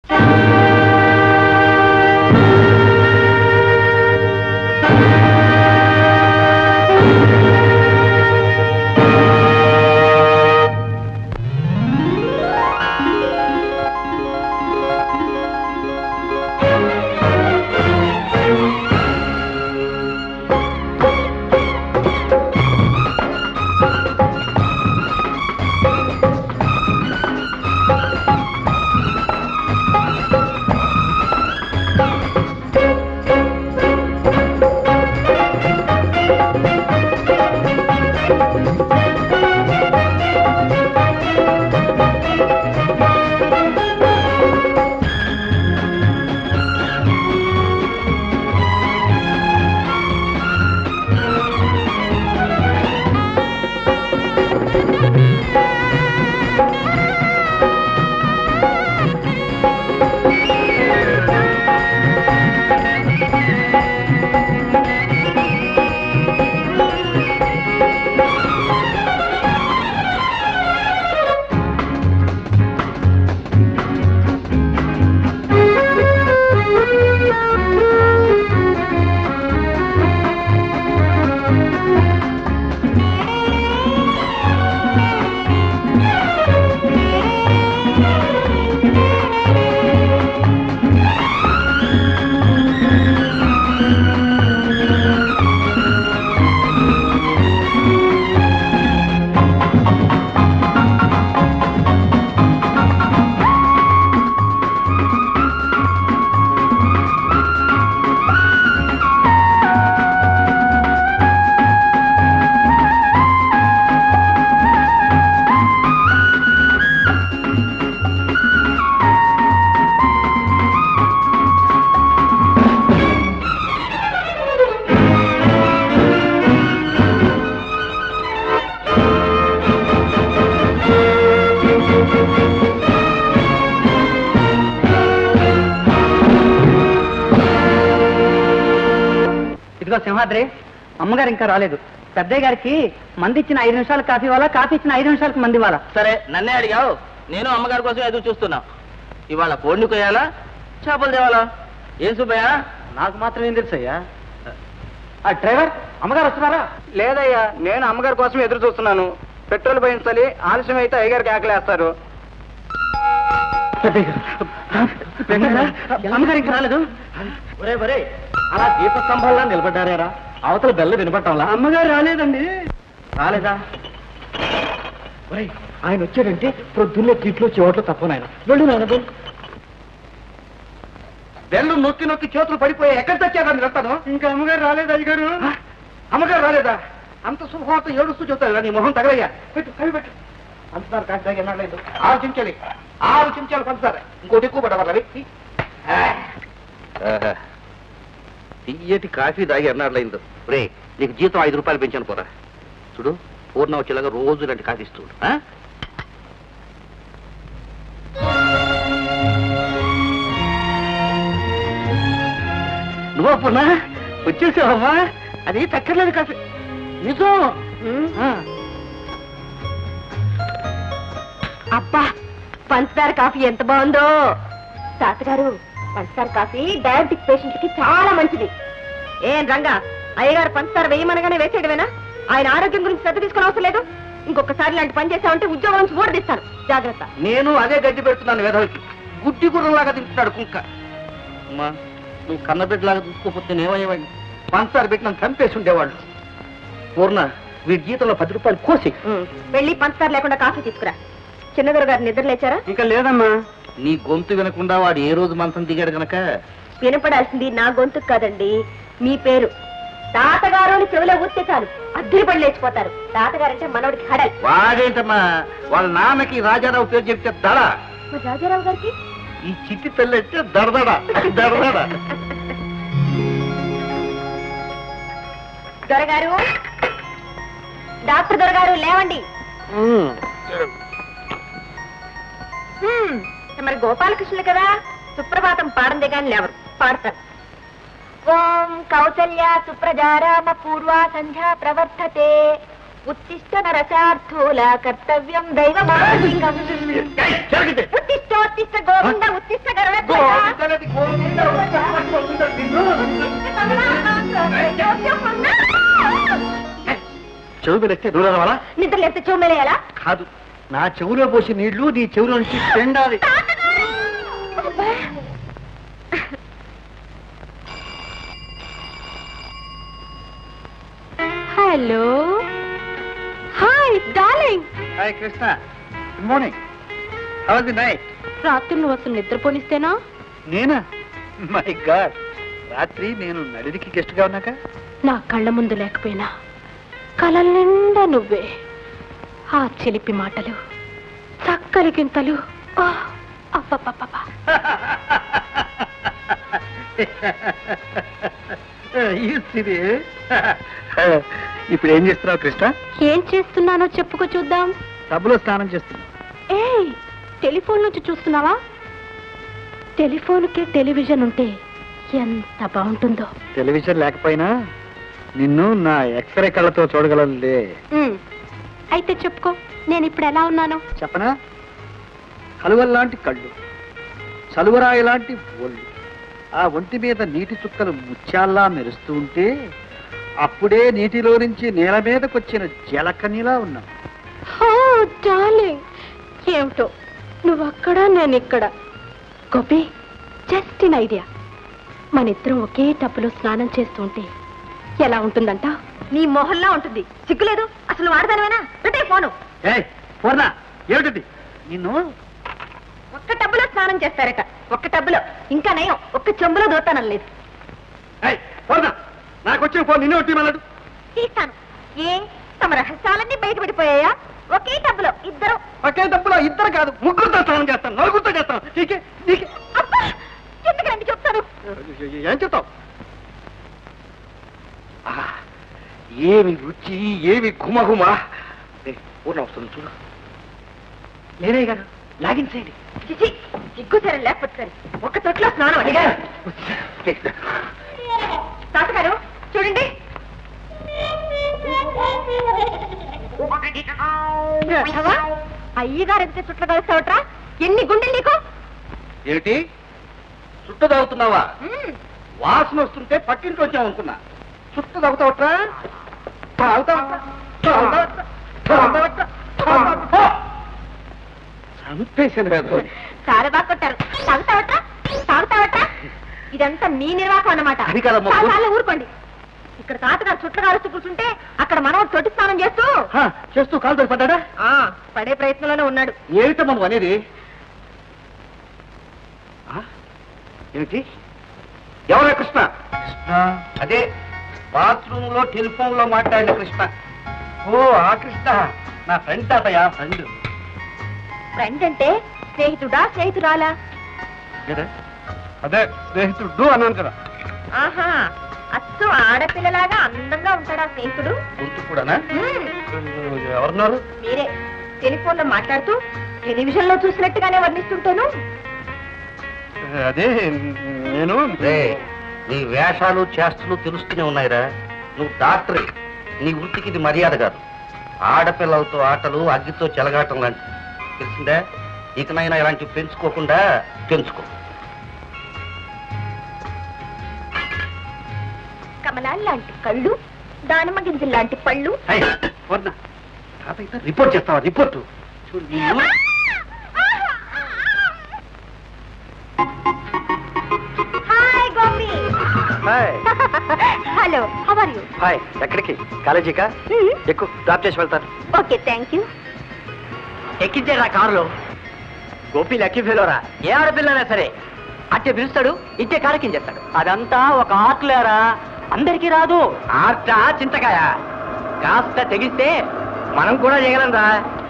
ఇదిగో సింహాద్రి అమ్మగారు ఇంకా రాలేదు పెద్దయ్య గారికి మంది ఇచ్చిన ఐదు నిమిషాలు కాఫీ ఇవ్వాలా కాఫీ ఇచ్చిన ఐదు నిమిషాలకు మంది ఇవ్వాలా సరే నన్నే అడిగావు నేను అమ్మగారి కోసం ఎదురు చూస్తున్నా ఇవాళ కోడిని కొయ్యాలా చేపలు తేవాలా ఏం సుబ్బయ్య నాకు మాత్రం ఏం తెలుసయ్యా ఆ డ్రైవర్ అమ్మగారు వస్తున్నారా లేదయ్యా నేను అమ్మగారి కోసం ఎదురు చూస్తున్నాను పెట్రోల్ పోయించాలి ఆలస్యం అయితే అయ్యగారికి ఆకలేస్తారు అమ్మగారు ఇంకా రాలేదు ఒరే ఒరే అలా దీప స్తంభంలా నిలబడ్డారా అవతల బెల్ల వినపట్టాలా అమ్మగారు రాలేదండి రాలేదా ఒరేయ్, ఆయన వచ్చాడంటే ప్రొద్దున్నే తిట్లు చివట్లు తప్ప నాయన వెళ్ళు నాయన వెళ్ళు. బెల్లు నొక్కి నొక్కి చేతులు పడిపోయి ఎక్కడ తెచ్చారా మీరు అంటాను ఇంకా అమ్మగారు రాలేదు అయ్యగారు అమ్మగారు రాలేదా అంత శుభవార్త ఏడుస్తూ చెప్తారు నీ మొహం తగలయ్యా పెట్టు కవి పెట్టు పంచుతారు కాస్త ఎన్నట్లేదు ఆరు చెంచాలి ఆరు చెంచాలు పంచుతారు ఇంకోటి ఎక్కువ పడవాలి తీయటి కాఫీ తాగి ఎన్నాళ్ళైందో రే నీకు జీతం ఐదు రూపాయలు పెంచాను పోరా చూడు పూర్ణ వచ్చేలాగా రోజు ఇలాంటి కాఫీ ఇస్తూ ఉండు, ఆ? నువ్వు పూర్ణ వచ్చేసావమ్మా అది చక్కర్లేదు కాఫీ నిజం ఆ. అబ్బా పంచదార కాఫీ ఎంత బాగుందో తాతగారు పంచదార కాఫీ డయాబెటిక్ పేషెంట్ కి చాలా మంచిది ఏం రంగా అయ్యగారు పంచదార వేయమనగానే వేసేయడమేనా ఆయన ఆరోగ్యం గురించి శ్రద్ధ తీసుకుని అవసరం లేదు ఇంకొకసారి ఇలాంటి పని చేసామంటే ఉద్యోగం నుంచి ఊడదీస్తాను జాగ్రత్త నేను అదే గడ్డి పెడుతున్నాను వేదవికి గుడ్డి గుర్రంలాగా తింటున్నాడు కుక్క అమ్మా నువ్వు కన్నబిడ్డలాగా చూసుకోకపోతే నేమయ్యేవాడిని పంచదార పెట్టి నన్ను చంపేసి ఉండేవాళ్ళు పూర్ణ వీడి జీతంలో పది రూపాయలు కోసి ఉమ్, వెళ్ళి పంచదార లేకుండా కాఫీ తీసుకురా చిన్నదొర గారు నిద్ర లేచారా ఇంకా లేదమ్మా నీ గొంతు వినకుండా వాడు ఏ రోజు మంచం దిగాడు గనక వినపడాల్సింది నా గొంతు కాదండి మీ పేరు తాతగారు అని చెవిలో ఊస్తే చాలు అద్దరి పడి లేచిపోతారు తాతగారంటే మనవడికి హడల్ వాడేంటమ్మా వాళ్ళ నాన్నకి రాజారావు పేరు చెప్తే దడ మరి రాజారావు గారికి ఈ చిట్టి పిల్ల అయితే దడదడ దడదడ దొరగారు డాక్టర్ దొరగారు లేవండి హ్మ్, మరి గోపాలకృష్ణులు కదా సుప్రభాతం పాడందే కానీ లేవరు పాడతారు ఓం కౌసల్య సుప్రజారామ పూర్వా సంధ్యా ప్రవర్తతే ఉత్తిష్ట నరసార్థూల కర్తవ్యం దైవమాలికం ఉత్తిష్టో ఉత్తిష్ట గోవింద ఉత్తిష్ట గరుడ గోవిందనది గోవింద, గోవింద, నిన్ను. చెవు పెడితే దూరం రావాలా నిద్ర లేస్తే చూమేలేయాలా కాదు నా చెవులో పోసి నీళ్లు నీ చెవులో నుంచి పెండాలి hello hi darling hi Krishna good morning how the night రాత్రి నువ్వు అసలు నిద్రపోనిస్తేనా నేనా మై గాడ్ రాత్రి నేను నడిదికి గెస్ట్ గా ఉన్నాక నా కళ్ళ ముందు లేకపోయినా కలల నిండా నువ్వే ఆ చిలిపి మాటలు చక్కలి గింతలు ఆ, అబ్బబ్బబ్బబ్బా. ఇది ఇప్పుడు ఏం చేస్తున్నావు కృష్ణ ఏం చేస్తున్నానో చెప్పుకో చూద్దాం సబ్బులో స్నానం చేస్తున్నావు ఏయ్ టెలిఫోన్ నుంచి చూస్తున్నావా టెలిఫోన్కి టెలివిజన్ ఉంటే ఎంత బాగుంటుందో టెలివిజన్ లేకపోయినా నిన్ను నా ఎక్స్రే కళ్ళతో చూడగలలే ఉమ్, అయితే చెప్పుకో నేను ఇప్పుడు ఎలా ఉన్నాను చెప్పనా కలువల్లాంటి కళ్ళు చలువరాయి లాంటి ఒళ్ళు ఆ ఒంటి మీద నీటి చుక్కలు ముత్యాల్లా మెరుస్తూ ఉంటే అప్పుడే నీటిలో నుంచి నేల మీదకొచ్చిన జలకనిలా ఉన్నావు ఓ డార్లింగ్ ఏమిటో నువ్వు అక్కడ నేను ఇక్కడ గోపి జస్ట్ ఇన్ ఐడియా మన ఇద్దరం ఒకే టబ్బులో స్నానం చేస్తుంటే ఎలా ఉంటుందంట నీ మొహల్లా ఉంటుంది సిగ్గులేదు అసలు వాడదానివేనా పెట్టే ఫోను ఏయ్ పూర్ణ ఏమిటది నిన్ను ఒక్క టబ్బులో స్నానం చేస్తారట ఒక్క టబ్బులో ఇంకా నయం ఒక్క చెంబులో దూతానం లేదు ఏయ్ పూర్ణ నాకు వచ్చిన ఫోన్ నిన్నే ఒట్టి మళ్ళడు తీస్తాను ఏ తమ రహస్యాలన్నీ బయటపడిపోయాయా ఒకే టబ్బులో ఇద్దరు ఒకే తప్పులో ఇద్దరు కాదు ముగ్గురుతో స్నానం చేస్తాను నలుగురితో చేస్తాను నీకే నీకే అబ్బా ఎందుకు రండి చెప్తాను ఏం చెప్తావు ఏమి రుచి ఏమి ఘుమఘుమ ఏ, పూర్ణ వస్తుంది చూడు లేదే గారు లాగించేయండి చిచి సిగ్గు సరే లేకపోతే సరే ఒక్క తొట్లో స్నానం అడిగా తాతగారు చూడండి రాఘవా, అయ్యగారు ఎంత చుట్ల కలుస్తావట్రా ఎన్ని గుండెలు నీకు ఏమిటి చుట్టు తాగుతున్నావా మ్మ్. వాసన వస్తుంటే పక్కింటి వచ్చావు అనుకున్నా చుట్టు తాగుతావట్రా తాగుతావట్రా? తాగుతావట్రా? తాగుతావట్రా? తాగుతావట్రా? చంపేశాను వేధం. చాలా బాగా కొట్టారు తాగుతావట్రా తాగుతావట్రా ఇదంతా మీ నిర్వాహకం అన్నమాట అది కాదమ్మా. చాలా సార్లు ఊరుకోండి ఇక్కడ తాతగారు చుట్ల కాలుస్తూ కూర్చుంటే అక్కడ మనవాడు తొట్టి స్నానం చేస్తూ హా, చేస్తూ కాలు పడ్డా ఆ, పడే ప్రయత్నంలోనే ఉన్నాడు ఏమిటమ్మా నువ్వు అనేది ఆ? ఏమిటి ఎవరే కృష్ణ కృష్ణ అదే బాత్రూమ్ లో టెలిఫోన్ లో మాట్లాడిన కృష్ణ ఓ ఆ కృష్ణ నా ఫ్రెండ్ తాతయ్య ఫ్రెండ్ ఫ్రెండ్ అంటే స్నేహితుడా స్నేహితురాలా అదే స్నేహితుడు అన్నాను కదా ఆహా అచ్చు ఆడపిల్లలాగా అందంగా ఉంటాడా స్నేహితుడు గొంతు కూడానా మ్మ్. ఎవరున్నారు మీరే టెలిఫోన్ లో మాట్లాడుతూ టెలివిజన్ లో చూసినట్టుగానే వర్ణిస్తుంటాను అదే నేను నీ వేషాలు చేష్టలు తెలుస్తూనే ఉన్నాయిరా నువ్వు డాక్టరే నీ వృత్తికి ఇది మర్యాద కాదు ఆడపిల్లలతో ఆటలు అగ్గితో చెలగాటం లాంటి తెలిసిందా ఇకనైనా ఇలాంటివి పెంచుకోకుండా పెంచుకో కమలాల్ లాంటి కళ్ళు దానిమ్మ గింజలు లాంటి పళ్ళు రిపోర్ట్ చేస్తావా రిపోర్ట్ చూడు నిన్ను. Hi Gopi hello how are you hi ఎక్కడికి కాలేజీకా ఎక్కువ డ్రాప్ చేసి వెళ్తాను ఓకే థ్యాంక్ యూ ఎక్కించారా కారులో గోపి లక్కీ ఫెలోరా ఏ ఆడపిల్లనా సరే అట్టే పిలుస్తాడు ఇట్టే కారెక్కించేస్తాడు అదంతా ఒక ఆర్ట్ లేరా అందరికీ రాదు ఆర్టా చింతకాయ కాస్త తెగిస్తే మనం కూడా చేయగలం రా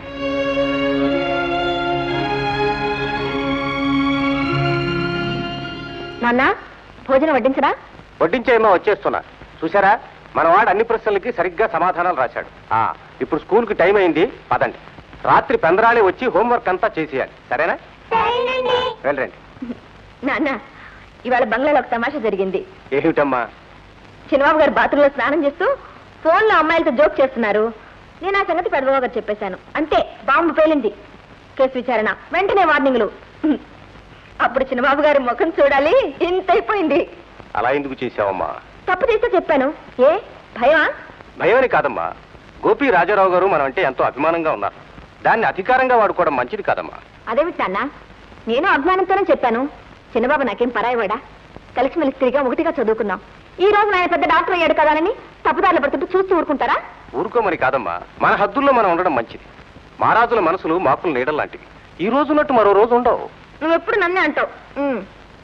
నాన్న భోజనం వడ్డించరా వడ్డించేమో వచ్చేస్తున్నా చూసారా మన వాడు అన్ని ప్రశ్నలకి సరిగ్గా సమాధానాలు రాశాడు ఆ ఇప్పుడు స్కూల్ కి టైం అయింది పదండి రాత్రి పెందరాళి వచ్చి హోంవర్క్ అంతా చేసేయాలి సరేనా వెళ్ళండి నాన్న ఇవాళ బంగ్లాలో ఒక తమాషా జరిగింది ఏమిటమ్మా చిన్నబాబు గారు బాత్రూంలో స్నానం చేస్తూ ఫోన్లో అమ్మాయిలతో జోక్ చేస్తున్నారు నేను ఆ సంగతి పెద్దబాబు గారు చెప్పేశాను అంతే బాంబు పేలింది కేసు విచారణ వెంటనే వార్నింగ్లు అప్పుడు చిన్నబాబు గారి ముఖం చూడాలి ఇంత అయిపోయింది అలా ఎందుకు చేశావమ్మా తప్పు చేస్తే చెప్పాను ఏ భయమా భయమని కాదమ్మా గోపి రాజారావు గారు మనం అంటే ఎంతో అభిమానంగా ఉన్నారు దాన్ని అధికారంగా వాడుకోవడం మంచిది కాదమ్మా అదేమిటి నాన్న నేను అభిమానంతోనే చెప్పాను చిన్నబాబు నాకేం పరాయవాడా కలిసిమెలిసి తిరిగా ఒకటిగా చదువుకున్నాం ఈ రోజు ఆయన పెద్ద డాక్టర్ అయ్యాడు కదానని తప్పుదారులు పడుతుంటే చూస్తూ ఊరుకుంటారా ఊరుకోమని కాదమ్మా మన హద్దుల్లో మనం ఉండడం మంచిది మహారాజుల మనసులు మాకులు నీడలు లాంటివి ఈ రోజు ఉన్నట్టు మరో రోజు ఉండవు నువ్వు ఎప్పుడు నన్నే అంటావు um.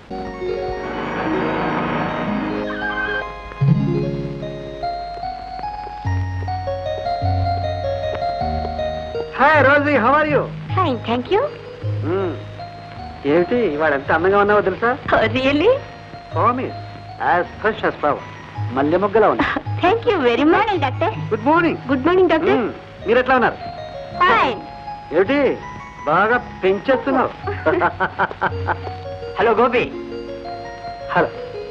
Hi Rosy how are you fine thank you ఏమిటి ఇవాళ ఎంత అందంగా ఉన్నావో తెలుసా really promise as fresh as flower మల్లె మొగ్గలా ఉంది thank you very much doctor good morning good morning doctor మీరు ఎట్లా ఉన్నారు ఫైన్ ఏమిటి బాగా పెంచేస్తున్నావు hello Gopi hello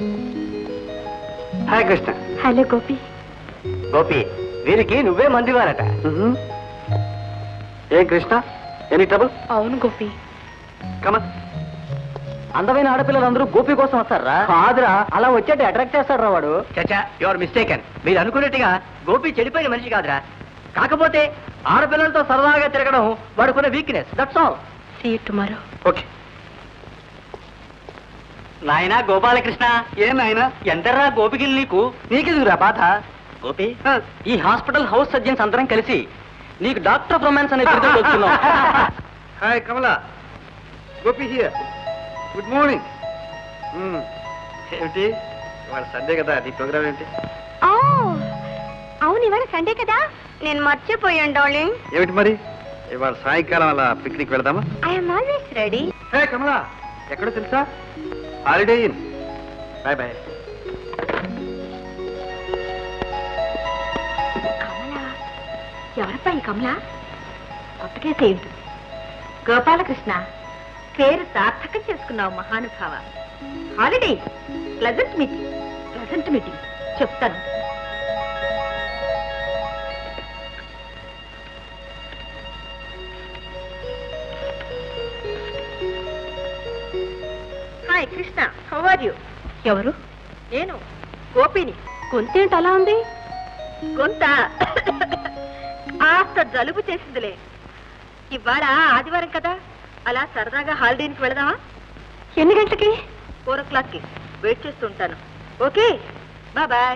hi Krishna hello Gopi Gopi వీరికి నువ్వే మందివారట మ్మ్. ఏం కృష్ణ ఎనీ ట్రబుల్ అవును గోపి కమన్ అందమైన ఆడపిల్లలందరూ గోపి కోసం వస్తారా కాదురా అలా వచ్చేట్టు అట్రాక్ట్ చేస్తాడు రా వాడు చచ్చా యువర్ మిస్టేకన్ మీరు అనుకున్నట్టుగా గోపి చెడిపోయిన మనిషి కాదురా కాకపోతే ఆడపిల్లలతో సరదాగా తిరగడం వాడుకున్న weakness that's all see you tomorrow okay నాయనా గోపాలకృష్ణ ఏం నాయనా ఎంతరా గోపికిల్ నీకు నీకెదుగురా బాధ గోపి ఈ హాస్పిటల్ హౌస్ సర్జన్స్ అందరం కలిసి నీకు డాక్టర్ ఆఫ్ రొమాన్స్ అనే బిరుదు ఇస్తున్నాం. Hi Kamala Gopi here good morning ఏమిటి ఇవాళ సండే కదా నీ ప్రోగ్రామ్ ఏంటి అవును ఇవాళ సండే కదా నేను మర్చిపోయాను డార్లింగ్ ఏమిటి మరి ఇవాళ సాయంకాలం అలా పిక్నిక్ వెళదామా I'm always ready hey Kamala ఎక్కడో తెలుసా holiday in bye bye Kamala ఎవరప్పా ఈ కమల కొత్తగా సేవిడు గోపాలకృష్ణ పేరు సార్థకం చేసుకున్నావు మహానుభావ holiday pleasant meeting pleasant meeting చెప్తాను hi Krishna how are you ఎవరు నేను గోపిని గొంతేంటి అలా ఉంది గొంత ఆస్త జలుబు చేసిందిలే ఇవాళ ఆదివారం కదా అలా సరదాగా హాలిడేకి వెళదామా ఎన్ని గంటలకి ఫోర్ ఓ క్లాక్కి వెయిట్ చేస్తుంటాను okay bye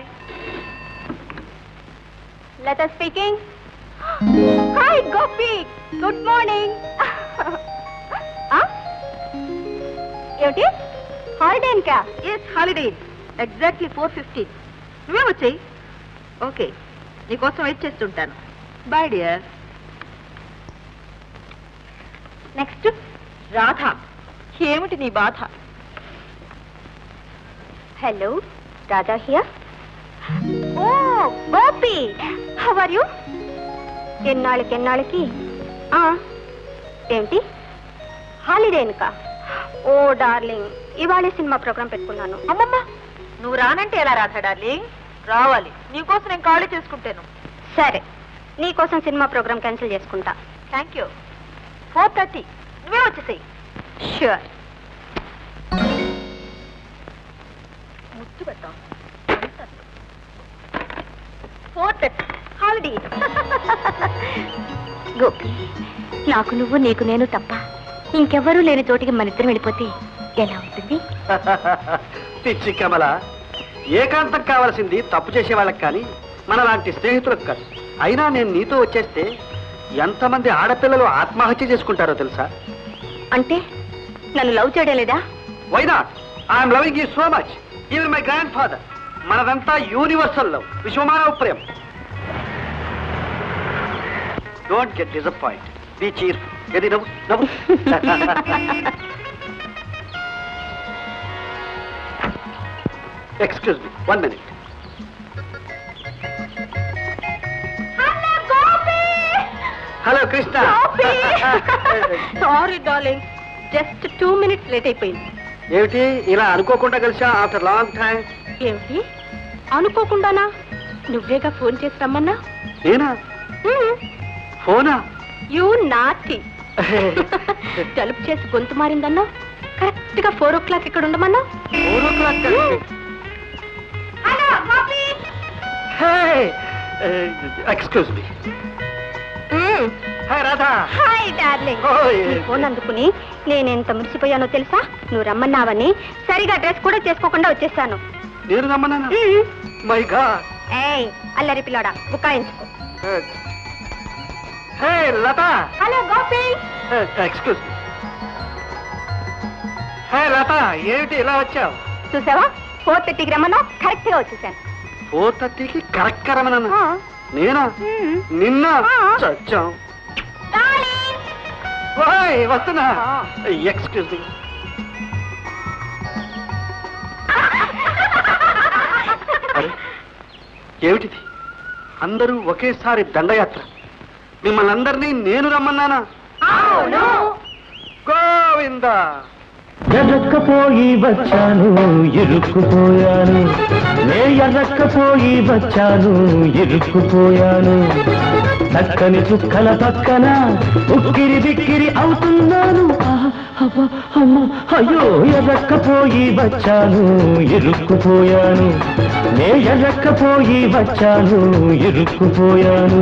Latha speaking hi Gopi good morning ఏమిటి హాలిడే ఇంకా yes holiday exactly four fifteen నువ్వే వచ్చాయి ఓకే నీకోసం వెయిట్ చేస్తుంటాను బాయ్ డియర్ నెక్స్ట్ రాధ ఏమిటి నీ బాధ hello Radha here oh Gopi how are you ఎన్నాళ్ళకి ఎన్నాళ్ళకి ఆ, ఏంటి హాలిడే ఇంకా ఓ డార్లింగ్ ఇవాళ సినిమా ప్రోగ్రామ్ పెట్టుకున్నాను అమ్మమ్మ నువ్వు రానంటే ఎలా రాధా డార్లింగ్ రావాలి నీకోసం నేను ఖాళీ చేసుకుంటాను సరే నీకోసం సినిమా ప్రోగ్రామ్ క్యాన్సిల్ చేసుకుంటా థ్యాంక్ యూ ఫోర్ థర్టీ నువ్వే వచ్చేసాయి షూర్ ముద్దు పెట్టాం ఫోర్ థర్టీ హాలిడే గోపి నాకు నువ్వు నీకు నేను తప్ప ఇంకెవ్వరూ లేని చోటికి మన ఇద్దరం వెళ్ళిపోతే ఎలా ఉంటుంది పిచ్చి కమల ఏకాంతం కావాల్సింది తప్పు చేసే వాళ్ళకి కానీ మన లాంటి స్నేహితులకు కాదు అయినా నేను నీతో వచ్చేస్తే ఎంతమంది ఆడపిల్లలు ఆత్మహత్య చేసుకుంటారో తెలుసా అంటే నన్ను లవ్ చేయడం లేదా why not I'm loving you so much even my grand father మనదంతా యూనివర్సల్ లవ్ విశ్వమానవ ప్రేమ don't get disappoint be cheer ఎది నవ్వు నవ్వు excuse me one minute hello Krishna sorry darling just two minutes late అయిపోయింది ఏమిటి ఇలా అనుకోకుండా కలిసా ఆఫ్టర్ లాంగ్ టైం ఏమిటి అనుకోకుండానా నువ్వేగా ఫోన్ చేసి రమ్మన్నా నేనా ఫోనా యూ నాటి జలుపు చేసి గొంతు మారిందన్నా కరెక్ట్ గా ఫోర్ ఓ క్లాక్ ఇక్కడ ఉండమన్నా four o'clock hello coffee excuse me hi Radha hi darling Oh, నీ yes. ఫోన్ అందుకుని నేను ఎంత మురిసిపోయానో తెలుసా నువ్వు రమ్మన్నావని సరిగా డ్రెస్ కూడా చేసుకోకుండా వచ్చేసాను నేను రమ్మన్నాను మై గాడ్ ఏయ్ అల్లరి పిల్లాడా బుకాయించుకో hey Latha hello Gopi excuse me hey Latha ఏమిటి ఇలా వచ్చావు చూసావా ఫోర్ థర్టీకి రమ్మన్నా కరెక్ట్ గా వచ్చేసాను ఫోర్ థర్టీకి కరెక్ట్ రమ్మన్నాను ఆ. నేనా మ్మ్. నిన్న ఆ. చచ్చాం Darling. ఓయ్ వస్తున్నా ఆ. ఎక్స్క్యూజ్ మీ అరే ఏమిటిది అందరూ ఒకేసారి దండయాత్ర మిమ్మల్ని అందరినీ నేను రమ్మన్నానా అవును గోవిందా ఎర్రక్కపోయి వచ్చాను ఇరుక్కుపోయాను నే ఎర్రక్కపోయి వచ్చాను ఇరుక్కుపోయాను చక్కని చుక్కల పక్కన ఉక్కిరి బిక్కిరి అవుతున్నాను ఆహ్, అబ్బ, అమ్మ, అయ్యో ఎర్రక్కపోయి వచ్చాను ఇరుక్కుపోయాను నే ఎర్రక్కపోయి వచ్చాను ఇరుక్కుపోయాను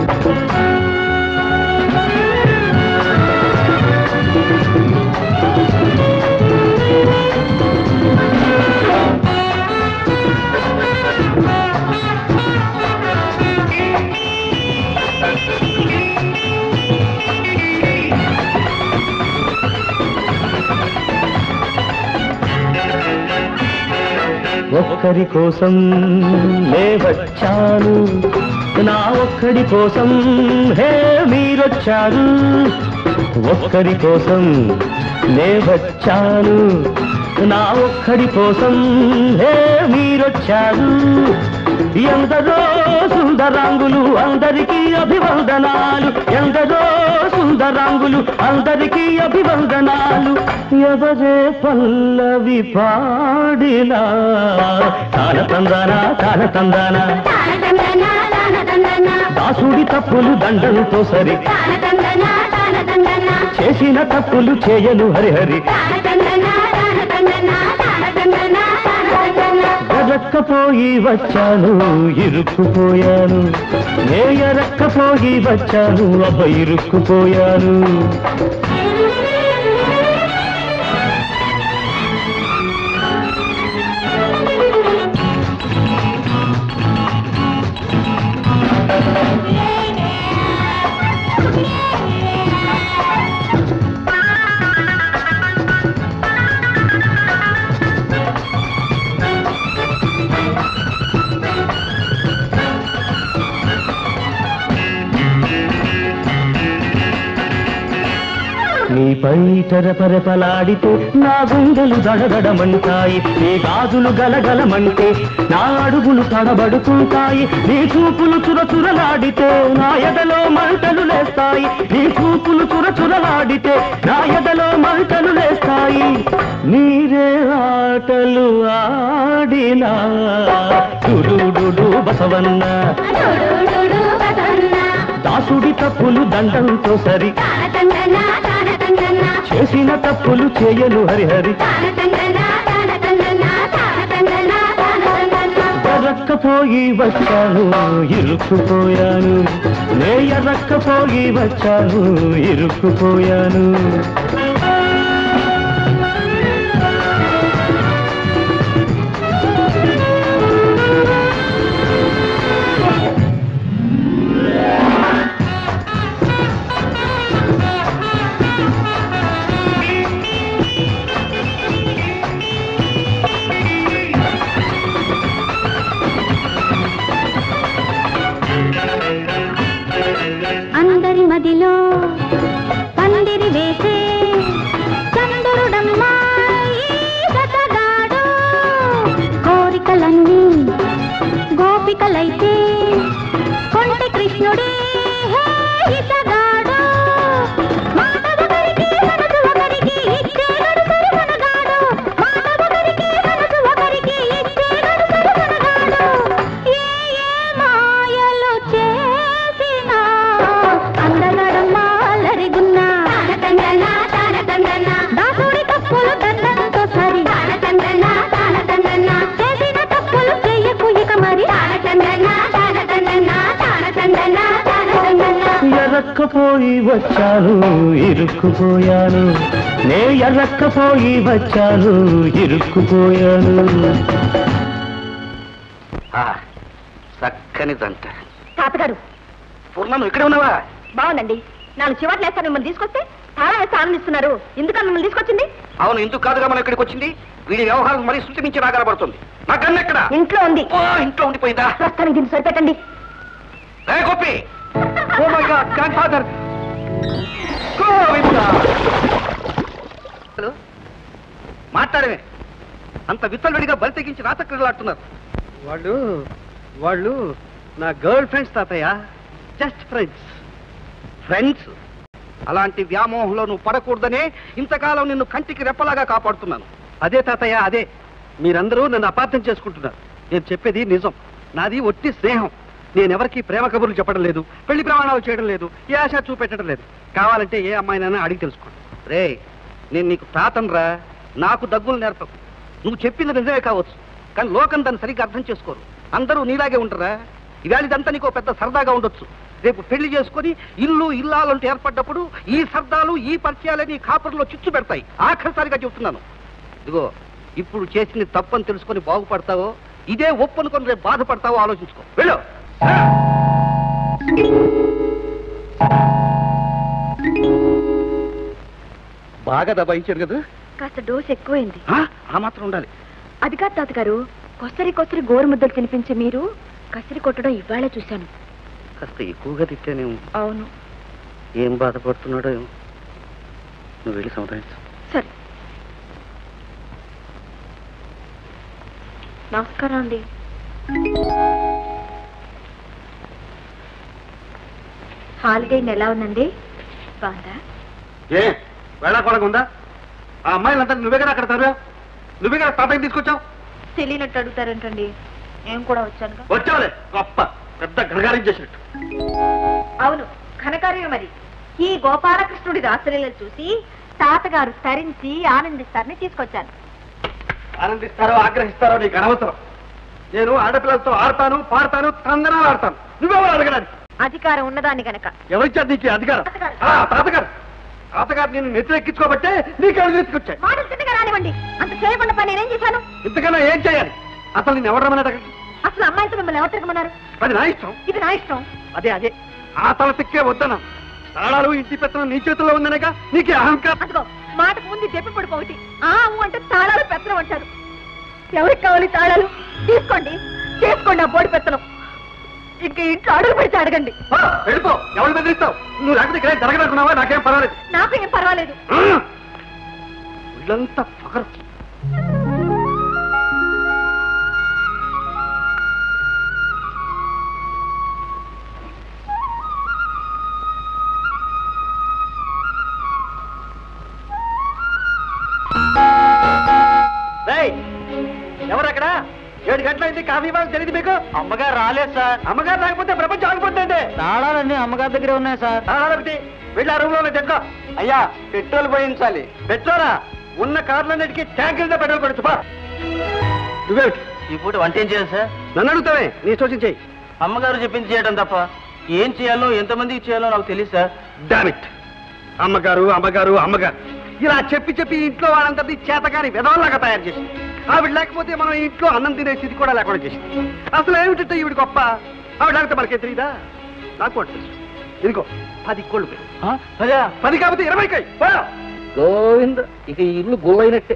ఒక్కరి కోసం నే వచ్చాను నా ఒక్కడి కోసం హే మీరొచ్చారు ఒక్కరి కోసం నే వచ్చాను నా ఒక్కడి కోసం హే మీరొచ్చారు ఎందరో సుందరాంగులు అందరికీ అభివందనాలు ఎందరో సుందరాంగులు అందరికీ అభివందనాలు ఎవరే పల్లవి పాడినా తాన తందానా తాన తందానా దాసుడి తప్పులు దండంతో సరి చేసిన తప్పులు చేయను హరిహరి ఎరక్కపోయి వచ్చాను ఇరుక్కుపోయాను నే ఎరక్కపోయి వచ్చాను అబ్బ ఇరుక్కుపోయాను నీపై తెరపరెపలాడితే నా గుండెలు దడదడమంటాయి నీ గాజులు గలగలమంటే నా అడుగులు తడబడుతుంటాయి నీ చూపులు చురచురలాడితే నా ఎదలో మంటలు లేస్తాయి నీ చూపులు చురచురలాడితే నా ఎదలో మంటలు లేస్తాయి నీరే ఆటలు ఆడినా చురుడు బసవన్న దాసుడి తప్పులు దండంతో సరి చేసిన తప్పులు చేయను హరిహరి ఎర్రక్కపోయి వచ్చాను ఇరుక్కుపోయాను నే ఎర్రక్కపోయి వచ్చాను ఇరుక్కుపోయాను అందరి మదిలో పందిరి వేసే చంద్రుడమ్మా ఈ జతగాడు కోరికలన్నీ గోపికలైతే కొంటె కృష్ణుడే హే ఇతగాడు మాట ఒకరికి మనసు ఒకరికి ఇచ్చేగడు సరిమనగాడు మాట ఒకరికి మనసు ఒకరికి ఇచ్చేగడు సరిమనగాడు ఏ ఏ మాయలు చేసినా అందగడమ్మా అలరిగున్నా ఎర్రక్కపోయి వచ్చాను ఇరుక్కుపోయాను నే ఎర్రక్కపోయి వచ్చాను ఇరుక్కుపోయాను ఆ, చక్కని దంట తాతగారు పూర్ణ నువ్వు ఇక్కడే ఉన్నావా బాగుందండి నాలుగు చివట్లు వేస్తాను మిమ్మల్ని తీసుకొస్తే చాలా వేస్తే ఆనందిస్తున్నారు ఎందుకని మిమ్మల్ని తీసుకొచ్చింది అవును ఎందుకు కాదుగా మనం ఇక్కడికి వచ్చింది వీడి వ్యవహారం మరీ శృతి మించి రాగలబడుతుంది నా గన్ను ఎక్కడ ఇంట్లో ఉంది ఓ, ఇంట్లో ఉండిపోయిందా ప్రస్తుతానికి దీన్ని సరిపెట్టండి ఏ Gopi oh my God grand father Govinda hello మాట్లాడమే అంత విత్తలుడిగా బలి తెగించి రాత క్రీడలాడుతున్నారు వాళ్ళు వాళ్ళు నా గర్ల్ ఫ్రెండ్స్ తాతయ్య జస్ట్ ఫ్రెండ్స్ ఫ్రెండ్స్ అలాంటి వ్యామోహంలో నువ్వు పడకూడదనే ఇంతకాలం నిన్ను కంటికి రెప్పలాగా కాపాడుతున్నాను అదే తాతయ్య అదే మీరందరూ నన్ను అపార్థం చేసుకుంటున్నారు నేను చెప్పేది నిజం నాది ఒట్టి స్నేహం నేనెవరికి ప్రేమ కబుర్లు చెప్పడం లేదు పెళ్లి ప్రమాణాలు చేయడం లేదు ఏ ఆశ చూపెట్టడం లేదు కావాలంటే ఏ అమ్మాయినైనా అడిగి తెలుసుకోండి రే నేను నీకు తాతనరా నాకు దగ్గులు నేర్పకు నువ్వు చెప్పింది నిజమే కావచ్చు కానీ లోకం దాన్ని సరిగ్గా అర్థం చేసుకోరు అందరూ నీలాగే ఉంటారా ఇవాళ ఇదంతా నీకు పెద్ద సరదాగా ఉండొచ్చు రేపు పెళ్లి చేసుకొని ఇల్లు ఇల్లాలంటూ ఏర్పడ్డప్పుడు ఈ సర్దాలు ఈ పరిచయాలే నీ కాపురంలో చిచ్చు పెడతాయి ఆఖరిసారిగా చెప్తున్నాను ఇదిగో ఇప్పుడు చేసింది తప్పని తెలుసుకొని బాగుపడతావో ఇదే ఒప్పు అనుకొని రేపు బాధపడతావో ఆలోచించుకో వెళ్ళు బాగా దబాయించాడు కదా కాస్త డోస్ ఎక్కువైంది ఆ? ఆ మాత్రం ఉండాలి అది కాదు తాతగారు కొసరి కొసరి గోరు ముద్దలు తినిపించే మీరు కసిరి కొట్టడం ఇవాళ చూశాను కాస్త ఎక్కువగా తిట్టానేమో అవును ఏం బాధపడుతున్నాడో ఏమో నువ్వు వెళ్ళి సముదాయించు సరే నమస్కారం అండి హాలిడే ఎలా ఉందండి బాగుందా ఏ వేళాకోళంగా ఉందా ఆ అమ్మాయిలంతా నువ్వే కదా అక్కడ తరువా నువ్వే కదా తాతయ్య తీసుకొచ్చావు తెలియనట్టు అడుగుతారేంటండి నేను కూడా వచ్చానుగా వచ్చావులే గొప్ప పెద్ద గణగారం చేసినట్టు అవును ఘనకార్యం మరి ఈ గోపాలకృష్ణుడి రాత్రిలను చూసి తాతగారు తరించి ఆనందిస్తారని తీసుకొచ్చాను ఆనందిస్తారో ఆగ్రహిస్తారో నీకు అనవసరం నేను ఆడపిల్లలతో ఆడతాను పాడతాను తందనాలు ఆడతాను నువ్వెవరు అడగడానికి అధికారం ఉన్నదాన్ని గనక ఎవరిచ్చారు నీకు ఈ అధికారం తాతగారు. ఆ, తాతగారు తాతగారు నేను నెత్తిరెక్కించుకోబట్టే నీకు ఎవరు ఎత్తుకొచ్చాయి మాటలు చిన్నగా రానివ్వండి అంత చేయకుండా పని నేనేం చేశాను ఇంతకన్నా ఏం చేయాలి అసలు నేను ఎవరు రమ్మన్నాడు అక్కడికి అసలు అమ్మాయితో మిమ్మల్ని ఎవరు తిరగమన్నారు అది నా ఇష్టం ఇది నా ఇష్టం అదే అదే ఆ తల తిక్కే వద్దన తాళాలు ఇంటి పెత్తనం నీ చేతుల్లో ఉందనక నీకే అహంకారం అదిగో మాటకు ముందు చెప్పి పడుకోవటి ఆ ఊ అంటే తాళాలు పెత్తనం అంటారు ఎవరికి కావాలి తాళాలు తీసుకోండి చేసుకోండి ఆ బోడి పెత్తనం ఇంక ఇంట్లో అడుగు పెడితే అడగండి ఆ, వెళ్ళిపో ఎవరు బెదిరిస్తావు నువ్వు లేకపోతే ఇక్కడ జరగదనుకున్నావా నాకేం పర్వాలేదు నాకు ఏం పర్వాలేదు ఆ! ఒళ్ళంతా పొగరు ఎవరక్కడ ఏడు గంటలైంది కాఫీ ఇవ్వాలి తెలియదు మీకు అమ్మగారు రాలేదు సార్ అమ్మగారు లేకపోతే ప్రపంచం ఆగిపోతుందండి తాళాలన్నీ అమ్మగారి దగ్గరే ఉన్నాయి సార్ తాళాలబెట్టి వెళ్ళి ఆ రూమ్ లో చెక్క అయ్యా పెట్రోల్ పోయించాలి పెట్రోలా ఉన్న కార్లన్నిటికీ ట్యాంకులతో పెట్రోల్ పెడుతు పా నువ్వేమిటి ఈ పూట వంట ఏం చేయాలి సార్ నన్ను అడుగుతావే నీ సూచించేయి అమ్మగారు చెప్పింది చేయడం తప్ప ఏం చేయాలో ఎంతమందికి చేయాలో నాకు తెలియదు సార్ డామిట్ అమ్మగారు అమ్మగారు అమ్మగారు ఇలా చెప్పి చెప్పి ఇంట్లో వాళ్ళందరినీ చేతగాని విధవల్లాగా తయారు చేసి ఆవిడ లేకపోతే మనం ఇంట్లో అన్నం తినే స్థితి కూడా లేకుండా చేసింది అసలు ఏమిటంటే ఈవిడ గొప్ప ఆవిడ లేకపోతే మనకే తెలియదా నాకు కూడా తెలుసు ఇదిగో పది కోళ్ళు పోయి అదే పది కాకపోతే ఇరవై కై గోవింద ఇక ఈ ఇల్లు గుల్లైనట్టే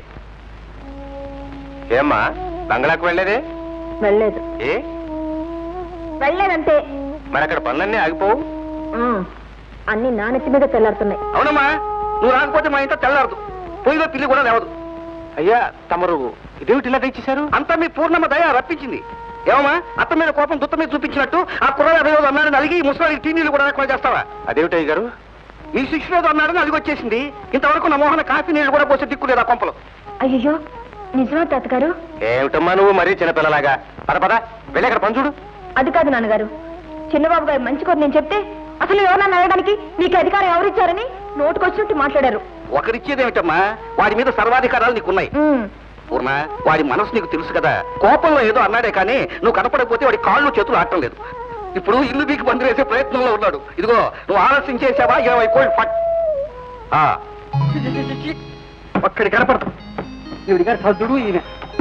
ఏమ్మా బంగ్లాకు వెళ్ళేదే వెళ్ళలేదు ఏ వెళ్ళలేదంతే మరి అక్కడ పనులన్నీ ఆగిపోవు అన్ని నానెత్తి మీద తెల్లారుతున్నాయి అవునమ్మా నువ్వు రాకపోతే మా ఇంట్లో తెల్లారదు పొయ్యిలో పిల్లి కూడా లేవదు అయ్యా తమరు ఇదేమిటి ఇలా తెచ్చేశారు అంతా మీ పూర్ణమ్మ దయ రప్పించింది ఏమమ్మా అత్త మీద కోపం దుత్త మీద చూపించినట్టు ఆ కుర్రాడు అభివృద్ధి అన్నాడని అలిగి ముసలి టీ నీళ్ళు కూడా లేకుండా చేస్తావా అదేమిటయ్య గారు మీ శిష్యుడు ఏదో అన్నాడని అలిగి వచ్చేసింది ఇంతవరకు నా మోహన కాఫీ నీళ్ళు కూడా పోసే దిక్కు లేదా కొంపలు అయ్యో నిజమా తాతగారు ఏమిటమ్మా నువ్వు మరీ చిన్నపిల్లలాగా పద పద వెళ్ళి అక్కడ పని చూడు అది కాదు నాన్నగారు చిన్నబాబు గారు మంచి కోరి నేను చెప్తే అసలు ఎవరన్నా అడగడానికి నీకు అధికారం ఎవరిచ్చారని నోటుకొచ్చినట్టు మాట్లాడారు ఒకరిచ్చేదేమిటమ్మా వాడి మీద సర్వాధికారాలు నీకున్నాయి ఉమ్, పూర్ణ వాడి మనసు నీకు తెలుసు కదా కోపంలో ఏదో అన్నాడే కానీ నువ్వు కనపడకపోతే వాడి కాళ్ళు చేతులు ఆడటం లేదు ఇప్పుడు ఇల్లు బీకి బంద్ వేసే ప్రయత్నంలో ఉన్నాడు ఇదిగో నువ్వు ఆలస్యం చేసావా ఇరవై కోళ్ళు ఫట్ ఆ, ఒక్కడి కనపడతాం ఈవిడి గారు సద్దుడు ఈయన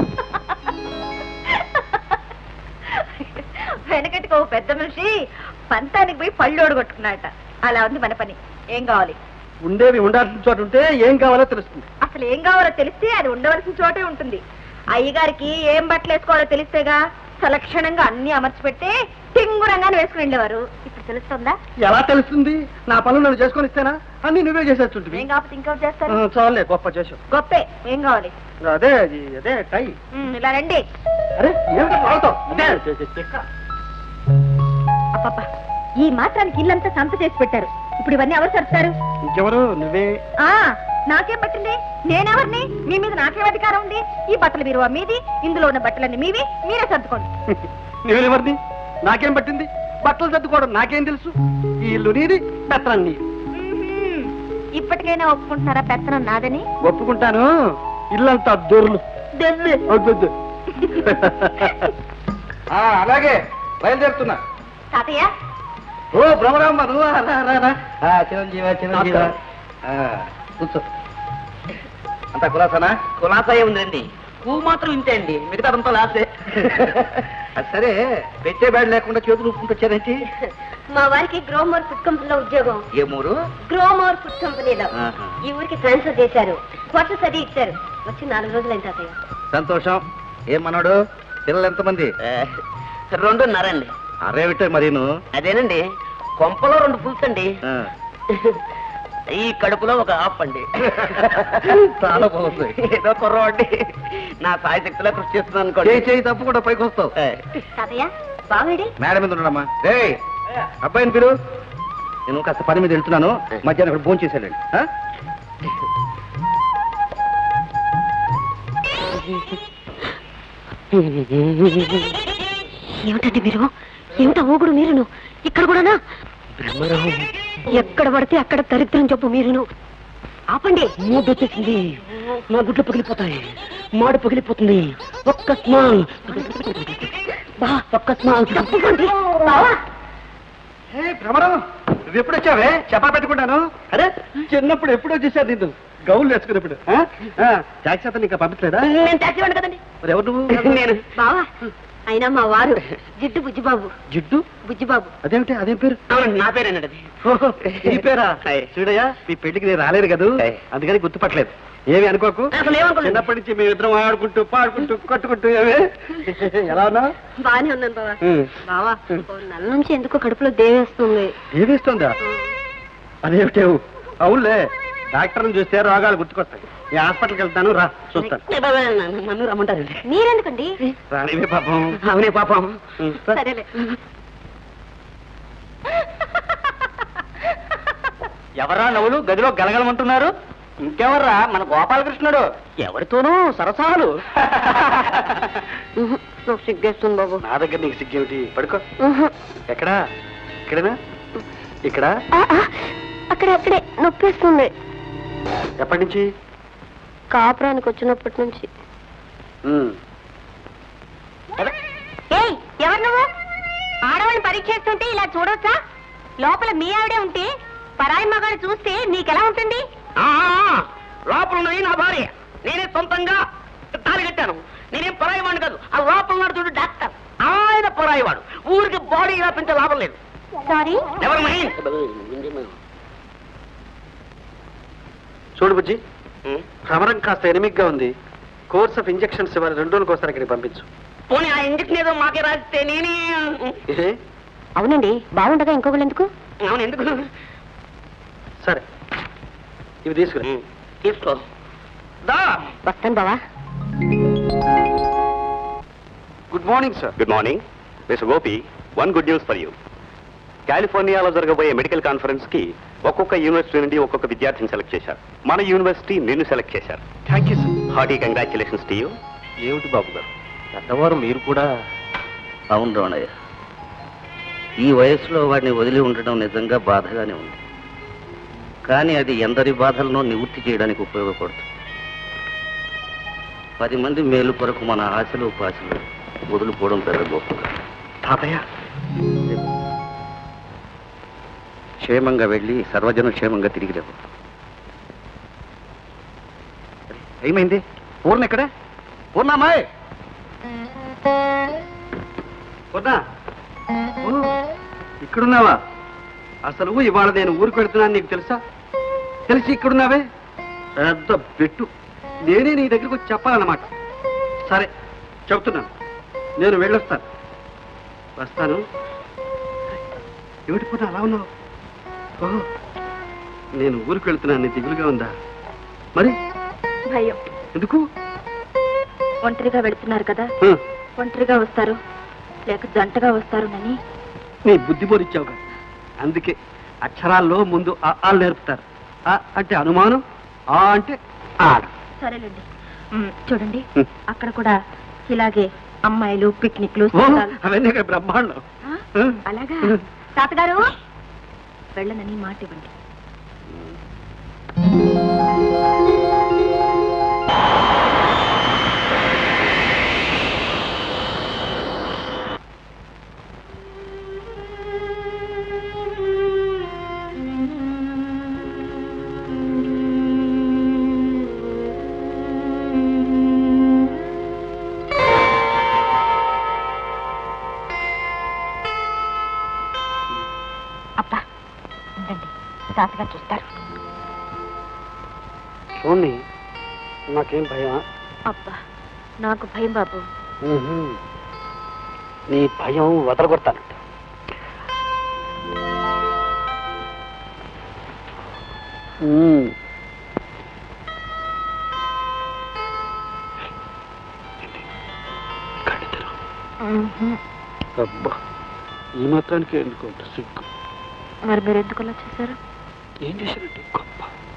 వెనకటికి ఓ పెద్ద మనిషి పంతానికి పోయి పళ్ళు ఓడగొట్టుకున్నాడట అలా ఉంది మన పని ఏం కావాలి ఉండేవి ఉండాల్సిన చోట ఉంటే ఏం కావాలో తెలుస్తుంది అసలు ఏం కావాలో తెలిస్తే అది ఉండవలసిన చోటే ఉంటుంది అయ్యగారికి ఏం బట్టలు వేసుకోవాలో తెలిస్తేగా సలక్షణంగా అన్ని అమర్చిపెట్టి టింగురంగానే వేసుకుని వెళ్ళేవారు ఇప్పుడు తెలుస్తుందా ఎలా తెలుస్తుంది నా పనులు నన్ను చేసుకొని ఇస్తేనా అన్ని నువ్వే చేసేస్తుంటివి ఏం కాకపోతే ఇంకోటి చేస్తారు ఆ, చాలులే గొప్ప చేసావు గొప్పే ఏం కావాలి అదే అది అదే టై ఉమ్, ఇలా రండి అరే ఏమిటి వాడతావు ఇదే చెక్క. అప్పప్ప ఈ మాత్రానికి ఇల్లంతా సంత చేసి పెట్టారు ఇప్పుడు ఇవన్నీ ఎవరు సరుస్తారు ఇంకెవరు నువ్వే ఆ నాకేం పట్టింది నేనెవరిని మీ మీద నాకేం అధికారం ఉంది ఈ బట్టలు మీరు మీది ఇందులో ఉన్న బట్టలన్నీ మీవి మీరే సర్దుకోండి నేనెవరిని నాకేం పట్టింది బట్టలు సర్దుకోవడం నాకేం తెలుసు ఈ ఇల్లు నీది పెత్తనం నీది మ్మ్హ్మ్. ఇప్పటికైనా ఒప్పుకుంటున్నారా పెత్తనం నాదని ఒప్పుకుంటాను ఇల్లంతా దొర్లు దెబ్బలు. వద్దొద్దు ఆ, అలాగే బయలుదేరుతున్నా తాతయ్య ఓ భ్రమరాంబ నువ్వా? రా, రా, రా. ఆ, చిరంజీవ చిరంజీవ ఆ, కూర్చో అంతా కులాసానా కులాసాయే ఉందండి పువ్వు మాత్రం ఇంతే అండి మిగతా అంతా లాసే అది సరే పెట్టే బ్యాడ్ లేకుండా చేతులు ఊపుకుంటూ వచ్చారేంటి మా వారికి గ్రోమోర్ ఫుడ్ కంపెనీలో ఉద్యోగం ఏ మూరు గ్రోమోర్ ఫుడ్ కంపెనీలో ఆహా. ఈ ఊరికి ట్రాన్స్ఫర్ చేశారు క్వార్టర్స్ అది ఇచ్చారు వచ్చి నాలుగు రోజులైంది తాతయ్య సంతోషం ఏం మన్నాడు పిల్లలు ఎంతమంది రెండున్నరండి అరేమిటే మరీను అదేనండి కొంపలో రెండు పులుసు అండి ఆ, ఈ కడుపులో ఒక ఆఫ్ అండి చాలా బాగుంది ఏదో కుర్రవాడి నా సాయశక్తిలో కృషి చేస్తున్నాను అనుకోండి చేయి చేయి తప్పకుండా పైకి వస్తావు తాతయ్య బావేడి మేడం మీద ఉండమ్మా రే అబ్బాయిని పిలు నేను కాస్త పని మీద వెళ్తున్నాను మధ్యాహ్నం ఇక్కడ భోజనం చేసేయండి ఏమిటండి మీరు ఏమిటా ఊగుడు మీరును ఇక్కడ కూడానా ఎక్కడ పడితే అక్కడ దరిద్రం చెప్పు మీరును ఆపండి మూడు వచ్చేసింది నా గుడ్లు పగిలిపోతాయి మాడు పగిలిపోతుంది ఒక్క స్మాల్ బా ఒక్క స్మాల్ తప్పుకోండి బావా భ్రమరం నువ్వు ఎప్పుడు వచ్చావే చెప్పా పెట్టుకుంటాను అరే చిన్నప్పుడు ఎప్పుడో చూసారు నిన్ను గౌలు వేసుకున్నప్పుడు ఆ? ఆ, ట్యాక్సీ అతను ఇంకా పంపించలేదా నేను టాక్సీ వాడు కదండి మరి ఎవరు నువ్వు నేను బావా అయినా మా వారు జిడ్డు బుజ్జిబాబు జిడ్డు బుజ్జిబాబు అదేమిటి అదేం పేరు అవునండి నా పేరేనండి అది ఓహో, ఈ పేరా హాయ్. చూడయ్యా మీ పెళ్లికి నేను రాలేదు కదా హాయ్. అందుకని గుర్తుపట్టలేదు ఏమి అనుకోకు అసలు ఏమనుకోలేదు. చిన్నప్పటి నుంచి మేము ఇద్దరం ఆడుకుంటూ పాడుకుంటూ కొట్టుకుంటూ ఏమి ఎలా ఉన్నా బానే ఉన్నాను బావా బావా ఓ నెల నుంచి ఎందుకో కడుపులో దేవేస్తుంది ఏమిస్తుందా అదేమిటే అవునులే డాక్టర్ని చూస్తే రోగాలు గుర్తుకొస్తాయి ఈ హాస్పిటల్కి వెళ్తాను రా చూస్తాను ఏ బాబా, నన్ను- నన్ను రమ్మంటారండి మీరెందుకండి రానివే పాపం అవునే పాపం రా. సరేలే ఎవరా నవ్వులు గదిలో గలగలమంటున్నారు ఇంకెవర్రా మన గోపాలకృష్ణుడు ఎవరితోనూ సరసాలు నాకు సిగ్గేస్తుంది బాబు నా దగ్గర నీకు సిగ్గేమిటి పడుకో ఎక్కడా ఇక్కడనా ఇక్కడ అక్కడ అక్కడే నొప్పిస్తుంది ఎప్పటి నుంచి కాపురానికి వచ్చినప్పటి నుంచి ఉమ్. ఏయ్ ఎవరు నువ్వు ఆడవాళ్ళని పరీక్ష చేస్తుంటే ఇలా చూడొచ్చా లోపల మీ ఆవిడే ఉంటే పరాయి మగాడు చూస్తే నీకెలా ఉంటుంది ఆ, లోపల ఉన్నది నా భార్య నేనే సొంతంగా తాళి కట్టాను నేనేం పరాయి వాడిని కాదు ఆ లోపల ఉన్నాడు చూడు డాక్టర్ ఆయన పరాయి వాడు ఊరికి బాడీ ఇలా పెంచే లాభం లేదు సారీ ఎవరు మహేష్ చూడు బుజ్జి భ్రమరం కాస్త ఎనిమిగ్గా ఉంది కోర్స్ ఆఫ్ ఇంజెక్షన్స్ ఇవ్వాలి రెండు రోజులకు ఒకసారి ఇక్కడికి పంపించు పోనీ ఆ ఇంజక్షన్ ఏదో మాకే రాస్తే నేనే ఏ? అవునండి బాగుండగా ఇంకొకళ్ళు ఎందుకు అవును ఎందుకు సరే ఇవి తీసుకురా తీసుకో దా వస్తాను బావా good morning sir good morning mister Gopi one good news for you కాలిఫోర్నియాలో జరగబోయే మెడికల్ కాన్ఫరెన్స్ కి ఒక్కొక్క యూనివర్సిటీ నుండి ఒక్కొక్క విద్యార్థిని సెలెక్ట్ చేశారు మన యూనివర్సిటీ నిన్ను సెలెక్ట్ చేశారు thank you sir hearty congratulations to you ఏమిటి బాబు గారు పెద్దవారు మీరు కూడా అవును రమణయ్య ఈ వయసులో వాడిని వదిలి ఉండడం నిజంగా బాధగానే ఉంది కానీ అది ఎందరి బాధలను నివృత్తి చేయడానికి ఉపయోగపడుతుంది పది మంది మేలు కొరకు మన ఆశలు ఉపాశలు వదులుకోవడం పెద్ద గొప్ప తాతయ్య క్షేమంగా వెళ్ళి సర్వజన క్షేమంగా తిరిగి రేపు ఏమైంది పూర్ణ ఎక్కడ పూర్ణమాయ్ పూర్ణ ఓ, ఇక్కడున్నావా అసలు ఇవాళ నేను ఊరికి పెడుతున్నాను నీకు తెలుసా తెలిసి ఇక్కడున్నావే పెద్ద పెట్టు నేనే నీ దగ్గరకు వచ్చి చెప్పాలన్నమాట సరే చెప్తున్నాను నేను వెళ్ళొస్తాను వస్తాను ఏమిటి పూర్ణ అలా ఉన్నావు ఓహో నేను ఊరికి వెళ్తున్నాను నీ దిగులుగా ఉందా మరి భయం ఎందుకు ఒంటరిగా వెళ్తున్నారు కదా హ, ఒంటరిగా వస్తారు లేక జంటగా వస్తారునని నీ బుద్ధి పోరిచ్చావు కదా అందుకే అక్షరాల్లో ముందు ఆ ఆలు నేర్పుతారు ఆ అంటే అనుమానం ఆ అంటే ఆడ సరేలేండి మ్, చూడండి హ్మ్. అక్కడ కూడా ఇలాగే అమ్మాయిలు పిక్నిక్లు ఓ, సరదాలు. అవన్నీ ఇక బ్రహ్మాండం ఆ? హ. అలాగా హ. తాతగారు వెళ్ళనని మాట ఇవ్వండి అబ్బా ఉండండి తాతగారు చూస్తారు చూడండి నాకేం భయమా అబ్బా నాకు భయం బాబు నీ భయం వదలగొడతానంట ఉమ్. కళ్ళు తెరువు. అబ్బా ఈ మాత్రానికి ఎందుకుంట సిగ్గు మరి మీరు ఎందుకు అలా చేశారు ఏం చేశారంటే గొప్ప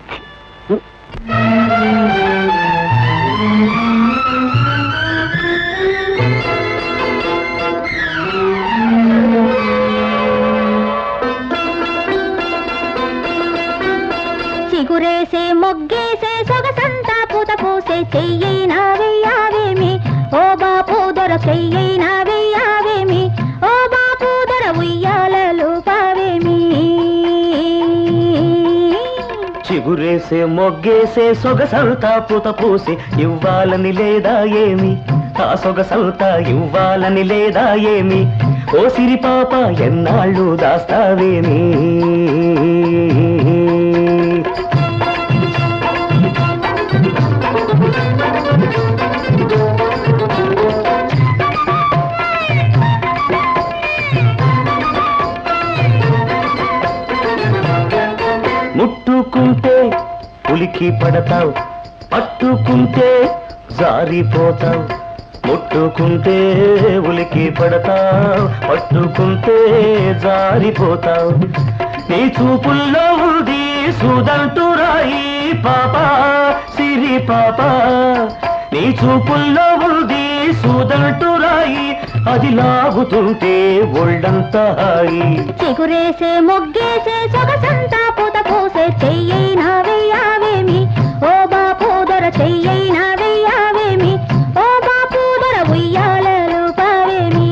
చిగురేసే మొగ్గేసే సొగసంతా పూత పూసే చెయ్యినా వెయ్యావేమి ఓ బాపు దొర చెయ్యినా వెయ్యావేమి ఓ బాపు దొర ఉయ్యాలలు పావేమి చిగురేసే మొగ్గేసే సొగసంతా పూత పూసి ఇవ్వాలని లేదా ఏమి ఆ సొగసంతా ఇవ్వాలని లేదా ఏమి ఓ సిరి పాప ఎన్నాళ్ళు దాస్తావేమి ముట్టుకుంటే ఉలికి పడతావు పట్టుకుంటే జారిపోతావు ముట్టుకుంటే ఉలికి పడతావు పట్టుకుంటే జారిపోతావు నీ చూపుల్లో ఉంది సుదంటు రాయి పాప సిరి పాప నీ చూపుల్లో ఉంది సుదంటు రాయి అది లాగుతుంటే ఒళ్ళంతా హాయి చిగురేసే మొగ్గేసే సొగసంతా పూత పూసే చెయ్యినా వెయ్యావేమి ఓ బాపు దొర చెయ్యినా వెయ్యావేమి ఓ బాపు దొర ఉయ్యాలలు పావేమి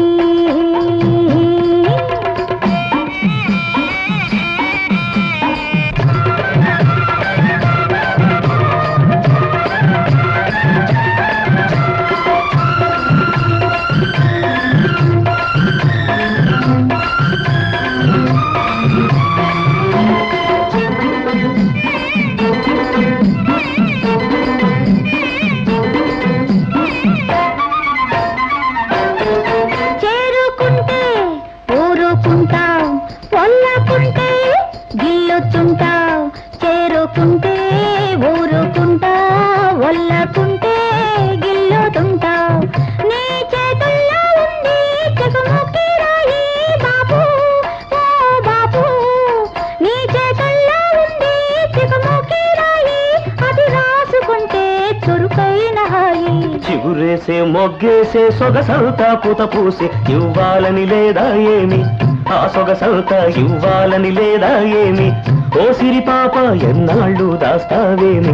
చేరుకుంటే ఊరుకుంటావు పొల్లకుంటే గిల్లుతుంటావు చేరుకుంటే ఊరుకుంటావు ఒల్లకుంటే గిల్లుతుంటావు నీ చేతుల్లో ఉంది చెకుముకి రాయి బాబు ఓ బాబు నీ చేతుల్లో ఉంది చెకుముకి రాయి అది రాసుకుంటే చురుకైన హాయి చిగురేసే మొగ్గేసే సొగసంతా పూత పూసి ఇవ్వాలని లేదా ఏమి ఆ సొగసంతా ఇవ్వాలని లేదా ఏమి ఓ సిరి పాప ఎన్నాళ్ళు దాస్తావేమి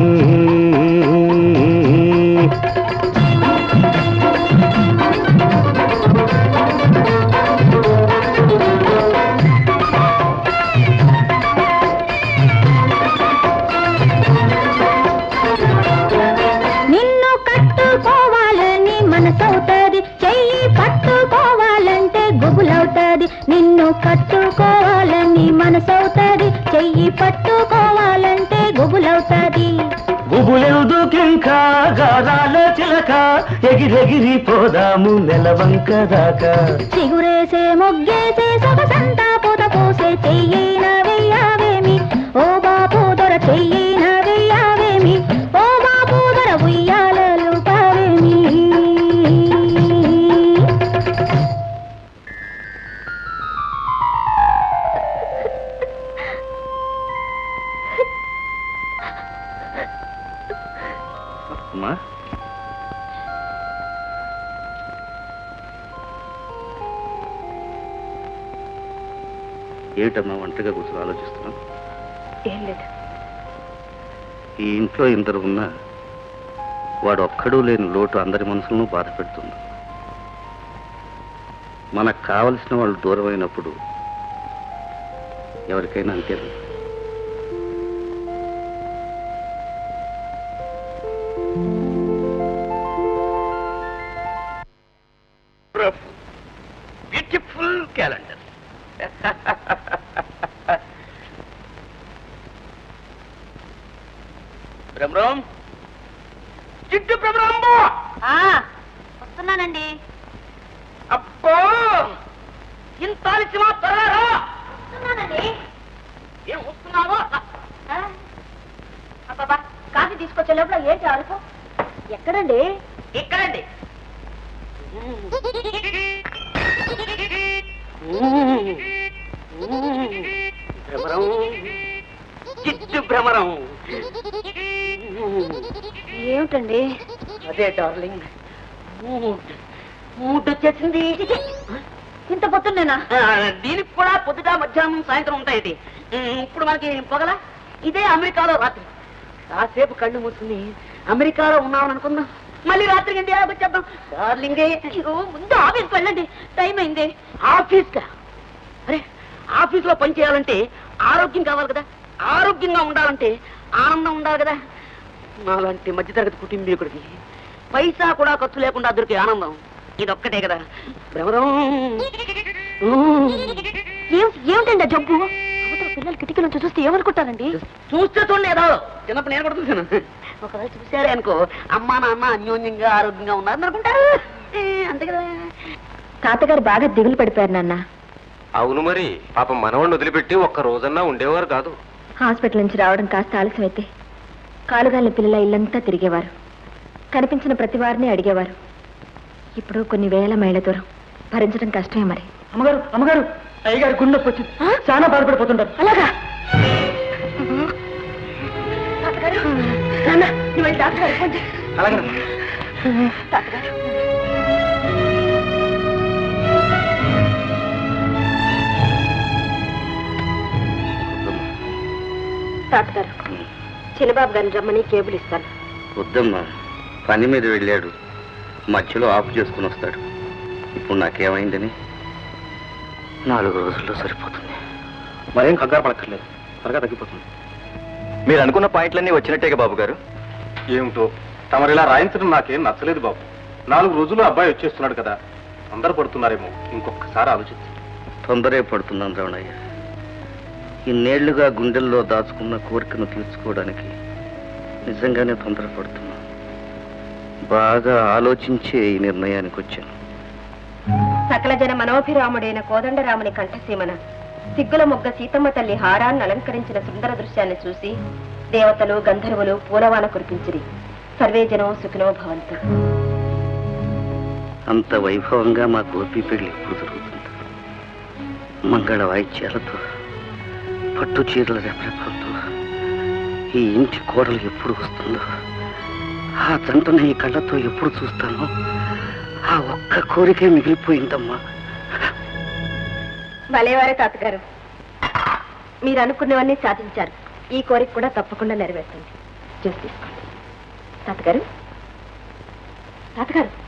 మనసవుతాది చెయ్యి పట్టుకోవాలంటే గుబులవుతాది గుబులెందుకింకా గారాల చిలక ఎగిరెగిరి పోదాము నెలవంక దాకా చిగురేసే మొగ్గేసే సొగసంతా పూత పూసే చెయ్యిన వెయ్యావేమి ఓ బాపు దొర చెయ్యిన వెయ్యావేమి ఓ బాపు దొర ఉయ్యాలలు పావేమి అమ్మా ఏమిటమ్మా ఒంటరిగా కూర్చొని ఆలోచిస్తున్నాం ఏం లేదు ఈ ఇంట్లో ఇందరు ఉన్నా వాడు ఒక్కడూ లేని లోటు అందరి మనసులను బాధ పెడుతుంది మనకు కావలసిన వాళ్ళు దూరం అయినప్పుడు ఎవరికైనా అంతే బ్యూటిఫుల్ క్యాలెండర్ భ్రమరం చిట్టు భ్రమరంబో వస్తున్నానండి అబ్బో ఇంత ఆలస్యమా త్వరగా రా. వస్తున్నానండి ఏం వస్తున్నావో అబ్బాబా కాఫీ తీసుకొచ్చే లోపల ఏంటి అరుపు ఎక్కడండి ఇక్కడండి భ్రమరం చిట్టు భ్రమరం ఏమిటండి అదే డార్లింగ్ మూడ్ మూడ్ వచ్చేసింది ఇంత పొద్దున్నేనా ఆ, దీనికి కూడా పొద్దుట మధ్యాహ్నం సాయంత్రం ఉంటాయి ఉమ్, ఇప్పుడు మనకి పొగల ఇదే అమెరికాలో రాత్రి కాసేపు కళ్ళు మూసుకుని అమెరికాలో ఉన్నామని అనుకుందాం మళ్ళీ రాత్రికి ఇండియాకి వచ్చేద్దాం డార్లింగే అయ్యో ముందు ఆఫీస్కి వెళ్ళండి టైం అయింది ఆఫీస్కా అరే ఆఫీస్లో పని చేయాలంటే ఆరోగ్యం కావాలి కదా ఆరోగ్యంగా ఉండాలంటే ఆనందం ఉండాలి కదా నాలాంటి మధ్యతరగతి కుటుంబీకుడికి పైసా కూడా ఖర్చు లేకుండా దొరికే ఆనందం ఇదొక్కటే కదా భ్రమరం ఏం ఏమిటండి ఆ జబ్బు అవతల పిల్లలు కిటికీ నుంచి చూస్తే ఏమనుకుంటారండి చూస్తే చూడండి ఏదో చిన్నప్పుడు నేను కూడా చూశాను ఒకవేళ చూసారే అనుకో అమ్మా నాన్న అన్యోన్యంగా ఆరోగ్యంగా ఉన్నారని అనుకుంటారు ఏ, అంతే కదా తాతగారు బాగా దిగులు పడిపోయారు నాన్న అవును మరి పాపం మనవాడిని వదిలిపెట్టి ఒక్క రోజన్నా ఉండేవారు కాదు హాస్పిటల్ నుంచి రావడం కాస్త ఆలస్యమైతే కాలుగాలిన పిల్లల ఇల్లంతా తిరిగేవారు కనిపించిన ప్రతి వారిని అడిగేవారు ఇప్పుడు కొన్ని వేల మైళ్ళ దూరం భరించడం కష్టమే మరి అమ్మగారు అమ్మగారు అయ్యగారు గుండె వచ్చింది చాలా బాధపడిపోతుంటారు అలాగా తాతగారు నాన్న నువ్వు వెళ్ళి డాక్టర్ గారికి ఫోన్ చేయి. అలాగే తాతగారు తాతగారు చిన్నబాబు గారిని రమ్మని కేబుల్ ఇస్తాను వద్దమ్మా పని మీద వెళ్ళాడు మధ్యలో ఆఫ్ చేసుకుని వస్తాడు ఇప్పుడు నాకేమైందని నాలుగు రోజుల్లో సరిపోతుంది మరేం కంగారు పడక్కర్లేదు త్వరగా తగ్గిపోతుంది మీరు అనుకున్న పాయింట్లన్నీ వచ్చినట్టేగా బాబు గారు ఏమిటో తమరు ఇలా రాయించడం నాకేం నచ్చలేదు బాబు నాలుగు రోజులు అబ్బాయి వచ్చేస్తున్నాడు కదా అందరు పడుతున్నారేమో ఇంకొకసారి ఆలోచించు తొందరే పడుతున్నాను రమణయ్య ఇన్నేళ్లుగా గుండెల్లో దాచుకున్న కోరికను తీర్చుకోవడానికి నిజంగానే తొందరపడుతున్నా బాగా ఆలోచించే ఈ నిర్ణయానికి వచ్చాను సకల జన మనోభిరాముడైన కోదండరాముని కంఠసీమన సిగ్గుల మొగ్గ సీతమ్మ తల్లి హారాన్ని అలంకరించిన సుందర దృశ్యాన్ని చూసి దేవతలు గంధర్వులు పూలవాన కురిపించిరి సర్వే జనం సుఖినో భవంతు అంత వైభవంగా మా గోపి పెళ్లి ఎప్పుడు జరుగుతుంది మంగళ వాయిద్యాలతో పట్టు చీరల రెపరెపలతో ఈ ఇంటి కోడలు ఎప్పుడు వస్తుందో ఆ జంటను ఈ కళ్ళతో ఎప్పుడు చూస్తానో ఆ ఒక్క కోరికే మిగిలిపోయిందమ్మా భలేవారే తాతగారు మీరు అనుకున్నవన్నీ సాధించారు ఈ కోరిక కూడా తప్పకుండా నెరవేరుతుంది జ్యూస్ తీసుకోండి తాతగారు తాతగారు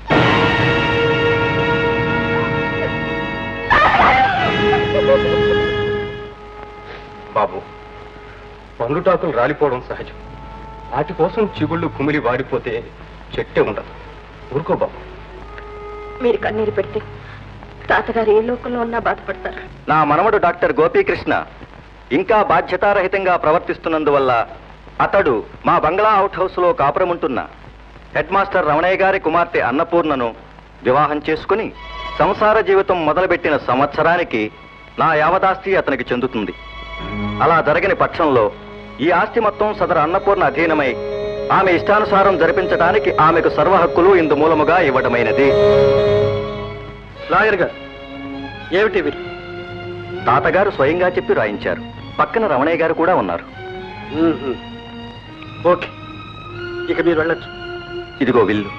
బాబు పండుటాకులు రాలిపోవడం సహజం వాటి కోసం చిగుళ్ళు కుమిలి వాడిపోతే చెట్టే ఉండదు ఊరుకో బాబు మీరు కన్నీరు పెడితే తాతగారు ఏ లోకంలో ఉన్నా బాధపడతారు నా మనవడు డాక్టర్ గోపీకృష్ణ ఇంకా బాధ్యతారహితంగా ప్రవర్తిస్తున్నందువల్ల అతడు మా బంగ్లా అవుట్ హౌస్లో కాపురముంటున్న హెడ్ మాస్టర్ రమణయ్య గారి కుమార్తె అన్నపూర్ణను వివాహం చేసుకుని సంసార జీవితం మొదలుపెట్టిన సంవత్సరానికి నా యావదాస్తి అతనికి చెందుతుంది అలా జరగని పక్షంలో ఈ ఆస్తి మొత్తం సదరు అన్నపూర్ణ అధీనమై ఆమె ఇష్టానుసారం జరిపించడానికి ఆమెకు సర్వ హక్కులు ఇందు మూలముగా ఇవ్వటమైనది లాయర్ గారు ఏమిటి వీరు తాతగారు స్వయంగా చెప్పి రాయించారు పక్కన రమణయ్య గారు కూడా ఉన్నారు మ్మ్. ఓకే ఇక మీరు వెళ్ళొచ్చు ఇదిగో విల్లు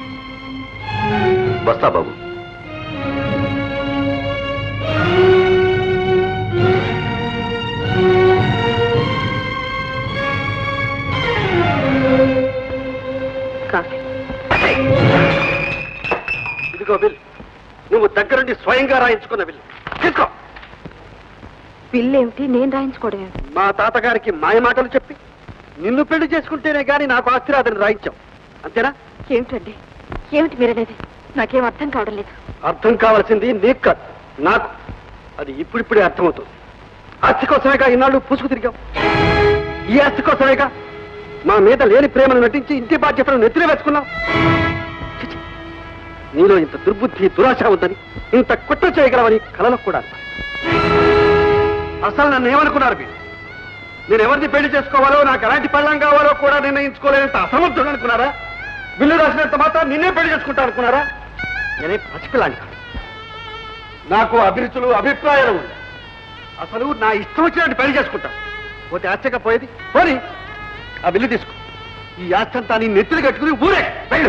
వస్తా బాబు కాఫీ ఇదిగో బిల్ నువ్వు దగ్గరుండి స్వయంగా రాయించుకున్న బిల్ తీసుకో బిల్లు ఏమిటి నేను రాయించుకోవడం ఏమిటి మా తాతగారికి మాయ మాటలు చెప్పి నిన్ను పెళ్లి చేసుకుంటేనే గాని నాకు ఆస్తి రాదని రాయించాం అంతేనా ఏమిటండి ఏమిటి మీరనేది నాకేం అర్థం కావడం లేదు అర్థం కావాల్సింది నీకు కాదు నాకు అది ఇప్పుడిప్పుడే అర్థమవుతుంది ఆస్తి కోసమేగా ఇన్నాళ్ళు పూసుకు తిరిగాం ఈ ఆస్తి కోసమేగా మా మీద లేని ప్రేమను నటించి ఇంటి బాధ్యతను నెత్తిన వేసుకున్నాం చిచి, నీలో ఇంత దుర్బుద్ధి దురాశ ఉందని ఇంత కుట్ర చేయగలవని కలలో కూడా అనుకోలేదు. అసలు నన్ను ఏమనుకున్నారు మీరు నేను ఎవరిని పెళ్లి చేసుకోవాలో నాకు ఎలాంటి పెళ్ళం కావాలో కూడా నిర్ణయించుకోలేనంత అసమర్థుడు అనుకున్నారా బిల్లు రాసినంత మాత్రం నిన్నే పెళ్లి చేసుకుంటా అనుకున్నారా నేనే పసిపిల్లాంటి కాదు. నాకు అభిరుచులు అభిప్రాయాలు ఉన్నాయి అసలు నా ఇష్టం వచ్చినట్టు పెళ్లి చేసుకుంటా పోతే ఆశ్చర్యపోయేది పోని ఆ బిల్లు తీసుకో ఈ ఆస్తి అంతా నీ నెత్తులు కట్టుకుని ఊరే వెళ్ళు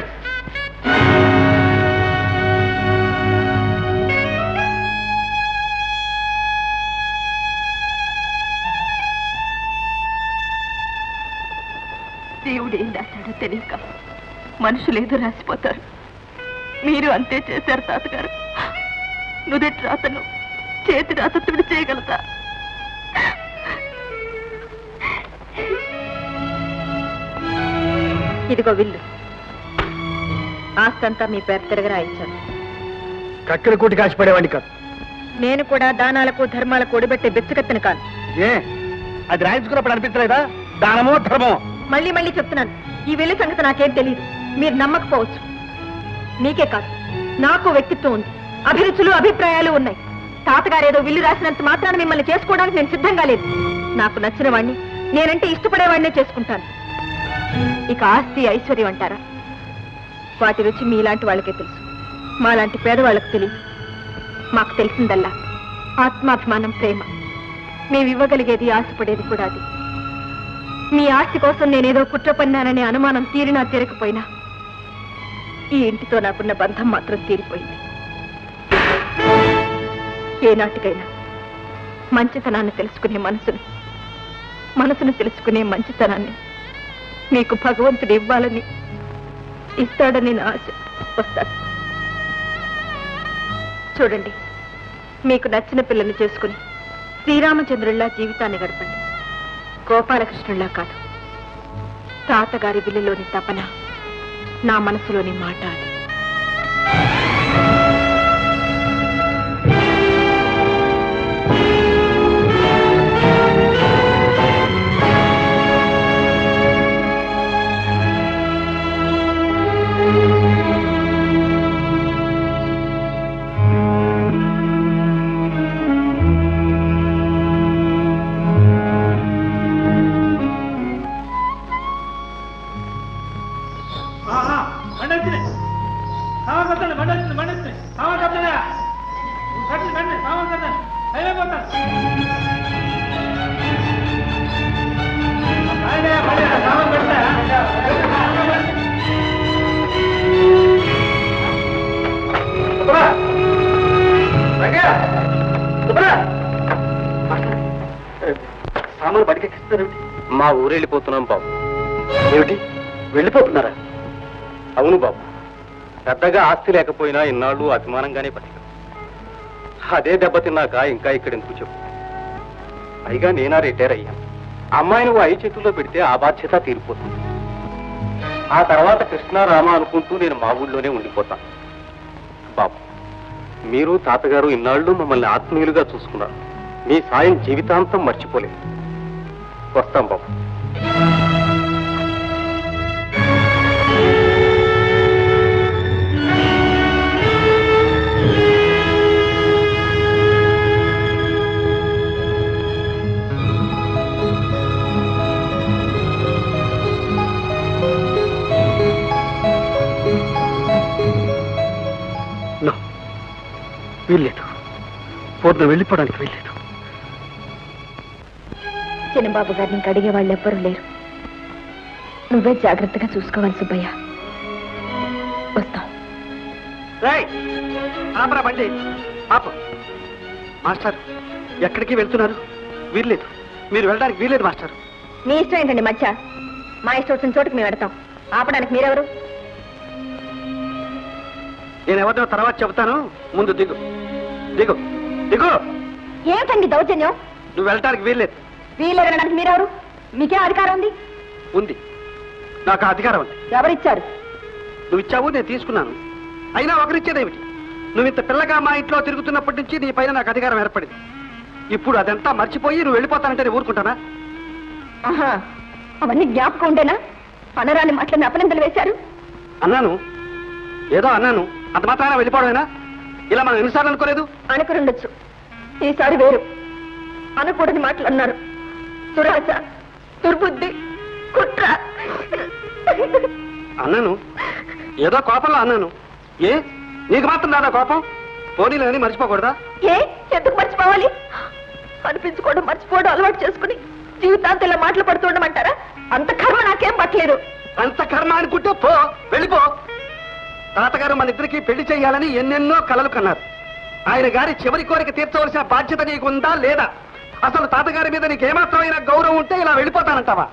దేవుడు ఏం రాశాడో తెలియక మనుషులేదో రాసిపోతారు మీరు అంతే చేశారు తాతగారు నుదుటి రాతను చేతి రాత తుడి చేయగలదా ఇదిగో విల్లు ఆస్తంతా మీ పేరు తిరగరాయించాను కక్కల కూటి కాసిపడేవాడిని కాదు నేను కూడా దానాలకు ధర్మాలకు ఒడిబెట్టే బెచ్చగత్తెను కాను ఏ అది రాయించుకున్నప్పుడు అనిపించలేదా దానమో ధర్మమో మళ్ళీ మళ్ళీ చెప్తున్నాను ఈ వెళ్లి సంగతి నాకేం తెలియదు మీరు నమ్మకపోవచ్చు మీకే కాదు నాకు వ్యక్తిత్వం ఉంది అభిరుచులు అభిప్రాయాలు ఉన్నాయి తాతగారు ఏదో విల్లు రాసినంత మాత్రాన మిమ్మల్ని చేసుకోవడానికి నేను సిద్ధంగా లేదు నాకు నచ్చిన వాడిని నేనంటే ఇష్టపడేవాడినే చేసుకుంటాను ఇక ఆస్తి ఐశ్వర్యం అంటారా వాటి రుచి మీలాంటి వాళ్ళకే తెలుసు మాలాంటి పేదవాళ్ళకు తెలియదు మాకు తెలిసిందల్లా ఆత్మాభిమానం ప్రేమ మేము ఇవ్వగలిగేది ఆశపడేది కూడా అది మీ ఆస్తి కోసం నేనేదో కుట్ర పన్నాననే అనుమానం తీరినా తీరకపోయినా ఈ ఇంటితో నాకున్న బంధం మాత్రం తీరిపోయింది ఏనాటికైనా మంచితనాన్ని తెలుసుకునే మనసును మనసును తెలుసుకునే మంచితనాన్ని మీకు భగవంతుడు ఇవ్వాలని ఇస్తాడని నా ఆశ వస్తాను చూడండి మీకు నచ్చిన పిల్లని చేసుకుని శ్రీరామచంద్రుల్లా జీవితాన్ని గడపండి గోపాలకృష్ణుల్లా కాదు తాతగారి బిల్లులోని తపన నా మనసులోని మాట అది సామాను బడికెక్కిస్తారు మా ఊరు వెళ్ళిపోతున్నాం బాబు ఏమిటి వెళ్ళిపోతున్నారా అవును బాబు పెద్దగా ఆస్తి లేకపోయినా ఇన్నాళ్ళు అభిమానంగానే బతికా అదే దెబ్బతిన్నాక ఇంకా ఇక్కడ ఎందుకు చెప్పు పైగా నేనా రిటైర్ అయ్యాను అమ్మాయిని ఓ ఐ చేతుల్లో పెడితే ఆ బాధ్యత తీరిపోతుంది ఆ తర్వాత కృష్ణ రామ అనుకుంటూ నేను మా ఊళ్ళోనే ఉండిపోతాను బాబు మీరు తాతగారు ఇన్నాళ్ళు మమ్మల్ని ఆత్మీయులుగా చూసుకున్నారు మీ సాయం జీవితాంతం మర్చిపోలేదు వస్తాం బాబు నో వీల్లేదు పూర్ణ వెళ్ళిపోవడానికి వీల్లేదు చిన్నబాబు గారిని ఇంక అడిగే వాళ్ళు ఎవ్వరూ లేరు నువ్వే జాగ్రత్తగా చూసుకోవాలి సుబ్బయ్య వస్తాం రేయ్ ఆపరా బండి ఆపు మాస్టర్ ఎక్కడికి వెళ్తున్నారు వీల్లేదు మీరు వెళ్ళడానికి వీల్లేదు మాస్టర్ మీ ఇష్టం ఏంటండి మధ్య మా ఇష్టం వచ్చిన చోటుకు మేము పెడతాం ఆపడానికి మీరెవరు నేను ఎవరినో తర్వాత చెబుతాను ముందు దిగు దిగు దిగు ఏమిటండి దౌర్జన్యం నువ్వు వెళ్ళడానికి వీల్లేదు వీళ్ళు వెళ్ళడానికి మీరెవరు మీకే అధికారం ఉంది ఉంది నాకు ఆ అధికారం ఉంది ఎవరిచ్చారు నువ్వు ఇచ్చావు నేను తీసుకున్నాను అయినా ఒకరిచ్చేదేమిటి నువ్వు ఇంత పిల్లగా మా ఇంట్లో తిరుగుతున్నప్పటి నుంచి నీ పైన నాకు అధికారం ఏర్పడింది ఇప్పుడు అదంతా మర్చిపోయి నువ్వు వెళ్ళిపోతానంటే నేను ఊరుకుంటానా ఆహా అవన్నీ జ్ఞాపకం ఉండేనా అనరాని మాటలని అపనిందలు వేశారు అన్నాను ఏదో అన్నాను అంత మాత్రాన వెళ్ళిపోవడమేనా ఇలా మనం ఎన్నిసార్లు అనుకోలేదు అనుకునుండొచ్చు ఈసారి వేరు అనకూడని మాటలు అన్నారు దురాశ దుర్బుద్ధి కుట్ర అన్నాను ఏదో కోపంలో అన్నాను ఏ నీకు మాత్రం రాదా కోపం పోనీలని మర్చిపోకూడదా ఏ ఎందుకు మర్చిపోవాలి అనిపించుకోవడం మర్చిపోవడం అలవాటు చేసుకుని జీవితాంతం ఇలా మాటలు పడుతూ ఉండమంటారా అంత కర్మ నాకేం పట్టలేదు అంత కర్మ అనుకుంటే పో వెళ్ళిపో తాతగారు మన ఇద్దరికి పెళ్లి చేయాలని ఎన్నెన్నో కలలు కన్నారు ఆయన గారి చివరి కోరిక తీర్చవలసిన బాధ్యత నీకుందా లేదా అసలు తాతగారి మీద నీకేమాత్రమైన గౌరవం ఉంటే ఇలా వెళ్ళిపోతానంటావా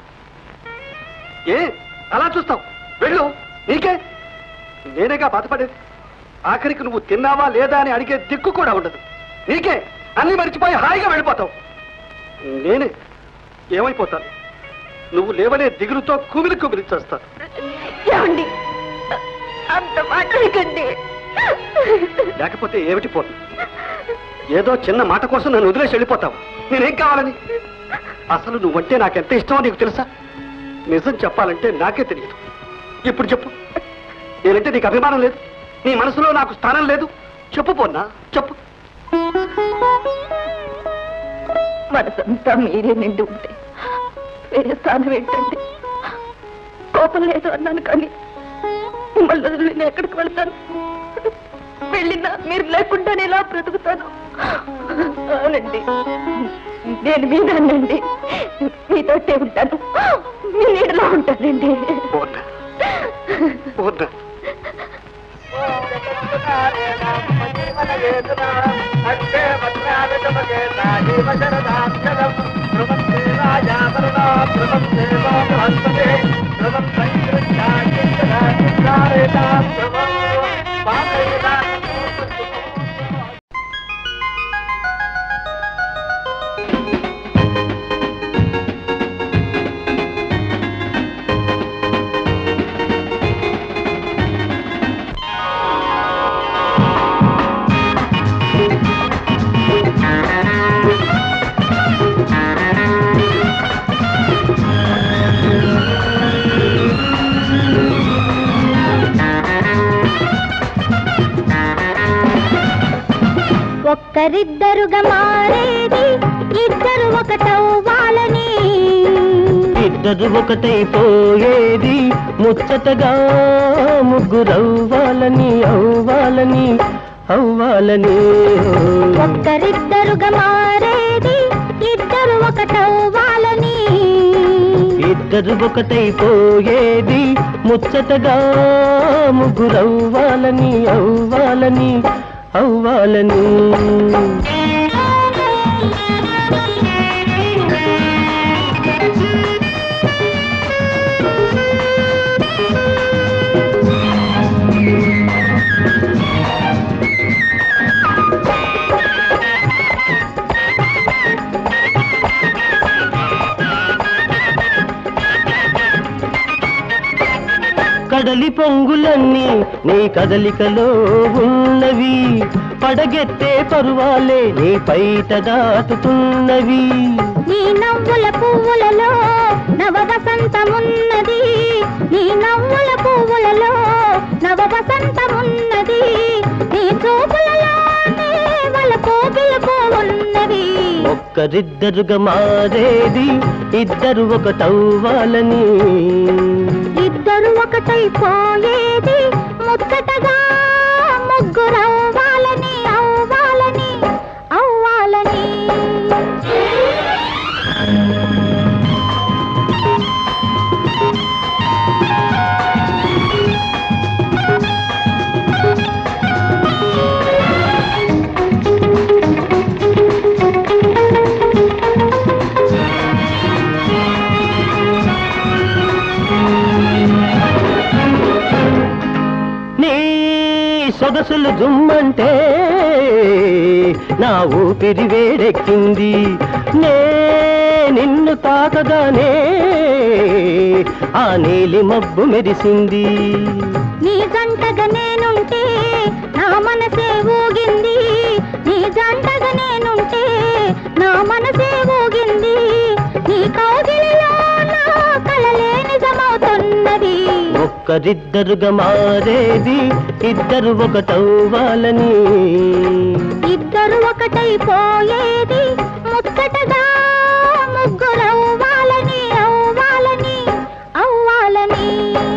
ఏ అలా చూస్తావు వెళ్ళు నీకే నేనేగా బాధపడేది ఆఖరికి నువ్వు తిన్నావా లేదా అని అడిగే దిక్కు కూడా ఉండదు నీకే అన్ని మరిచిపోయి హాయిగా వెళ్ళిపోతావు నేనే ఏమైపోతాను నువ్వు లేవనే దిగులుతో కుమిలి కుమిలి చేస్తాను ఏమండి అంత మాట్లాడకండి లేకపోతే ఏమిటి పోను ఏదో చిన్న మాట కోసం నన్ను వదిలేసి వెళ్ళిపోతావు నేనేం కావాలని అసలు నువ్వంటే నాకెంత ఇష్టమో నీకు తెలుసా నిజం చెప్పాలంటే నాకే తెలియదు ఇప్పుడు చెప్పు నేనంటే నీకు అభిమానం లేదు నీ మనసులో నాకు స్థానం లేదు చెప్పు పోన్నా చెప్పు మనసంతా మీరే నిండి ఉంటే వేరే స్థానం ఏంటండి కోపం లేదు అన్నాను కానీ మిమ్మల్ని వదిలి నేను ఎక్కడికి వెళ్తాను వెళ్ళినా మీరు లేకుండానే ఇలా బ్రతుకుతాను అవునండి నేను మీ నాన్నండి మీతోటే ఉంటాను మీ నీడలో ఉంటానండి పోన్నా పోన్నా ఒక్కరిద్దరుగా మారేది ఇద్దరు ఒకటవ్వాలని ఇద్దరు ఒకటైపోయేది ముచ్చటగా ముగ్గురవ్వాలని అవ్వాలని అవ్వాలని ఒక్కరిద్దరుగా మారేది ఇద్దరు ఒకటవ్వాలని ఇద్దరు ఒకటైపోయేది ముచ్చటగా ముగ్గురవ్వాలని అవ్వాలని అవ్వాలని కడలి పొంగులన్నీ నీ కదలికలో ఉన్నవి పడగెత్తే పరువాలే నీ పైట దాటుతున్నవి నీ నవ్వుల పువ్వులలో నవ వసంతమున్నది నీ నవ్వుల పువ్వులలో నవ వసంతమున్నది నీ చూపులలోనే వలపు పిలుపు ఉన్నది ఒక్కరిద్దరుగా మారేది ఇద్దరు ఒకటవ్వాలని ఇద్దరు ఒకటైపోయేది ముచ్చటగా ముగ్గురవ్వాలని అవ్వాలని అవ్వాలని నీ సొగసులు జుమ్మంటే నా ఊపిరి వేడెక్కింది నే నిన్ను తాకగానే ఆ నీలి మబ్బు మెరిసింది నీ జంటగా నేనుంటే నా మనసే ఊగింది నీ జంటగా నేనుంటే నా మనసే ఊగింది నీ కౌగిలిలో నా కలలే నిజమవుతున్నది ఒక్కరిద్దరుగా మారేది ఇద్దరు ఒకటవ్వాలని ఇద్దరు ఒకటైపోయేది ముచ్చటగా ముగ్గురవ్వాలని అవ్వాలని అవ్వాలని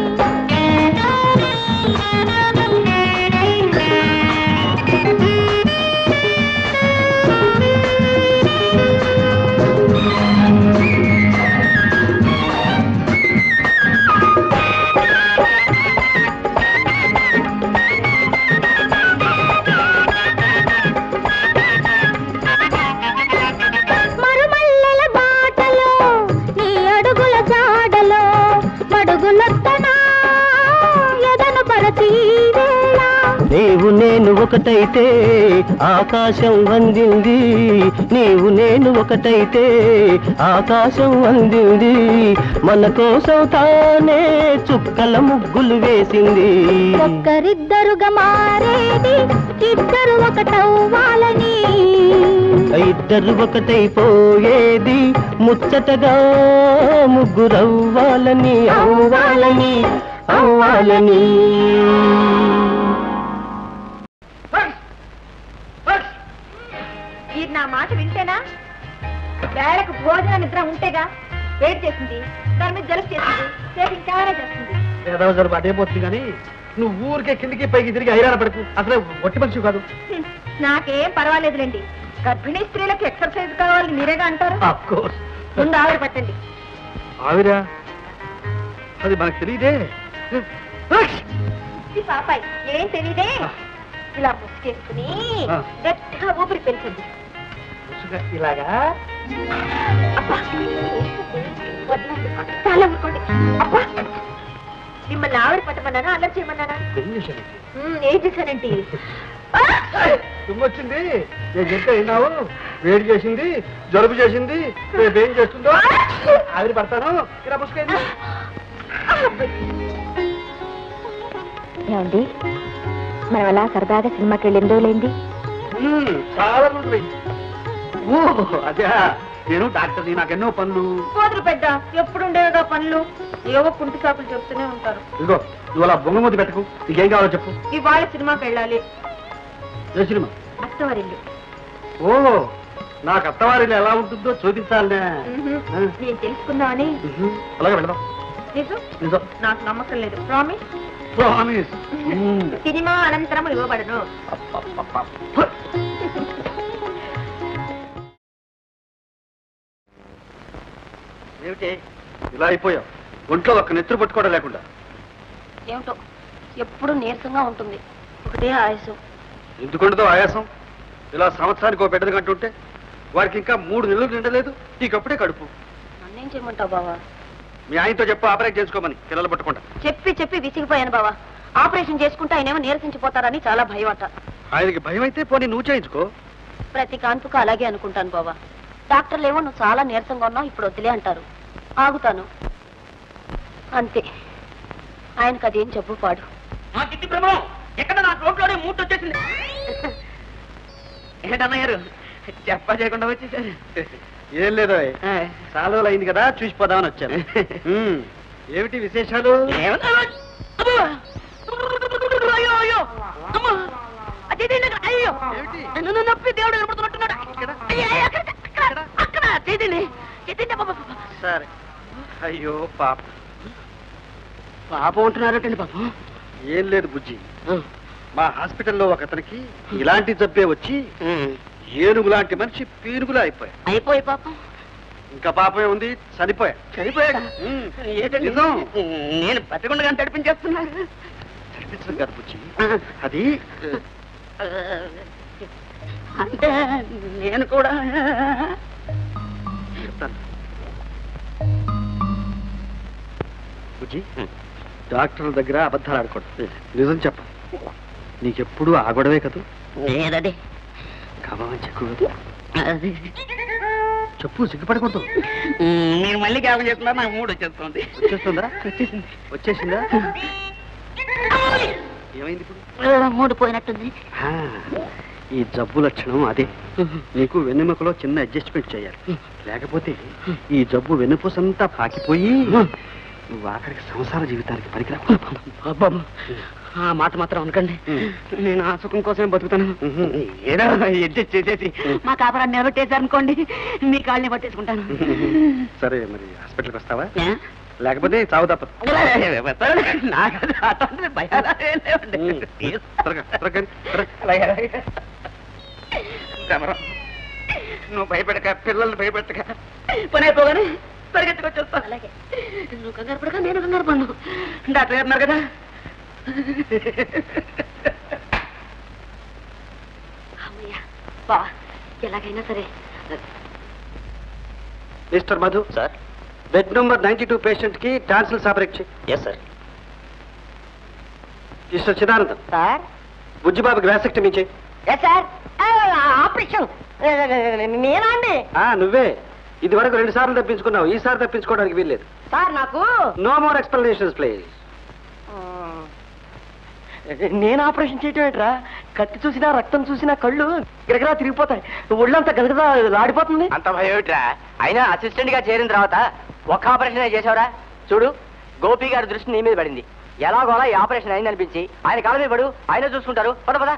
మరుమల్లెల బాటలో నీ అడుగుల జాడలో మడుగులొత్తనా ఎదను పరచి వేళ నీవు నేను ఒకటైతే ఆకాశం అందింది నీవు నేను ఒకటైతే ఆకాశం అందింది మన కోసం తానే చుక్కల ముగ్గులు వేసింది ఒక్కరిద్దరుగా మారేది ఇద్దరు ఒకటవ్వాలని ఇద్దరు ఒకటైపోయేది ముచ్చటగా ముగ్గురవ్వాలని అవ్వాలని అవ్వాలని ఈ నా మాట వింటేనా వేళకు భోజన నిద్ర ఉంటేగా వేడి చేసింది దాని మీద జలుపు చేసింది సేపు ఇంకానే చేస్తుంది ఏదో జరుపు అదే పోతుంది కానీ నువ్వు ఊరికే కిందికి పైకి తిరిగి హైరాణ పడుకు అసలే ఒట్టి మనిషి కాదు హ్మ్, నాకేం పర్వాలేదులేండి గర్భిణీ స్త్రీలకు ఎక్సర్సైజ్ కావాలని మీరేగా అంటారు ఆఫ్ కోర్స్ ముందు ఆవిరి పట్టండి ఆవిరా అది మనకు తెలియదే ఈ పాపాయ్ ఏం తెలియదే ఇలా ముసుకేసుకుని ఆ. గట్టిగా ఊపిరి పెంచండి ఇలాగా అబ్బా, వదలండి. చాలా ఊరుకోండి అబ్బా మిమ్మల్ని ఆవిరి పట్టమన్నానా అల్లరి చేయమన్నానా ఏం చేశాను హ్మ్, ఏం చేశానంటే ఆ! తుమ్మొచ్చింది నేను చెప్తే విన్నావు వేడి చేసింది జలుబు చేసింది రేపు ఏం చేస్తుందో ఆవిరి పడతాను ఇలా పుసుకైంది ఏమండి మనం అలా సరదాగా సినిమాకి వెళ్ళి ఎన్ని రోజులైంది చాలా రోజులు ఓ అదే నేను డాక్టర్ని నాకెన్నో పనులు పోదురు పెద్ద ఎప్పుడు ఉండేవిగా పనులు ఏవో కుంటి సాకులు చెప్తూనే ఉంటారు ఇదిగో నువ్వు అలా బొంగ ముద్దు పెట్టకు నీకేం కావాలో చెప్పు ఇవాళ సినిమాకి వెళ్ళాలి ఏ సినిమా అత్తవారిల్లు ఓ నాకు అత్తవారిని ఎలా ఉంటుందో చూపించాలనే మ్హూ. ఆ. నేను తెలుసుకుందామని ఉహు, అలాగే వెళదాం నిజం నిజం నాకు నమ్మకం లేదు ప్రామిస్ ప్రామిస్ సినిమా అనంతరం ఇవ్వబడను ఏమిటి ఇలా అయిపోయావు ఒంట్లో ఒక్క నెత్తురు పట్టుకోవడం లేకుండా ఏమిటో ఎప్పుడు నీరసంగా ఉంటుంది ఒకటే ఆయాసం ఎందుకుండదో ఆయాసం ఇలా సంవత్సరానికి ఒక బిడ్డది కంటుంటే వారికి ఇంకా మూడు నెలలు నిండలేదు నీకప్పుడే కడుపు నన్నేం చేయమంటావు బావా మీ ఆయనతో చెప్పు ఆపరేట్ చేసుకోమని పిల్లలు పట్టుకుంటా చెప్పి చెప్పి విసిగిపోయాను బావా ఆపరేషన్ చేసుకుంటే ఆయనేమో నీరసించిపోతారని చాలా భయం అట ఆయనకి భయం అయితే పోనీ నువ్వు చేయించుకో ప్రతి కాన్పుకు అలాగే అనుకుంటాను బావా డాక్టర్లు ఏమో నువ్వు చాలా నీరసంగా ఉన్నావు ఇప్పుడు వదిలే అంటారు ఆగుతాను అంతే ఆయనకు అదేం జబ్బు పాడు నా చిట్టి భ్రమం ఎక్కడ నా రోడ్లోనే మూట వచ్చేసింది ఏంటన్నయ్యారు చెప్పా చేయకుండా వచ్చేసారు ఏం లేదు చాలా రోజులు అయింది కదా చూసిపోదామని వచ్చాను ఉమ్, ఏమిటి విశేషాలు ఏమన్నా? అబ్బో! అయ్యో అయ్యో అమ్మా అదేంటి ఇక్కడ? అయ్యో ఏమిటి? నన్ను నొప్పి దేవుడు కనపడుతున్నట్టున్నాడు అయ్యో, అయ్యో, అక్కడ, అక్కడ, అక్కడ చేతిని చేతిని అబ్బబ్బ. సరే అయ్యో పాప పాపం ఉంటున్నారటండి పాపం ఏం లేదు బుజ్జి మా హాస్పిటల్లో ఒక అతనికి ఇలాంటి జబ్బే వచ్చి ఏనుగు లాంటి మనిషి పీనుగులా అయిపోయా అయిపోయి పాపం ఇంకా పాపమే ఉంది చనిపోయా చనిపోయాడా ఉమ్, ఏంటండి నిజం. నేను పచ్చకుండా తడిపించేస్తున్నాను చనిపించడం కాదు బుజ్జి అది అంటే నేను కూడా చెప్తాను బుజ్జి డాక్టర్ దగ్గర అబద్ధాలు ఆడకూడదు నిజం చెప్ప నీకెప్పుడు ఆ గొడవే కదూ లేదది కావాలని చెక్కు చెప్పు సిగ్గుపడకూడదు నేను మళ్ళీ జ్ఞాపకం చేస్తున్నా నాకు మూడు వచ్చేస్తుంది వచ్చేస్తుందా వచ్చేసిందా ఏమైంది ఇప్పుడు మూడు పోయినట్టుంది ఆ, ఈ జబ్బు లక్షణం అదే నీకు వెన్నెముకలో చిన్న అడ్జస్ట్మెంట్ చేయాలి లేకపోతే ఈ జబ్బు వెన్నుపూసంతా పాకిపోయి నువ్వు ఆఖరికి సంసార జీవితానికి పనికిరావు అబ్బాబు ఆ మాట మాత్రం అనకండి నేను ఆ సుఖం కోసమే బతుకుతాను ఏదో అడ్జస్ట్ చేసేసి మా కాపరాన్ని నిలబెట్టేశారనుకోండి మీ కాళ్ళని పట్టేసుకుంటాను సరే మరి హాస్పిటల్కి వస్తావా ఏ? లేకపోతే చావు తప్పదు నాకు అది అటువంటి భయాలు ఏం లేవండి. త్వరగా, త్వరగా, త్వరగా. భ్రమరం. నువ్వు భయపెడక పిల్లల్ని భయపెట్టక పని అయిపోగానే పరిగెత్తుకొచ్చేస్తాను అలాగే నువ్వు కంగారు పడక నేను కంగారు పడను డాక్టర్ గారు ఉన్నారు కదా అమ్మయ్యా బా ఎలాగైనా సరే mister Madhu sir bed number ninety two patient కి టాన్సిల్స్ ఆపరేట్ చేయి yes sir mister Chidanandam sir బుజ్జిబాబుకి వ్యాసక్టమీ చేయి సార్ ఆపరేషన్ నేనా అండి ఆ, నువ్వే ఇది వరకు రెండు సార్లు తప్పించుకున్నావు ఈసారి తప్పించుకోవడానికి వీల్లేదు సార్ నాకు నో మోర్ ఎక్స్ప్లెనేషన్స్ ప్లీజ్ నేను ఆపరేషన్ చేయటం ఏంట్రా కత్తి చూసినా రక్తం చూసినా కళ్ళు గిరగిరా తిరిగిపోతాయి ఒళ్ళంతా గదగదా లాడిపోతుంది అంత భయం ఏమిట్రా అయినా అసిస్టెంట్ గా చేరిన తర్వాత ఒక ఆపరేషన్ చేసావురా చూడు గోపి గారి దృష్టి నీ మీద పడింది ఎలాగోలా ఈ ఆపరేషన్ అయింది అనిపించి ఆయన కాళ్ళ మీద పడు ఆయన చూసుకుంటారు పద పద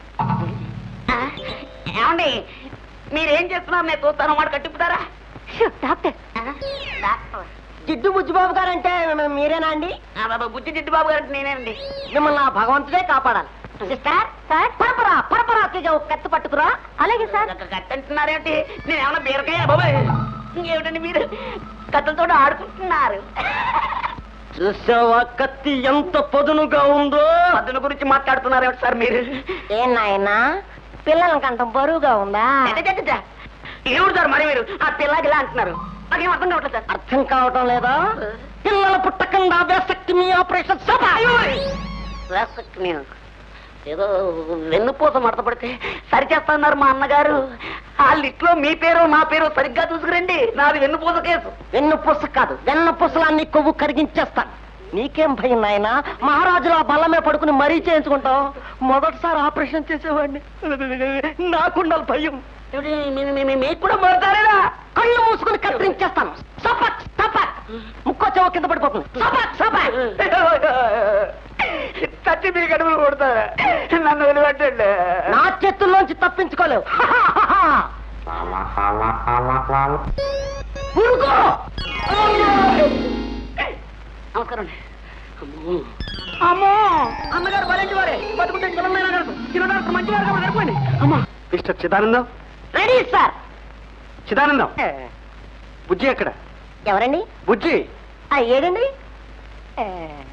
ఏమండి మీరేం చేస్తున్నారు నేను చూస్తాను మాట కట్టిపుతారా డాక్టర్ జిడ్డు బుజ్జిబాబు గారంటే మీరేనా అండి బుద్ధి జిడ్డు బాబు గారు నేనేనండి మిమ్మల్ని ఆ భగవంతుడే కాపాడాలి సిస్టర్ సార్ పరపరా పరపరా తీగ కత్తి పట్టుకురా అలాగే సార్ కట్టంటున్నారేంటి నేను ఏమన్నా బీరకాయ బాబాయ్ ఏమిటండి మీరు కథలతో ఆడుకుంటున్నారు చూసావా కత్తి ఎంత పదునుగా ఉందో పద్దుల గురించి మాట్లాడుతున్నారు సార్ మీరు ఏం నాయనా పిల్లల కంట బరువుగా ఉందా ఏమిటి సార్ మరి మీరు ఆ పిల్లగిలా అంటున్నారు నాకేం అర్థం కావట్లేదు సార్ అర్థం కావటం లేదా పిల్లలు పుట్టకుండా వేసక్తి మీ ఆపరేషన్ సభ ఏదో వెన్నుపూస మడత పడితే సరి చేస్తున్నారు మా అన్నగారు ఆ లిస్ట్ లో మీ పేరు నా పేరు సరిగ్గా చూసుకురండి నాది వెన్నుపూస కేసు వెన్ను పుస కాదు వెన్న పుసలాన్ని కొవ్వు కరిగించేస్తాను నీకేం భయం నాయన మహారాజులు ఆ బల్లమే పడుకుని మరీ చేయించుకుంటాం మొదటిసారి ఆపరేషన్ చేసేవాడిని నాకుండాలి భయం ఏమిటి, మీ- మీ- మీ- మీకు కూడా మొదటారేనా కళ్ళు మూసుకుని కత్తిరించేస్తాను సపక్ సపక్ ముక్కో చెవ కింద పడిపోతుంది సపక్ సపక్ చచ్చి మీ గడుపులు కొడతారా నన్ను వదిలిపెట్టండి నా చేతుల్లోంచి తప్పించుకోలేవు ఉరుకు! నమస్కారం అమ్మో అమ్మో అన్నగారు వలంటి వారే బతుకుంటే చిన్నమైన గారు చిన్న మంచి గారు గడపండి అమ్మా mister Chidanandam ready sir Chidanandam Bujji ఎక్కడ ఎవరండి బుజ్జి ఆ, ఏడండి ఏ.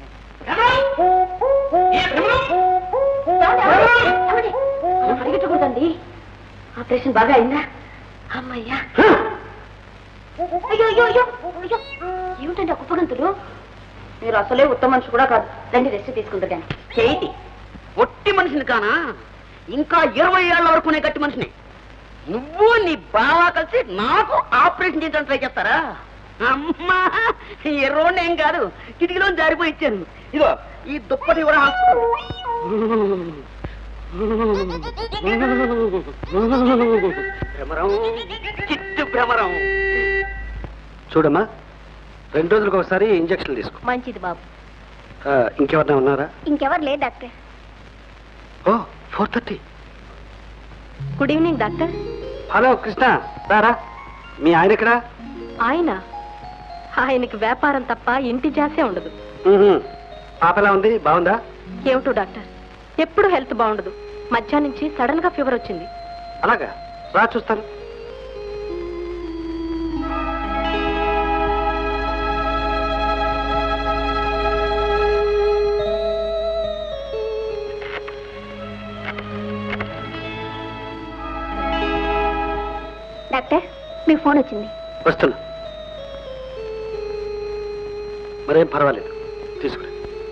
ఏమండి? అలా పరిగెట్టకూడదండి ఆపరేషన్ బాగా అయిందా అమ్మయ్యా అయ్యో అయ్యో అయ్యో అయ్యో ఏమిటండి కుప్పగంతులు మీరు అసలే ఉత్తమ మనిషి కూడా కాదు రండి రెస్ట్ తీసుకుంటారు కానీ చేయి ఒట్టి మనిషిని కానా ఇంకా ఇరవై ఏళ్ళ వరకు నేను గట్టి మనిషిని నువ్వు నీ బావ కలిసి నాకు ఆపరేషన్ చేయడానికి ట్రై చేస్తారా అమ్మా ఎర్రోడిని ఏం కాదు కిటికీలో జారిపోయి ఇచ్చాను ఇదిగో ఈ దుప్పటి కూడా భ్రమరం చిట్టు భ్రమరం చూడమ్మా రెండు రోజులకు ఒకసారి ఇంజక్షన్లు తీసుకో మంచిది బాబు ఆ, ఇంకెవరైనా ఉన్నారా ఇంకెవరు లేదు doctor oh four thirty good evening doctor hello Krishna రారా మీ ఆయన ఎక్కడా ఆయన ఆయనకి వ్యాపారం తప్ప ఇంటి జాసే ఉండదు మ్మ్హ్మ్. పాప ఎలా ఉంది బాగుందా ఏమిటో డాక్టర్ ఎప్పుడు హెల్త్ బాగుండదు మధ్యాహ్నం నుంచి సడన్ గా ఫీవర్ వచ్చింది అలాగా రా చూస్తాను డాక్టర్ మీకు ఫోన్ వచ్చింది వస్తున్నా మరేం పర్వాలేదు తీసుకురా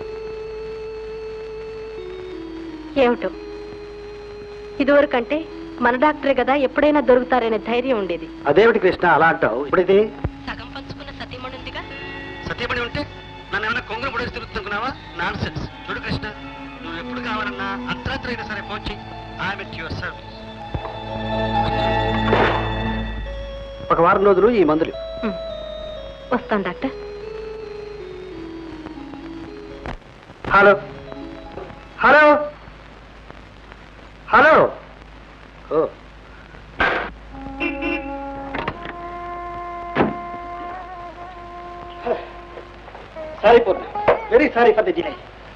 ఏమిటో ఇదివరకంటే మన డాక్టరే కదా ఎప్పుడైనా దొరుకుతారనే ధైర్యం ఉండేది అదేమిటి కృష్ణ అలా అంటావు ఇప్పుడైతే సగం పంచుకున్న సతీమణుందిగా సత్యపడి ఉంటే నన్ను ఏమైనా కొంగలు పడేసి తిరుగుతున్నావా నాన్ సెన్స్ చూడు కృష్ణ నువ్వు ఎప్పుడు కావాలన్నా అర్ధరాత్రి అయినా సరే ఫోన్ చెయ్యి ఐఎమ్ ఎట్ యువర్ సర్వీస్ ఒక వారం రోజులు ఈ మందులు వస్తాను doctor hello hello hello oh sorry Poorna very sorry for the delay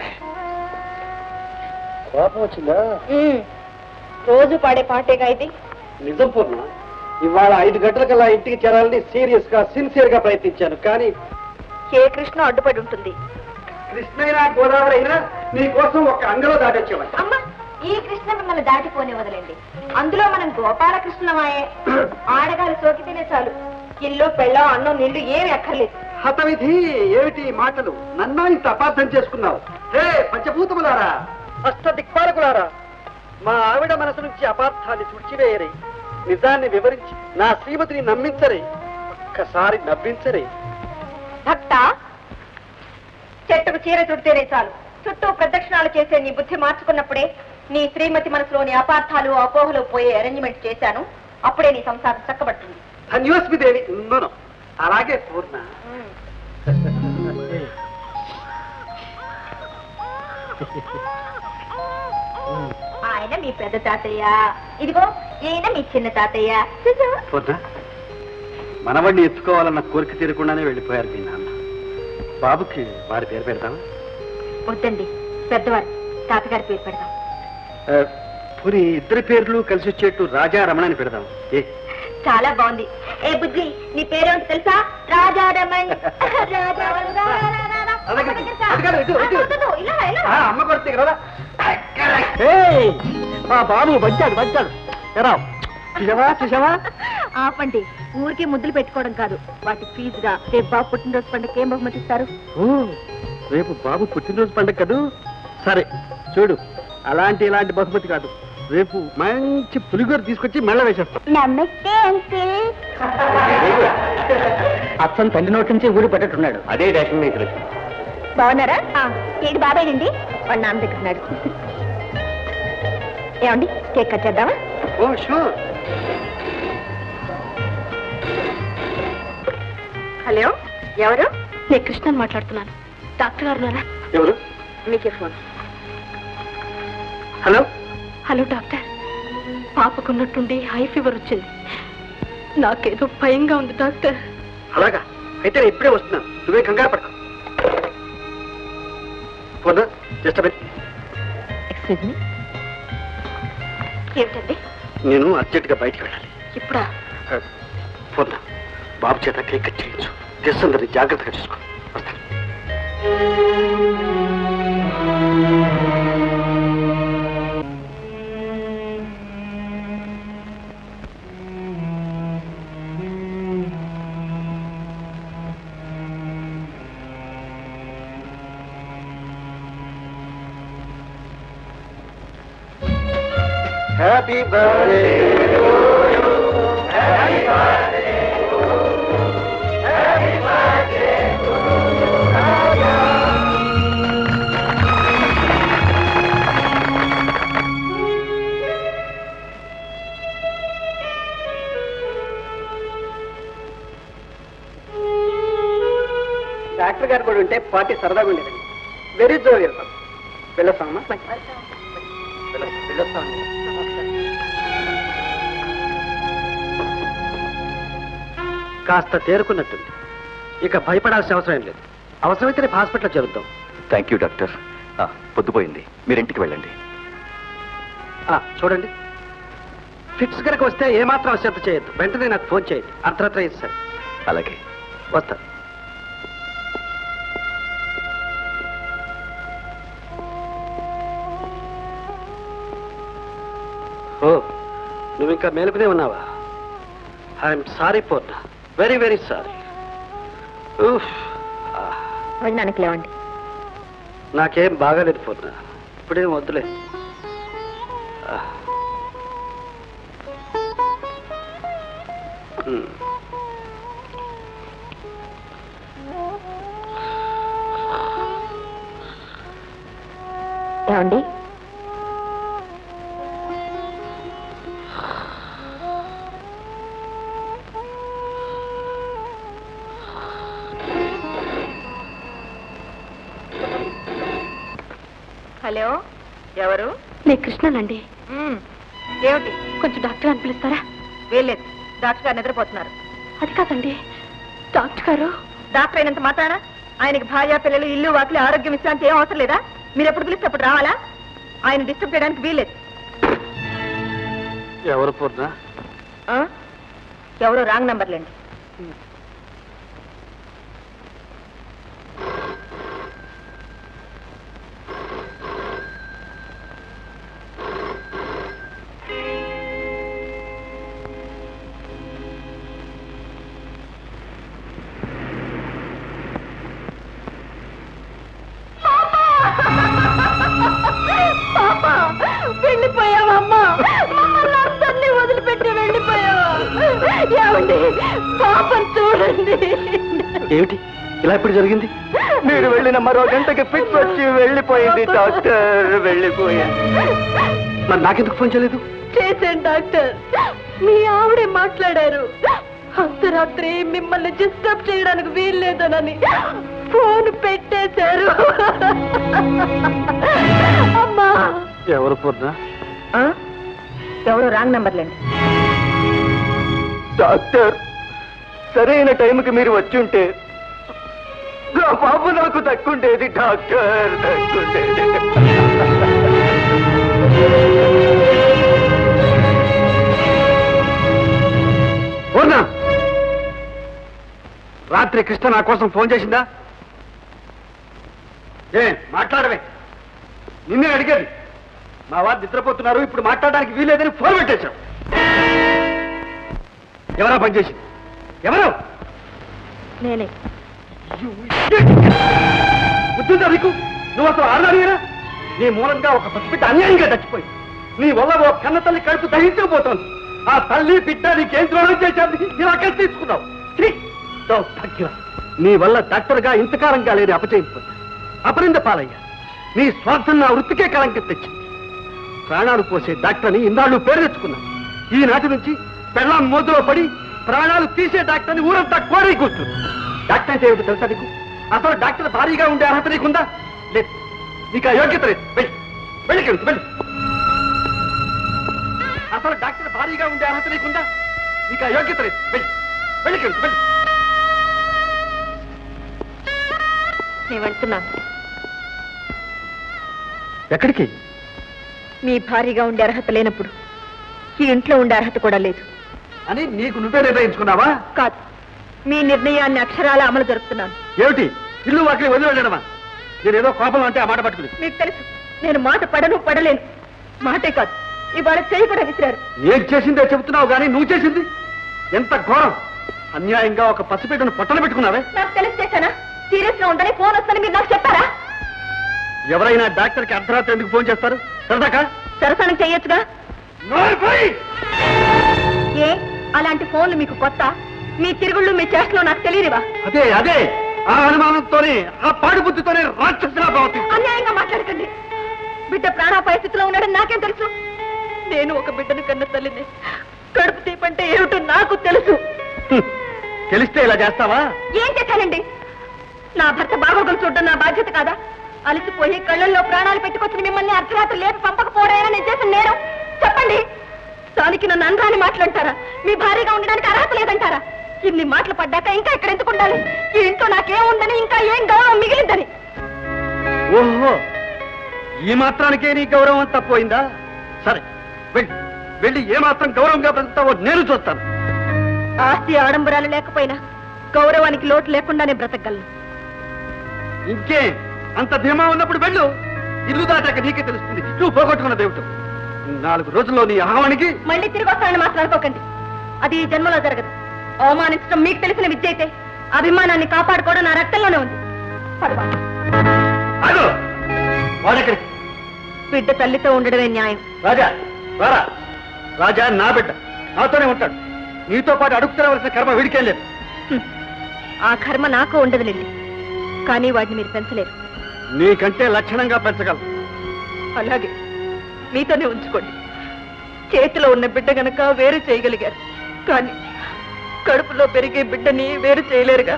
కోపం వచ్చిందా రోజు పాడే పాటేగా ఇది నిజం పూర్ణ ఇవాళ ఐదు గంటలకల్లా ఇంటికి చేరాలని సీరియస్ గా సిన్సియర్ గా ప్రయత్నించాను కానీ ఏ కృష్ణ అడ్డుపడి ఉంటుంది కృష్ణైనా గోదావరి అయినా నీ కోసం ఒక అంగలో దాటొచ్చేవాడు అమ్మ ఈ కృష్ణ మిమ్మల్ని దాటిపోని వదలండి అందులో మనం గోపాలకృష్ణమాయే ఆడగాలి సోకితేనే చాలు ఇల్లు పెళ్ళం అన్నం నీళ్లు ఏమి అక్కర్లేదు హతవిధి ఏమిటి ఈ మాటలు నన్నా ఇంత అపార్థం చేసుకున్నావు హే పంచభూతములారా అష్ట దిక్పాలకులారా మా ఆవిడ మనసు నుంచి అపార్థాన్ని తుడిచివేయరే నిజాన్ని వివరించి నా శ్రీమతిని నమ్మించరే ఒక్కసారి నవ్వించరే భక్త చెట్టుకు చీర చుడితేనే చాలు చుట్టూ ప్రదక్షిణాలు చేసే నీ బుద్ధి మార్చుకున్నప్పుడే నీ శ్రీమతి మనసులోని అపార్థాలు అపోహలు పోయే అరేంజ్మెంట్ చేశాను అప్పుడే నీ సంసారం చక్కబడుతుంది ధన్యోస్మి దేవి నోను అలాగే పూర్ణ ఆయన మీ పెద్ద తాతయ్య ఇదిగో ఈయన మీ చిన్న తాతయ్య పూర్ణ మనవడిని ఎత్తుకోవాలన్న కోరిక తీరకుండానే వెళ్ళిపోయారు మీ నాన్న బాబుకి వారి పేరు పెడతాం వద్దండి పెద్దవారు తాతగారి పేరు పెడదాం పూరి ఇద్దరి పేర్లు కలిసి వచ్చేట్టు రాజా రమణ అని పెడదాం ఏ చాలా బాగుంది ఏ బుజ్జి నీ పేరేంటి తెలుసా రాజారమణ్ రాజారమణ్ రా, రా, రా, రా, రా. అలాగే. అమ్మ దగ్గరికి రా. అటు కాదు, ఇటు, ఇటు. ఆ, వద్దు, వద్దు, ఇలా, ఇలా. ఆ, అమ్మ కొడితే కదా మా బాబు వచ్చాడు వచ్చాడు ఎరా చూసావా చూసావా ఆపండి ఊరికి ముద్దులు పెట్టుకోవడం కాదు వాటి ఫీజుగా రేపు బాబు పుట్టినరోజు పండుగ ఏం బహుమతి ఇస్తారు ఓ, రేపు బాబు పుట్టినరోజు పండుగ కదూ సరే చూడు అలాంటి ఇలాంటి బహుమతి కాదు రేపు మంచి పులిగోర తీసుకొచ్చి మెళ్ళ వేసేస్తాం నమస్తే అంకిల్ అచ్చం తండ్రి నోటి నుంచి ఊరి పెట్టట్టున్నాడు అదే రేషన్ మీకు తెలుసు బాగున్నారా ఏది బాబాయ్ అండి వాళ్ళ నాన్న దగ్గర ఉన్నాడు ఏమండి కేక్ కట్ చేద్దామా ఓ షూర్ హలో ఎవరు నేను కృష్ణన్ మాట్లాడుతున్నాను డాక్టర్ గారు ఉన్నారా ఎవరు మీకే ఫోన్ హలో హలో డాక్టర్ పాపకున్నట్టుండి హై ఫీవర్ వచ్చింది నాకేదో భయంగా ఉంది డాక్టర్ అలాగా అయితే నేను ఇప్పుడే వస్తున్నాను నువ్వే కంగారు పడకు పోదా జస్ట్ ఎక్స్క్యూజ్ మీ ఏమిటండి నేను అర్జెంటుగా బయటికి వెళ్ళాలి ఇప్పుడా పోదా బాబు చేత కేక్ కట్ చేయించు గెస్ట్ అందరినీ జాగ్రత్తగా చూసుకో వస్తాను హ్యాపీ బర్త్డే డాక్టర్ గారు కూడా ఉంటే పార్టీ సరదాగా ఉండేదండి వెరీ జోవియల్ వెళ్ళొస్తామమ్మా వెళ్ళొస్తామండి కాస్త తేరుకున్నట్టుంది ఇక భయపడాల్సిన అవసరం ఏం లేదు అవసరమైతే రేపు హాస్పిటల్లో జరుగుతాం థ్యాంక్ యూ డాక్టర్ పొద్దుపోయింది మీరు ఇంటికి వెళ్ళండి ఆ, చూడండి ఫిక్స్ కనుక వస్తే ఏమాత్రం అశ్రద్ధ చేయొద్దు వెంటనే నాకు ఫోన్ చేయండి అర్ధరాత్రి అయింది సార్ అలాగే వస్తా ఓ నువ్వు ఇంకా మేలుకునే ఉన్నావా I'm sorry Poorna very very sorry భోజనానికి లేవండి నాకేం బాగాలేదు పూర్ణ ఇప్పుడేం వద్దులే ఆ. ఉమ్. ఏమండి హలో ఎవరు నేను కృష్ణనండి మ్మ్. ఏమిటి కొంచెం డాక్టర్ అని పిలుస్తారా వీల్లేదు డాక్టర్ గారు నిద్రపోతున్నారు అది కాదండి డాక్టర్ గారు డాక్టర్ అయినంత మాత్రాన ఆయనకి భార్య పిల్లలు ఇల్లు వాకిలి ఆరోగ్యం విశ్రాంతి ఏం అవసరం లేదా మీరు ఎప్పుడు పిలిస్తే అప్పుడు రావాలా ఆయన డిస్టర్బ్ చేయడానికి వీల్లేదు ఎవరు పూర్ణ ఆ? ఎవరో రాంగ్ నంబర్లేండి వెళ్ళిపోయావమ్మా మమ్మల్ని అందరినీ వదిలిపెట్టి వెళ్ళిపోయావా ఏమండి పాపం చూడండి ఏమిటి ఇలా ఇప్పుడు జరిగింది మీరు వెళ్ళిన మరో గంటకి ఫిక్స్ వచ్చి వెళ్ళిపోయింది డాక్టర్ వెళ్ళిపోయింది మరి నాకెందుకు ఫోన్ చేయలేదు చేశాను డాక్టర్ మీ ఆవిడే మాట్లాడారు అర్ధరాత్రి మిమ్మల్ని డిస్టర్బ్ చేయడానికి వీల్లేదనని ఫోన్ పెట్టేశారు అమ్మా ఎవరు పూర్ణ ఎవరో రాంగ్ నంబర్లేండి డాక్టర్ సరైన టైంకి మీరు వచ్చి ఉంటే నా బాబు నాకు దక్కుండేది డాక్టర్ దక్కుండేది పూర్ణ రాత్రి కృష్ణ నా కోసం ఫోన్ చేసిందా ఏ మాట్లాడవే నిన్నే అడిగేది మా వారు నిద్రపోతున్నారు ఇప్పుడు మాట్లాడడానికి వీలేదని ఫోన్ పెట్టేశావు ఎవరా పనిచేసింది ఎవరు నేనే బుద్ధిందా నీకు నువ్వు అసలు ఆడదానివేనా నీ మూలంగా ఒక పసిబిడ్డ అన్యాయంగా చచ్చిపోయింది నీ వల్ల ఓ కన్న తల్లి కడుపు దహించుకుపోతోంది ఆ తల్లి బిడ్డ నీకేం ద్రోహం చేశారు ఇలా కలిసి తీసుకున్నావు ఛీ! దౌర్భాగ్యం. నీ వల్ల డాక్టర్గా ఇంతకాలంగా లేని అపచయిపోయా అపరింద పాలయ్యా నీ స్వార్థం నా వృత్తికే కళంకం తెచ్చింది ప్రాణాలు పోసే డాక్టర్ని ఇన్నాళ్ళు పేరు తెచ్చుకున్నాను ఈనాటి నుంచి పెళ్ళాం మోదులో పడి ప్రాణాలు తీసే డాక్టర్ని ఊరంతా కోరి కూర్చుంది డాక్టర్ అంటే ఏమిటో తెలుసా నీకు అసలు డాక్టర్ భారీగా ఉండే అర్హత నీకుందా లేదు నీకు ఆ యోగ్యత లేదు వెళ్ళి వెళ్ళి ఇక్కడి నుంచి, వెళ్ళి అసలు డాక్టర్ భారీగా ఉండే అర్హత నీకుందా నీకు ఆ యోగ్యత లేదు వెళ్ళి వెళ్ళి ఇక్కడి నుంచి, వెళ్ళి నేను వెళ్తున్నాను ఎక్కడికి మీ భారీగా ఉండే అర్హత లేనప్పుడు ఈ ఇంట్లో ఉండే అర్హత కూడా లేదు అని నీకు నువ్వే నిర్ణయించుకున్నావా కాదు మీ నిర్ణయాన్ని అక్షరాల అమలు జరుపుతున్నాను ఏమిటి ఇల్లు వాకిలి వదిలి వెళ్ళడమా నేను ఏదో కోపం అంటే ఆ మాట పట్టుకుని మీకు తెలుసు నేను మాట పడను పడలేను మాటే కాదు ఇవాళ చేయి కూడా విసిరారు నేను చేసిందే చెబుతున్నావు కానీ నువ్వు చేసింది ఎంత ఘోరం అన్యాయంగా ఒక పసిబిడ్డను పొట్టన పెట్టుకున్నావే నాకు తెలిసి చేశానా సీరియస్ గా ఉండని ఫోన్ వస్తుందని మీరు నాకు చెప్పారా ఎవరైనా డాక్టర్కి అర్ధరాత్రి ఎందుకు ఫోన్ చేస్తారు సరదాకా సరసనం చెయ్యొచ్చుగా నోరుపోయి! ఏ అలాంటి ఫోన్లు మీకు కొత్త మీ తిరుగుళ్ళు మీ చేష్టలు నాకు తెలియనివా అదే అదే ఆ అనుమానంతోనే ఆ పాడు బుద్ధితోనే రాక్షసులా ప్రవర్తిస్తాను అన్యాయంగా మాట్లాడకండి బిడ్డ ప్రాణాపాయ స్థితిలో ఉన్నాడని నాకేం తెలుసు నేను ఒక బిడ్డను కన్న తల్లిని కడుపు తీపంటే ఏమిటో నాకు తెలుసు హ్మ్. తెలిస్తే ఇలా చేస్తావా ఏం చేశానండి నా భర్త బాగోగులు చూడడం నా బాధ్యత కాదా అలసిపోయి కళ్ళల్లో ప్రాణాలు పెట్టుకొచ్చిన మిమ్మల్ని అర్ధరాత్రి లేపి పంపకపోవడైనా నేను చేసిన నేరం చెప్పండి దానికి నన్ను అనరాని మాట్లాడతారా మీ భార్యగా ఉండడానికి అర్హత లేదంటారా ఇన్ని మాటలు పడ్డాక ఇంకా ఇక్కడ ఎందుకు ఉండాలి ఈ ఇంట్లో నాకేం ఉందని ఇంకా ఏం గౌరవం మిగిలిందని ఓహో ఈ మాత్రానికే నీ గౌరవం అంతా పోయిందా సరే వెళ్ళి వెళ్ళి ఏ మాత్రం గౌరవంగా బ్రతుకుతావో నేను చూస్తాను ఆస్తి ఆడంబరాలు లేకపోయినా గౌరవానికి లోటు లేకుండానే బ్రతకగలను ఇంకే అంత ధీమా ఉన్నప్పుడు వెళ్ళు ఇల్లు దాటాక నీకే తెలుస్తుంది నువ్వు పోగొట్టుకున్న దేవుడు నాలుగు రోజుల్లో నీ అహవానికి మళ్ళీ తిరిగి వస్తానని మాట్లాడుకోకండి అది ఈ జన్మలో జరగదు అవమానించడం మీకు తెలిసిన విద్య అయితే అభిమానాన్ని కాపాడుకోవడం నా రక్తంలోనే ఉంది పడవా. అదో వాడెక్కడికి బిడ్డ తల్లితో ఉండడమే న్యాయం రాజా రారా రాజా నా బిడ్డ నాతోనే ఉంటాడు నీతో పాటు అడుగు తిరగవలసిన కర్మ వీడికేం లేదు హ్మ్. ఆ కర్మ నాకు ఉండదులేండి కానీ వాటిని మీరు పెంచలేరు నీకంటే లక్షణంగా పెంచగలరు అలాగే మీతోనే ఉంచుకోండి చేతిలో ఉన్న బిడ్డ గనక వేరు చేయగలిగారు కానీ కడుపులో పెరిగే బిడ్డని వేరు చేయలేరుగా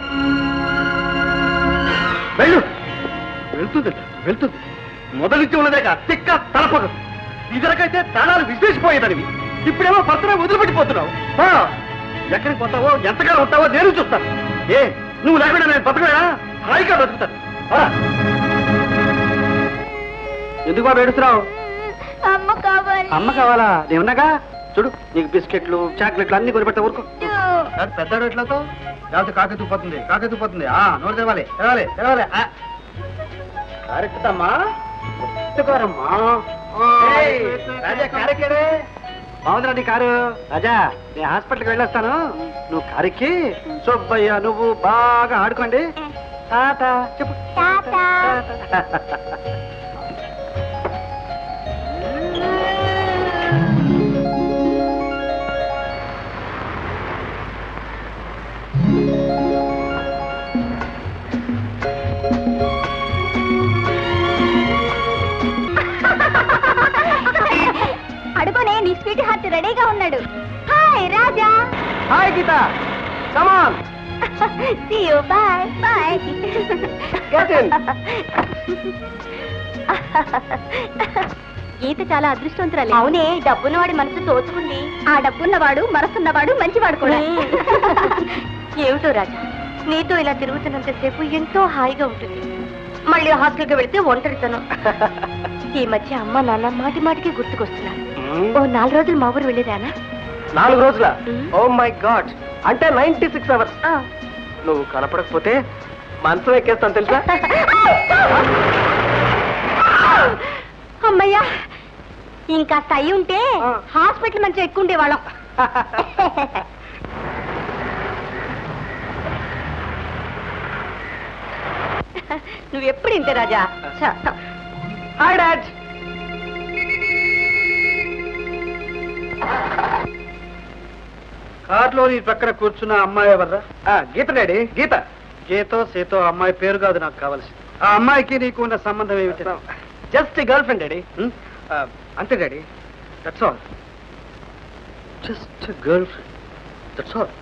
వెళ్ళు వెళ్తుంది వెళ్తుంది మొదలుచ్చి ఉన్నదేక తిక్క తలపదు ఇదివరకైతే తాళాలు విసిరేసిపోయేదనివి ఇప్పుడేమో భర్తనే వదిలిపెట్టిపోతున్నావు పో. ఎక్కడికి పోతావో ఎంతకాలం ఉంటావో నేను చూస్తాను ఏ నువ్వు లేకుండా నేను బతకలేనా హాయిగా బతుకుతాను పో. ఎందుకు బాబు ఏడుస్తున్నావు అమ్మ కావాలి అమ్మ కావాలా నేను ఉన్నాగా చూడు నీకు బిస్కెట్లు చాక్లెట్లు అన్ని కొనిపెడతా ఊరుకో పెద్ద ఎట్లతో లేకపోతే కాకి తుప్పుతుంది కాకి తుప్పుతుంది ఆ నోరు తెవాలి తెవాలి తెవాలి కారెక్కుతామ్మా ఒత్తుకోరమ్మా రాజా కారెక్కాడే బాగుందిరా నీ కారు రాజా నేను హాస్పిటల్కి వెళ్ళొస్తాను నువ్వు కారెక్కి సుబ్బయ్య నువ్వు బాగా ఆడుకోండి తాత చెప్పు అడుగునే నీ స్వీట్ హార్ట్ రెడీగా ఉన్నాడు hi Raja hi Geetha come on See you. Bye. Bye. Get in. Geetha చాలా అదృష్టవంతురాలి అవునే డబ్బున్నవాడి మనసు దోచుకుంది ఆ డబ్బున్నవాడు మనసున్నవాడు మంచివాడు కూడా ఏమిటో రాజా నీతో ఇలా తిరుగుతున్నంతసేపు ఎంతో హాయిగా ఉంటుంది మళ్ళీ హాస్టల్కి వెళ్తే ఒంటరితనం ఈ మధ్య అమ్మ నాన్న మాటి మాటికి గుర్తుకొస్తున్నారు ఓ నాలుగు రోజులు మా ఊరు వెళ్ళేదానా నాలుగు రోజుల మ్మ్. ఓ మై గాడ్ అంటే నైన్టీ సిక్స్ అవర్స్ నువ్వు కనపడకపోతే మనసు ఎక్కేస్తాను తెలుసా అమ్మయ్యా ఇంకా అయి ఉంటే ఆ. హాస్పిటల్ మంచిగా ఎక్కువ ఉండేవాళ్ళం నువ్వు ఎప్పుడు ఇంతే రాజా ఛ. హాయ్ డాడ్ కార్లో నీ పక్కన కూర్చున్న అమ్మాయి ఎవర్రా గీత డాడీ గీత గీతో సీతో అమ్మాయి పేరు కాదు నాకు కావాల్సి ఆ అమ్మాయికి నీకు ఉన్న సంబంధం ఏమిటి జస్ట్ గర్ల్ ఫ్రెండ్ డాడీ అంతే daddy that's all just girl friend that's all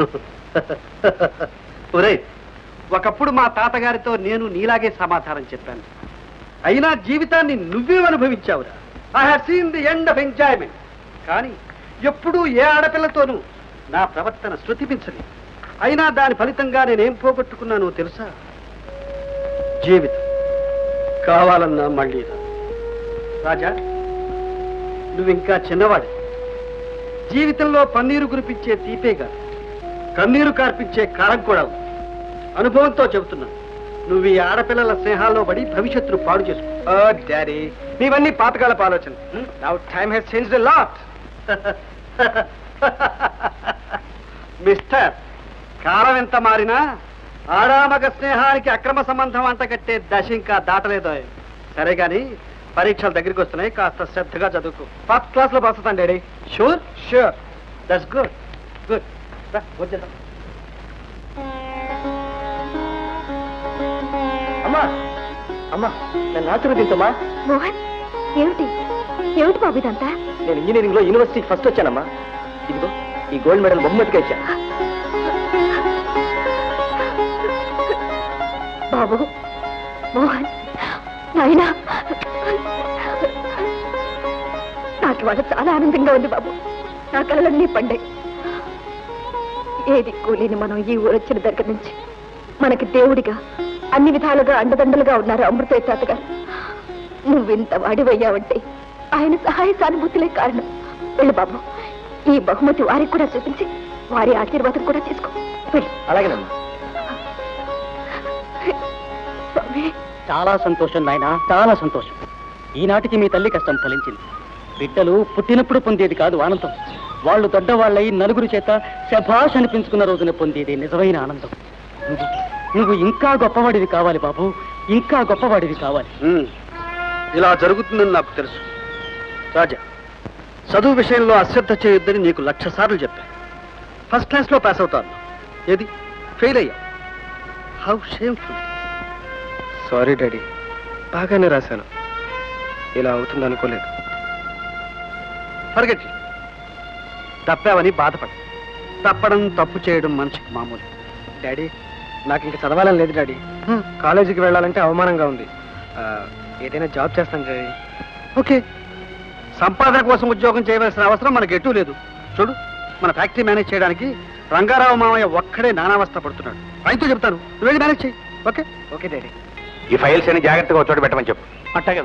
ఒరే ఒకప్పుడు మా తాతగారితో నేను నీలాగే సమాధానం చెప్పాను అయినా జీవితాన్ని నువ్వే అనుభవించావురా I have seen the end of enjoyment కానీ ఎప్పుడూ ఏ ఆడపిల్లతోనూ నా ప్రవర్తన శృతిపించలేదు అయినా దాని ఫలితంగా నేనేం పోగొట్టుకున్నానో తెలుసా జీవితం కావాలన్నా మళ్ళీ రా. రాజా నువ్వింకా చిన్నవాడి జీవితంలో పన్నీరు కురిపించే తీపేగా కన్నీరు కార్పించే కారం కూడా ఉంది అనుభవంతో చెబుతున్నాను నువ్వు ఈ ఆడపిల్లల స్నేహాల్లో పడి భవిష్యత్తును పాడు చేసుకో డాడీ నీవన్నీ పాతకాలపు ఆలోచన now time has change lot mister కాలం ఎంత మారినా ఆడామగ స్నేహానికి అక్రమ సంబంధం అంట కట్టే దశ ఇంకా దాటలేదు సరే గాని పరీక్షలు దగ్గరికి వస్తున్నాయి కాస్త శ్రద్ధగా చదువుకో ఫస్ట్ క్లాస్ లో వస్తాను daddy sure sure that's good good వచ్చేద్దాం అమ్మా అమ్మా నన్ను ఆశీర్వదించమ్మా మోహన్ ఏమిటి ఏమిటి బాబు ఇదంతా నేను ఇంజనీరింగ్ లో యూనివర్సిటీకి ఫస్ట్ వచ్చానమ్మా ఇదిగో ఈ గోల్డ్ మెడల్ బహుమతిగా ఇచ్చా బాబు మోహన్ నాయనా నాకు ఇవాళ చాలా ఆనందంగా ఉంది బాబు నా కళ్ళన్నీ పండాయి ఏది కూలిని మనం ఈ ఊరొచ్చిన దగ్గర నుంచి మనకి దేవుడిగా అన్ని విధాలుగా అండదండలుగా ఉన్నారు అమృతయ్య తాత గారు నువ్వింత వాడివయ్యావంటే ఆయన సహాయ సానుభూతులే కారణం వెళ్ళు బాబు ఈ బహుమతి వారికి కూడా చూపించి వారి ఆశీర్వాదం కూడా తీసుకో వెళ్ళు అలాగేనమ్మా స్వామి చాలా సంతోషం నాయన చాలా సంతోషం ఈనాటికి మీ తల్లి కష్టం ఫలించింది బిడ్డలు పుట్టినప్పుడు పొందేది కాదు ఆనందం వాళ్ళు దొడ్డవాళ్ళై నలుగురు చేత శభాష్ అనిపించుకున్న రోజున పొందేది నిజమైన ఆనందం నువ్వు నువ్వు ఇంకా గొప్పవాడివి కావాలి బాబు ఇంకా గొప్పవాడివి కావాలి ఉమ్, ఇలా జరుగుతుందని నాకు తెలుసు రాజా చదువు విషయంలో అశ్రద్ధ చేయొద్దని నీకు లక్ష సార్లు చెప్పాను ఫస్ట్ క్లాస్లో పాస్ అవుతాను ఏది ఫెయిల్ అయ్యా హౌ షేమ్ఫుల్ సారీ డాడీ బాగానే రాశాను ఇలా అవుతుంది అనుకోలేదు ఫర్గెట్ తప్పావని బాధపడ తప్పడం తప్పు చేయడం మనిషికి మామూలు డాడీ నాకు ఇంకా చదవాలని లేదు డాడీ కాలేజీకి వెళ్ళాలంటే అవమానంగా ఉంది ఆ, ఏదైనా జాబ్ చేస్తాను డాడీ ఓకే సంపాదన కోసం ఉద్యోగం చేయవలసిన అవసరం మనకు ఎటూ లేదు చూడు మన ఫ్యాక్టరీ మేనేజ్ చేయడానికి రంగారావు మామయ్య ఒక్కడే నానావస్థ పడుతున్నాడు ఆయనతో చెప్తాను నువ్వు వెళ్ళి మేనేజ్ చేయి ఓకే ఓకే డాడీ ఈ ఫైల్స్ అని జాగ్రత్తగా చోట పెట్టమని చెప్పు అట్టగే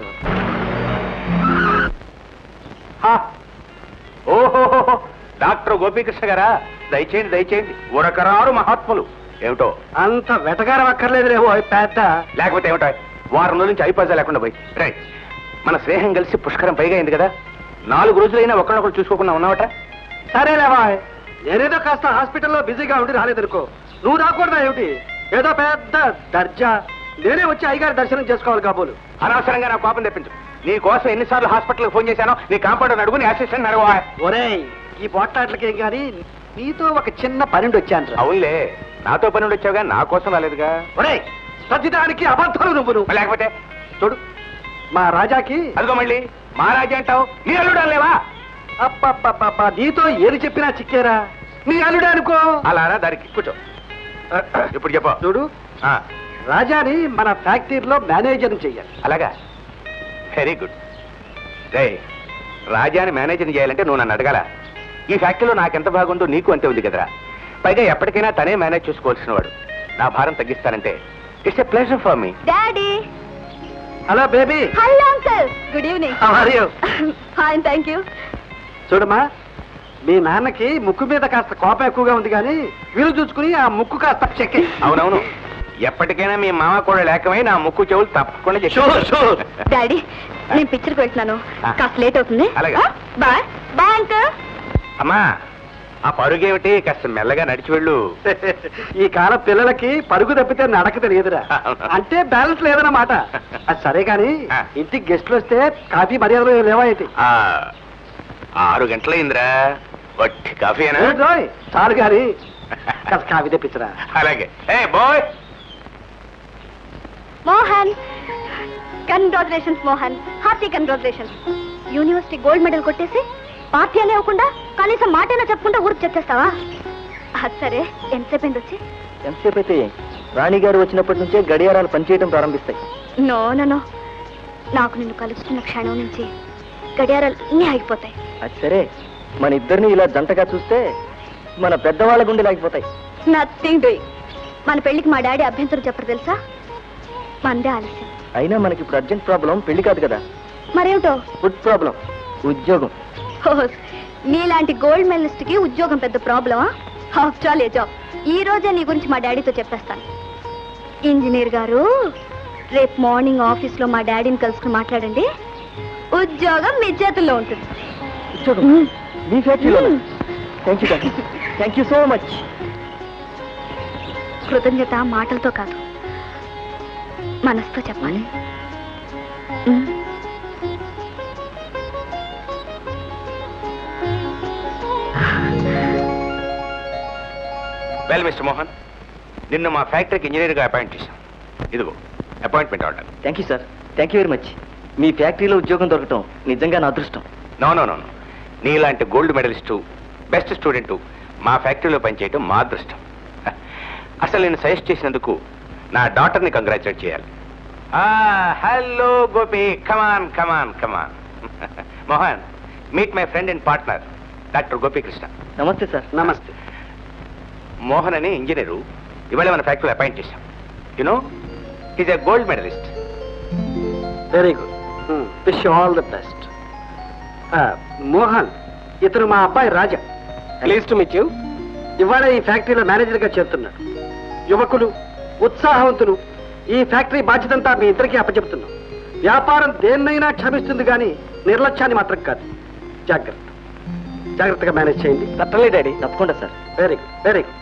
ఓహో డాక్టర్ గోపీకృష్ణ గారా దయచేయండి దయచేయండి ఊరకరారు మహాత్ములు ఏమిటో అంత వెటకారం అక్కర్లేదులేమో అవి పెద్ద లేకపోతే ఏమిటో వారం రోజుల నుంచి అయిపోజా లేకుండా పోయి రైట్ మన స్నేహం కలిసి పుష్కరం పైగా అయింది కదా నాలుగు రోజులైనా ఒకరినొకరు చూసుకోకుండా ఉన్నావట సరేలేవా నేనేదో కాస్త హాస్పిటల్లో బిజీగా ఉండి రాలేదనుకో నువ్వు రాకూడదా ఏమిటి ఏదో పెద్ద దర్జా నేనే వచ్చి అయ్యగారి దర్శనం చేసుకోవాలి కాబోలు అనవసరంగా నా కోపం తెప్పించు నీ కోసం ఎన్నిసార్లు హాస్పిటల్కి ఫోన్ చేశానో నీ కాంపౌండర్ అడుగు నీ అసిస్టెంట్ అడగవా ఒరేయ్ ఈ బొట్లాట్లకేం కానీ నీతో ఒక చిన్న పనిండి వచ్చాను అవునులే నాతో పని ఉండి వచ్చావుగా నా కోసం రాలేదుగా ఒరేయ్ ప్రతిదానికి అబద్ధాలు నువ్వు నువ్వు మరి లేకపోతే చూడు మా రాజాకి అదిగో మళ్ళీ మహారాజా అంటావు నీ అల్లుడు లేవా అప్పప్పప్ప నీతో ఏది చెప్పినా చిక్కేరా నీ అల్లుడే అనుకో అలారా దానికి కూర్చో ఇప్పుడు చెప్పు చూడు ఆ, రాజాని మన ఫ్యాక్టరీలో మేనేజర్ చెయ్యాలి అలాగా వెరీ గుడ్ రే రాజాని మేనేజర్ చేయాలంటే నువ్వు నన్ను అడగాల ఈ ఫ్యాక్టరీలో నాకెంత బాగుందో నీకు అంతే ఉంది కదరా పైగా ఎప్పటికైనా తనే మేనేజ్ చేసుకోవాల్సిన వాడు నా భారం తగ్గిస్తానంటే it's a pleasure for me daddy hello baby hello uncle good evening మరియు ఫైన్ థ్యాంక్ యూ చూడమ్మా మీ నాన్నకి ముక్కు మీద కాస్త కోపం ఎక్కువగా ఉంది కానీ వీలు చూసుకుని ఆ ముక్కు కాస్త చెక్కి అవునవును ఎప్పటికైనా మీ మామ కూడా లేకమై నా ముక్కు చెవులు తప్పకుండా Sure, చెప్పు sure. డాడీ నేను పిక్చర్కి వెళ్తున్నాను ఆ. కాస్త లేట్ అవుతుంది అలాగే. బాయ్ బాయ్ అంకుల్ అమ్మా ఆ పరుగేమిటి కాస్త మెల్లగా నడిచి వెళ్ళు ఈ కాలం పిల్లలకి పరుగు తప్పితే నడక తెలియదురా అంటే బ్యాలెన్స్ లేదన్నమాట అది సరే కానీ ఆ. ఇంటికి గెస్ట్లు వస్తే కాఫీ మర్యాదలు లేవా ఏంటి ఆ, ఆరు గంటలైందిరా వట్టి కాఫీనా ఏంటి రోయ్? చాలు గాని కాస్త కాఫీ తెప్పించరా అలాగే ఏ boy Mohan congratulations Mohan hearty congratulations university gold medal కొట్టేసి పార్టీ అని ఇవ్వకుండా కనీసం మాటైనా చెప్పకుండా ఊరికి చెప్పేస్తావా అది సరే ఎంతసేపు అయింది వచ్చి ఎంతసేపు అయితే రాణి గారు వచ్చినప్పటి నుంచే గడియారాలు పనిచేయడం ప్రారంభిస్తాయి నో నో నో నాకు నిన్ను కలుస్తున్న క్షణం నుంచి గడియారాలు అన్నీ ఆగిపోతాయి అది సరే మన ఇద్దరిని ఇలా జంటగా చూస్తే మన పెద్దవాళ్ళ గుండె లాగిపోతాయి నథింగ్ డూయింగ్ మన పెళ్లికి మా డాడీ అభ్యంతరం చెప్పరు తెలుసా మందే ఆలస్యం అయినా మనకి ఇప్పుడు అర్జెంట్ ప్రాబ్లం పెళ్లి కాదు కదా మరేమిటో ఫుడ్ ప్రాబ్లం ఉద్యోగం హోస్, నీలాంటి గోల్డ్ మెడలిస్ట్ కి ఉద్యోగం పెద్ద ప్రాబ్లమా ఆఫ్టర్ ఆల్ ఏ జాబ్ ఈ రోజే నీ గురించి మా డాడీతో చెప్పేస్తాను ఇంజనీర్ గారు రేపు మార్నింగ్ ఆఫీస్ లో మా డాడీని కలుసుకుని మాట్లాడండి ఉద్యోగం మీ చేతుల్లో ఉంటుంది ఉద్యోగం మీ ఫ్యాక్టరీలో thank you thank you so much కృతజ్ఞత మాటలతో కాదు మనసుతో చెప్పాలి మ్మ్. వెల్ మిస్టర్ మోహన్ నిన్ను మా ఫ్యాక్టరీకి ఇంజనీర్గా అపాయింట్ చేశాం ఇదిగో appointment order thank you sir thank you very much మీ ఫ్యాక్టరీలో ఉద్యోగం దొరకటం నిజంగా నా అదృష్టం నో నో నో నో నీలాంటి గోల్డ్ మెడలిస్టు బెస్ట్ స్టూడెంట్ మా ఫ్యాక్టరీలో పనిచేయటం మా అదృష్టం అసలు నేను సజెస్ట్ చేసినందుకు నా డాటర్ని కంగ్రాచులేట్ చేయాలి hello Gopi come on come on come on Mohan meet my friend and partner doctor Gopikrishna నమస్తే సార్ నమస్తే మోహన్ అని ఇంజనీరు ఇవాళ మన ఫ్యాక్టరీ అపాయింట్ చేశాం you know is a gold medalist very good wish all the best Mohan ఇతను మా అబ్బాయి Raja please to meet you ఇవాళ ఈ ఫ్యాక్టరీలో మేనేజర్గా చేరుతున్నాడు యువకులు ఉత్సాహవంతులు ఈ ఫ్యాక్టరీ బాధ్యతంతా మీ ఇద్దరికీ అప్పచెప్తున్నాం వ్యాపారం దేన్నైనా క్షమిస్తుంది కానీ నిర్లక్ష్యాన్ని మాత్రం కాదు జాగ్రత్త జాగ్రత్తగా మేనేజ్ చేయండి తప్పలే డాడీ తప్పకుండా sir very good very good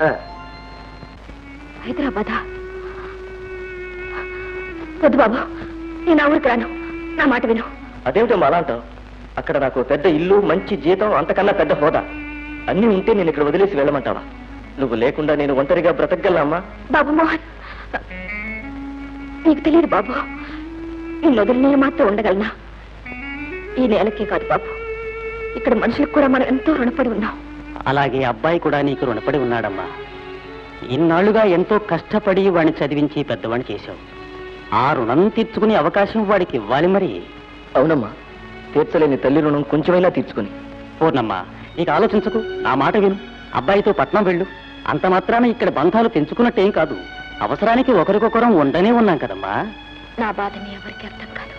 హైదరాబాదా వద్దు బాబు నేను ఆ ఊరికి రాను నా మాట విను అదేమిటమ్మా అలా అంటావు అక్కడ నాకు పెద్ద ఇల్లు మంచి జీతం అంతకన్నా పెద్ద హోదా అన్నీ ఉంటే నేను ఇక్కడ వదిలేసి వెళ్ళమంటావా నువ్వు లేకుండా నేను ఒంటరిగా బ్రతకగలనా అమ్మా బాబు మోహన్ నీకు తెలియదు బాబు నిన్ను వదిలి నేను మాత్రం ఉండగలనా ఈ నేలకే కాదు బాబు ఇక్కడ మనుషులకు కూడా మనం ఎంతో రుణపడి ఉన్నాం అలాగే అబ్బాయి కూడా నీకు రుణపడి ఉన్నాడమ్మా ఇన్నాళ్లుగా ఎంతో కష్టపడి వాడిని చదివించి పెద్దవాడిని చేశావు ఆ రుణం తీర్చుకునే అవకాశం వాడికి ఇవ్వాలి మరి అవునమ్మా తీర్చలేని తల్లి రుణం కొంచెమైనా తీర్చుకుని పూర్ణమ్మ నీకు ఆలోచించకు నా మాట విను అబ్బాయితో పట్నం వెళ్ళు అంత మాత్రాన ఇక్కడ బంధాలు తెంచుకున్నట్టేం కాదు అవసరానికి ఒకరికొకరం ఉండనే ఉన్నాం కదమ్మా నా బాధ మీ ఎవరికి అర్థం కాదు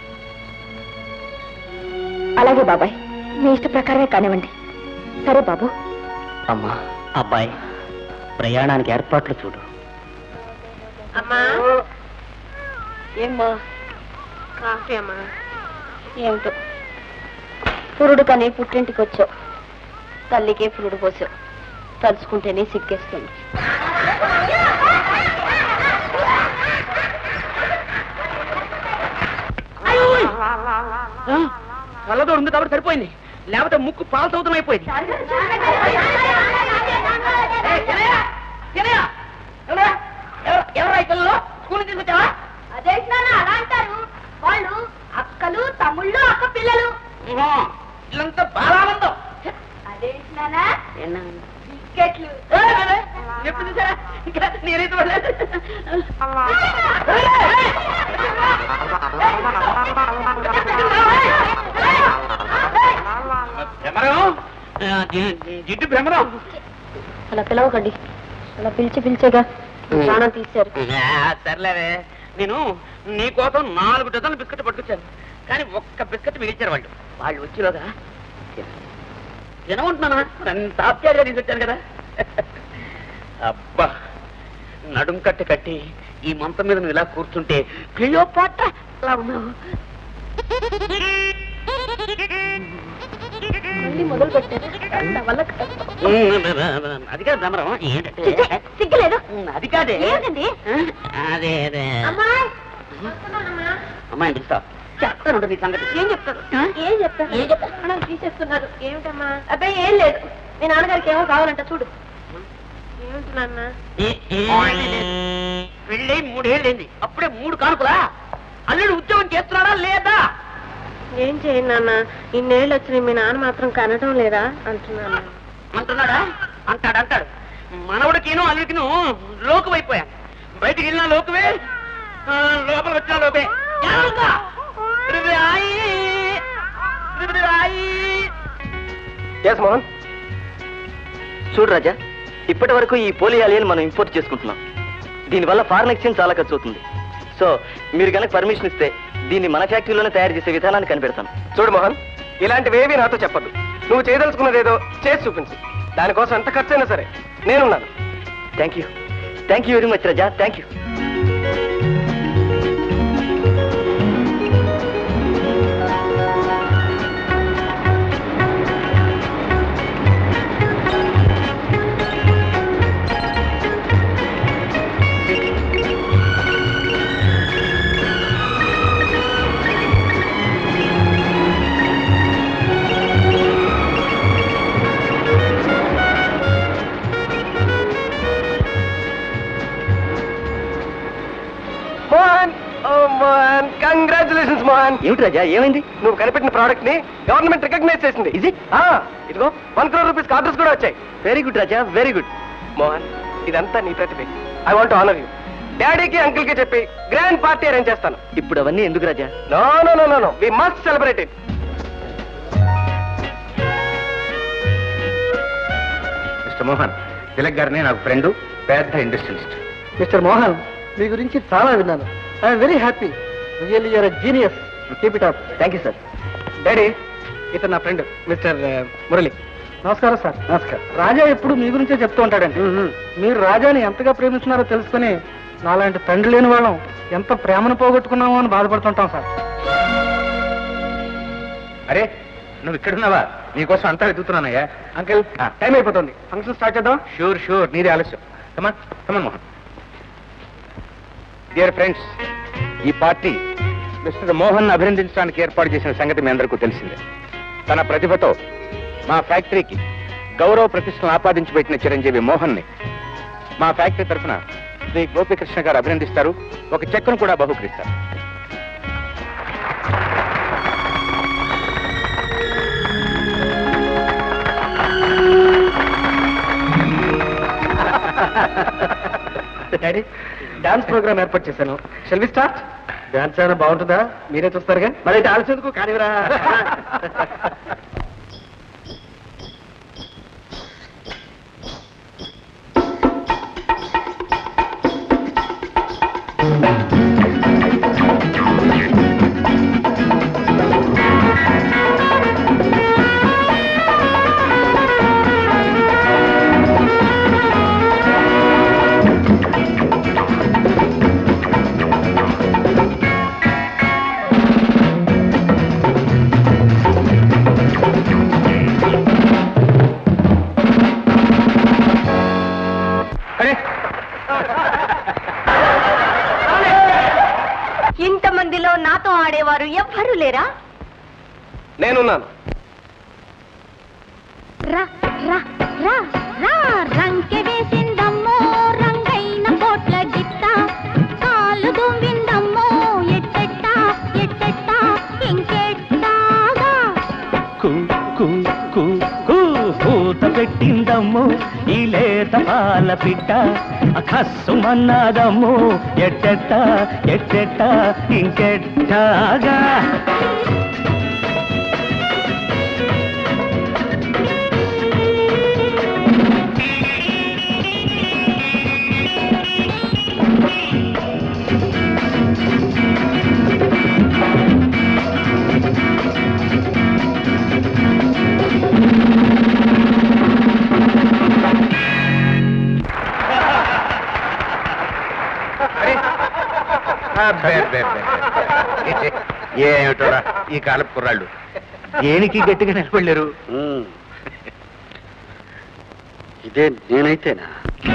అలాగే బాబాయ్ మీ ఇష్ట ప్రకారమే కానివ్వండి సరే బాబు అమ్మా అబ్బాయి ప్రయాణానికి ఏర్పాట్లు చూడు అమ్మా ఏమ్మా కాఫీ అమ్మా ఏమిటో పురుడు కని పుట్టింటికి వచ్చావు తల్లికే పురుడు పోసావు తలుచుకుంటేనే సిగ్గేస్తుంది కళ్ళదోడు ఉంది కాబట్టి సరిపోయింది లేకపోతే ముక్కు పాలసవుతం అయిపోయింది ఎవరు పిల్లలు స్కూల్ తీసుకొచ్చావా అదేంటి అలా అంటారు వాళ్ళు అక్కలు తమ్ముళ్ళు అక్క పిల్లలు ఇల్లంతా బాలానందం అదేంటి నానా బిస్కెట్లు ఎప్పుడు చూసారా ఇంకా నేనైతే పడలేదు. భ్రమరం ఆ, జి- జి- జిడ్డు భ్రమరం అలా పిలవకండి అలా పిలిచి పిలిచేగా ప్రాణం తీశారు ఆ, సర్లేవే నేను నీ కోసం నాలుగు డజన్లు బిస్కెట్ పట్టుకొచ్చాను కానీ ఒక్క బిస్కెట్ మిగిల్చారు వాళ్ళు వాళ్ళు వచ్చిలోగా తినమంటున్నానా నన్ను తాప్యారుగా తీసుకొచ్చాను కదా అబ్బా నడుం కట్టి కట్టి ఈ మంచం మీద నువ్వు ఇలా కూర్చుంటే క్లియోపాట అలా ఉన్నావు మళ్ళీ మొదలు పెట్టారు నా వల్ల కాదు. అది కాదు భ్రమరం ఏంటంటే చిచ్చే, సిగ్గులేదు అది కాదే ఏంటండి అదే అదే అమ్మాయి అమ్మాయి పిలుస్తా చెప్తాను నీ సంగతి ఏం చెప్తారు ఏం చెప్తారు ఏం చెప్తారు ప్రాణాలు తీసేస్తున్నారు ఏమిటమ్మా అబ్బాయి ఏం లేదు మీ నాన్నగారికి ఏమో కావాలంట చూడు ఏమిటి నాన్న పెళ్ళి మూడేళ్ళైంది అప్పుడే మూడు కానుకలా అల్లుడు ఉద్యోగం చేస్తున్నాడా లేదా ఏం చేయండి నాన్న ఇన్నేళ్ళు వచ్చిన మీ నాన్న మాత్రం కనటం లేదా అంటున్నాను అంటున్నాడా అంటాడు అంటాడు మనవడికిను అల్లుడికిను లోకు అయిపోయా బయటికి వెళ్ళినా లోకువే ఆ, లోపల వచ్చినా లోపే జాగ్రత్త! రివిరాయి! రివిరాయి! ఎస్ మోహన్ చూడు రాజా ఇప్పటి వరకు ఈ పోలియాలియన్ మనం ఇంపోర్ట్ చేసుకుంటున్నాం దీనివల్ల ఫారెన్ ఎక్స్చేంజ్ చాలా ఖర్చు అవుతుంది సో మీరు కనుక పర్మిషన్ ఇస్తే దీన్ని మన ఫ్యాక్టరీలోనే తయారు చేసే విధానాన్ని కనిపెడతాను చూడు మోహన్ ఇలాంటివేవీ నాతో చెప్పద్దు నువ్వు చేయదలుచుకున్నదేదో చేసి చూపించు దానికోసం ఎంత ఖర్చైనా సరే నేనున్నాను thank you thank you very much Raja thank you Mohan oh Mohan congratulations Mohan ఏమిటి రాజా ఏమైంది నువ్వు కనిపెట్టిన ప్రోడక్ట్ ని గవర్నమెంట్ రికగ్నైజ్ చేసింది Is it? ఆ, ఇదిగో వన్ క్రోర్ రూపీస్ ఆర్డర్స్ కూడా వచ్చాయి very good Raja very good Mohan ఇదంతా నీ ప్రతిభే ఐ వాంట్ ఆనర్ యూ డాడీకి అంకిల్ కి చెప్పి గ్రాండ్ పార్టీ అరేంజ్ చేస్తాను ఇప్పుడు అవన్నీ ఎందుకు Raja no no no no no we must celebrate it mister Mohan Tilak గారిని నాకు ఫ్రెండ్ పెద్ద ఇండస్ట్రియలిస్ట్ మిస్టర్ మోహన్ మీ గురించి చాలా విన్నాను I'm very happy really your genius keep it up thank you sir daddy ఇతను నా ఫ్రెండ్ మిస్టర్ మురళి నమస్కారం సార్ నమస్కారం రాజా ఎప్పుడు మీ గురించే చెప్తూ ఉంటాడండి మీరు రాజాని ఎంతగా ప్రేమిస్తున్నారో తెలుసుకుని నాలాంటి తండ్రి లేని వాళ్ళం ఎంత ప్రేమను పోగొట్టుకున్నామో అని బాధపడుతుంటాం సార్ అరే నువ్వు ఇక్కడున్నావా నీకోసం అంతా వెతుకుతున్నానయ్యా అంకిల్ టైం అయిపోతుంది ఫంక్షన్ స్టార్ట్ చేద్దాం షూర్ షూర్ నీదే ఆలస్యం come on come on Mohan dear friends ఈ పార్టీ మిస్టర్ మోహన్ అభినందించడానికి ఏర్పాటు చేసిన సంగతి మీ అందరికీ తెలిసిందే తన ప్రతిభతో మా ఫ్యాక్టరీకి గౌరవ ప్రతిష్టను ఆపాదించి పెట్టిన చిరంజీవి మోహన్ ని మా ఫ్యాక్టరీ తరఫున శ్రీ గోపికృష్ణ గారు అభినందిస్తారు ఒక చెక్కును కూడా బహుకరిస్తారు డాడీ డాన్స్ ప్రోగ్రామ్ ఏర్పాటు చేశాను షెల్వి స్టార్ట్ డాన్స్ అయినా బాగుంటుందా మీరే చూస్తారుగా మరి డాన్స్ ఎందుకు కానివరా ఇంతమందిలో నాతో ఆడేవారు ఎవ్వరూ లేరా నేనున్నాను రా రా రా రా రంకె వేసిందమ్మో రంగైన కోట్ల గిట్ట కాలు దువ్విందమ్మో ఎట్టెట్ట ఎట్టెట్ట ఇంకెట్టాగా కు కు కు కు పూత పెట్టిందమ్ము ఈ లేత పాల పిట్ట అఖస్సుమన్నాదమ్ము ఎట్టెట్ట ఎట్టెట్ట ఇంకెట్టాగా ఏమిటోరా ఈ కాలపు కుర్రాళ్ళు దేనికి గట్టిగా నిలబడలేరు ఇదే నేనైతేనా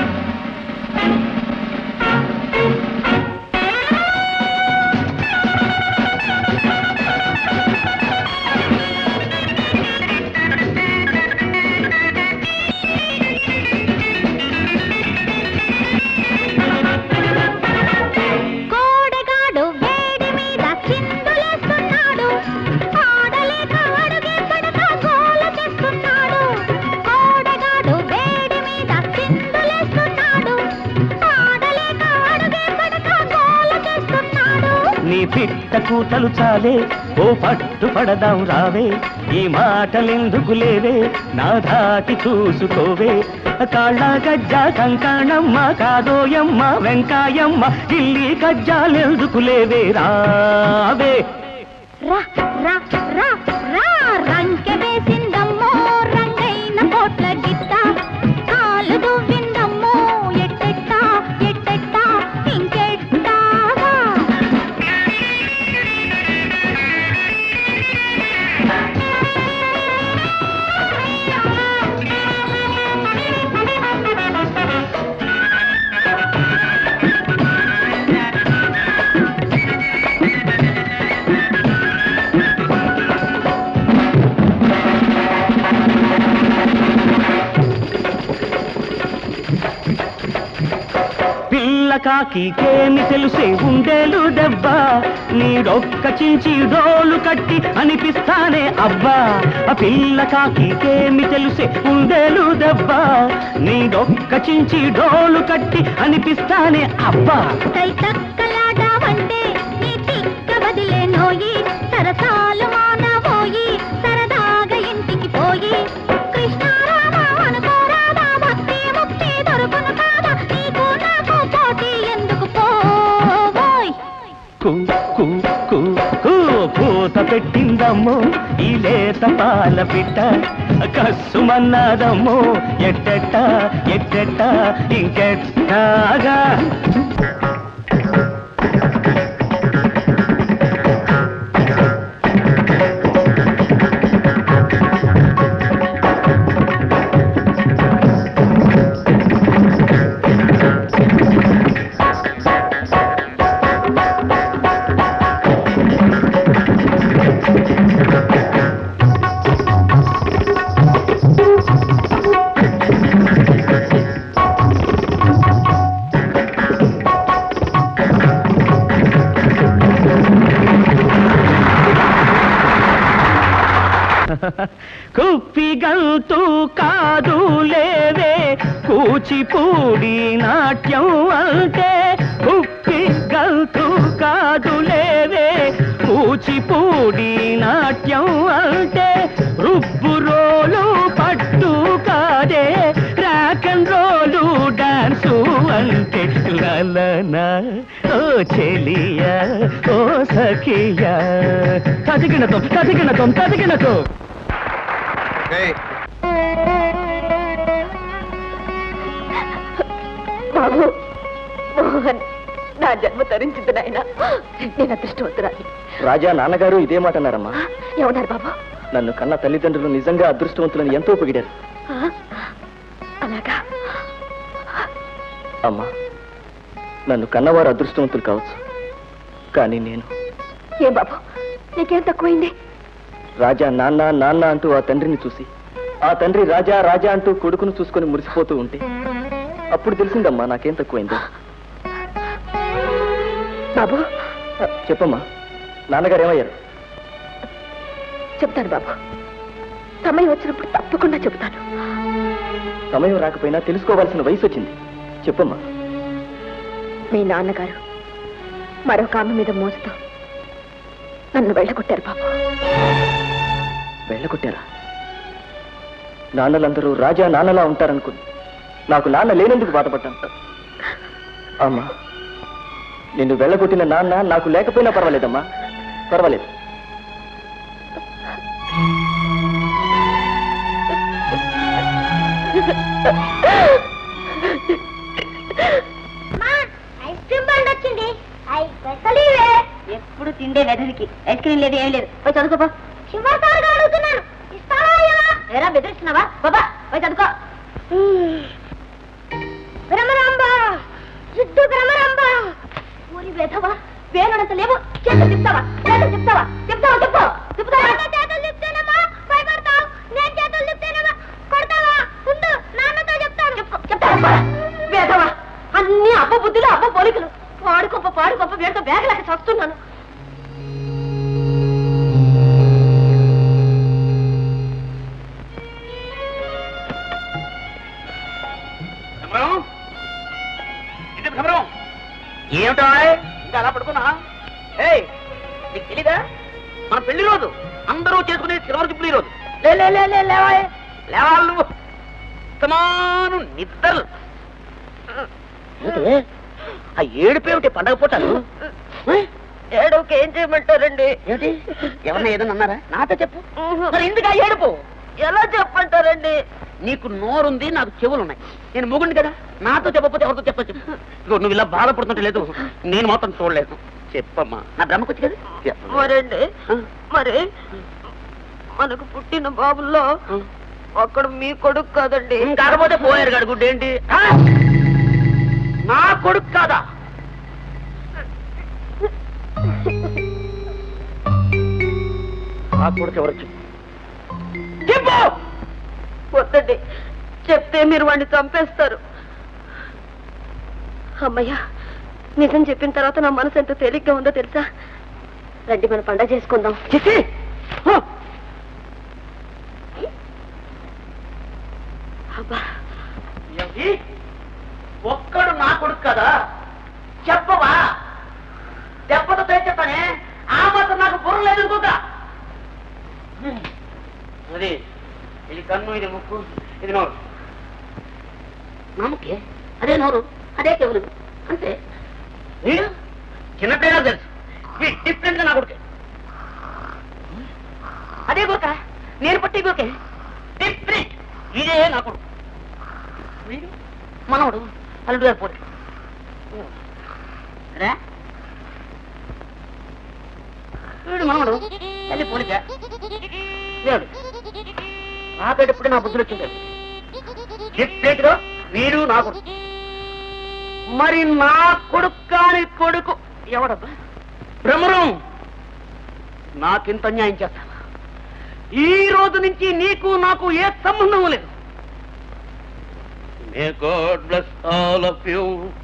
కోడగాడు వేడి మీద చిందులేస్తున్నాడు ఆడలేక అడుగే పడక గోల చేస్తున్నాడు కోడగాడు వేడి మీద చిందులేస్తున్నాడు ఆడలేక అడుగే పడక గోల చేస్తున్నాడు నీ పిట్ట కూతలు చాలే ఓ పట్టు పడదాం రావే ఈ మాటలెందుకు లేవే నా ధాటి చూసుకోవే కాళ్ళ గజ్జ కంకణమ్మ కాదోయమ్మ వెంకాయమ్మ ఇల్లి గజ్జాలెందుకు లేవే రావే రా రా రా రా రంకె వేసిందమ్మో రంగైన కోట్ల గిట్ట కాలు దువ్విందమ్మో ఎట్టెట్ట ఎట్టెట్ట ఇంకెట్టాగా పిల్ల కాకి కేమి తెలిసే ఉండేలు దెబ్బ నీడొక్క చించి డోలు కట్టి అనిపిస్తానే అబ్బా ఆ పిల్ల కాకికేమి తెలిసే ఉండేలు దెబ్బ నీడొక్క చించి డోలు కట్టి అనిపిస్తానే అబ్బా తైతక్కలాడావంటే నీ తిక్క వదిలే నోయి సరసాలు మానబోయి సరదాగా ఇంటికి పోయి కృష్ణారామ అనుకోరాదా భక్తి ముక్తి దొరుకును కాదా నీకు నాకు పోటీ ఎందుకు పోయ్ కు కు కు కు పూత పెట్టిందమ్మో ఈ లేత పాల పిట్ట కస్సుమన్నదమ్మో ఎట్టెట్ట ఎట్టెట్ట ఇంకెట్టాగా కుప్పిగంతు కాదు లేవే కూచిపూడి నాట్యం అంటే కుప్పిగంతు కాదు లేవే కూచిపూడి నాట్యం అంటే రుబ్బు రోలు పట్టు కాదే రాక్ అండ్ రోలు డాన్సు అంటే లలనా ఓ చెలియా ఓ సఖియా తదిగినతం తదిగినతం తదిగినతం బాబు మోహన్ నా జన్మ తరించింది నాయన నేను అదృష్టవంతురాలి రాజా నాన్నగారు ఇదే మాట అన్నారమ్మా ఏమన్నారు బాబు నన్ను కన్న తల్లిదండ్రులు నిజంగా అదృష్టవంతులని ఎంతో పొగిడారు ఆ? అలాగా అమ్మా నన్ను కన్నవారు అదృష్టవంతులు కావచ్చు కానీ నేను ఏం బాబు నీకేం తక్కువైంది రాజా నాన్న నాన్న అంటూ ఆ తండ్రిని చూసి ఆ తండ్రి రాజా రాజా అంటూ కొడుకును చూసుకొని మురిసిపోతూ ఉంటే అప్పుడు తెలిసిందమ్మా నాకేం తక్కువైందో బాబు చెప్పమ్మా నాన్నగారు ఏమయ్యారు చెప్తాను బాబు సమయం వచ్చినప్పుడు తప్పకుండా చెబుతాను సమయం రాకపోయినా తెలుసుకోవాల్సిన వయసు వచ్చింది చెప్పమ్మా మీ నాన్నగారు మరొక ఆమె మీద మోజుతో నన్ను వెళ్ళగొట్టారు బాబు వెళ్ళగొట్టారా నాన్నలందరూ రాజా నాన్నలా ఉంటారనుకుని నాకు నాన్న లేనందుకు బాధపడ్డాను అమ్మా నిన్ను వెళ్ళగొట్టిన నాన్న నాకు లేకపోయినా పర్వాలేదమ్మా పర్వాలేదు ఐస్ క్రీమ్ బండి వచ్చింది ఎప్పుడు తిండే వెదవికి ఐస్ క్రీమ్ లేదు ఏం లేదు పోయి చదువుకోపా శివాసారుగా అడుగుతున్నాను ఇస్తావా ఎరా బెదిరిస్తున్నావా బాబా పోయి చదువుకో భ్రమరాంబ జిడ్డు భ్రమరాంబ ఊరి వెధవా వేరునంత లేవు చేతులు చెప్తావా చేతులు చెప్తావా చెప్తావా చెప్పు చెప్తావా చేతులు చెప్తేనమ్మా భయపడతావు నేను చేతులు చెప్తేనమ్మా కొడతావా ఉండు నాన్నతో చెప్తాను చెప్పు చెప్తావా వేధవా అన్ని అబ్బ బుద్ధులు అబ్బ పోలికలు పాడుకొప్ప పాడుకొప్ప వీడితో వేగలేక చస్తున్నాను ఏమిటో ఇంకా అలా పడుకున్నా ఏయ్ నీకు తెలీదా మన పెళ్లి రోజు అందరూ చేసుకునే సిల్వర్ జుబ్లీ రోజు లే లే లే లే లేవా లేవాలి నువ్వు సమాను నిద్రలు ఏంటి? ఆ ఏడుపు ఏమిటి పండగ పూటలు ఏడోకి ఏం చేయమంటారండి ఏమిటి ఎవరిని ఏదన్నా అన్నారా నాతో చెప్పు మరి ఎందుకు ఆ ఏడుపు ఎలా చెప్పంటారండి నీకు నోరుంది నాకు చెవులు ఉన్నాయి నేను మొగుండి కదా నాతో చెప్పకపోతే ఎవరితో చెప్ప చెప్పు ఇదిగో నువ్వు ఇలా బాధపడుతుంటే లేదు నేను మాత్రం చూడలేదు చెప్పమ్మా నా బ్రహ్మకొచ్చి కదా చెప్పమ్మా. మరండి ఆ? మరి మనకు పుట్టిన బాబుల్లో అక్కడ మీ కొడుకు కదండి కాకపోతే పోయారు గడు గుడ్డు ఏంటి ఆ? నా కొడుకు కాదా నా కొడుకు ఎవరు చెప్పు చెప్పు వద్దండి చెప్తే మీరు వాడిని చంపేస్తారు అమ్మయ్య నిజం చెప్పిన తర్వాత నా మనసు ఎంత తేలిగ్గా ఉందో తెలుసా రండి మన పండగ చేసుకుందాం చిచ్చి హ! అబ్బా ఏమిటి? ఒక్కడు నా కొడుకు కదా చెప్పవా దెబ్బతో చెప్పనే ఆ మాత్రం నాకు బుర్ర లేదు అనుకోక అది ఇది కన్ను ఇది ముక్కు ఇది నోరు నమ్మకే అదే నోరు అదే చెవులు అంతే వీడు చిన్నపిల్లగా తెలుసు వీడు డిఫరెంట్ గా నా కొడుకే అదే గురక నేను పట్టి గురకే డిఫరెంట్ ఇదే నా కొడుకు వీడు మనవడు అల్లుడు గారు పోటీ రా వీడు మనవడు తల్లి పోలిక వీడు రాబేటప్పుడు నా బుద్ధులు వచ్చింది డిఫరెంట్ గా వీడు నా కొడుకు మరి నా కొడుకు కాని కొడుకు ఎవడబ్బా భ్రమరం నాకింత అన్యాయం చేస్తాను ఈ రోజు నుంచి నీకు నాకు ఏ సంబంధం లేదు may God bless all of you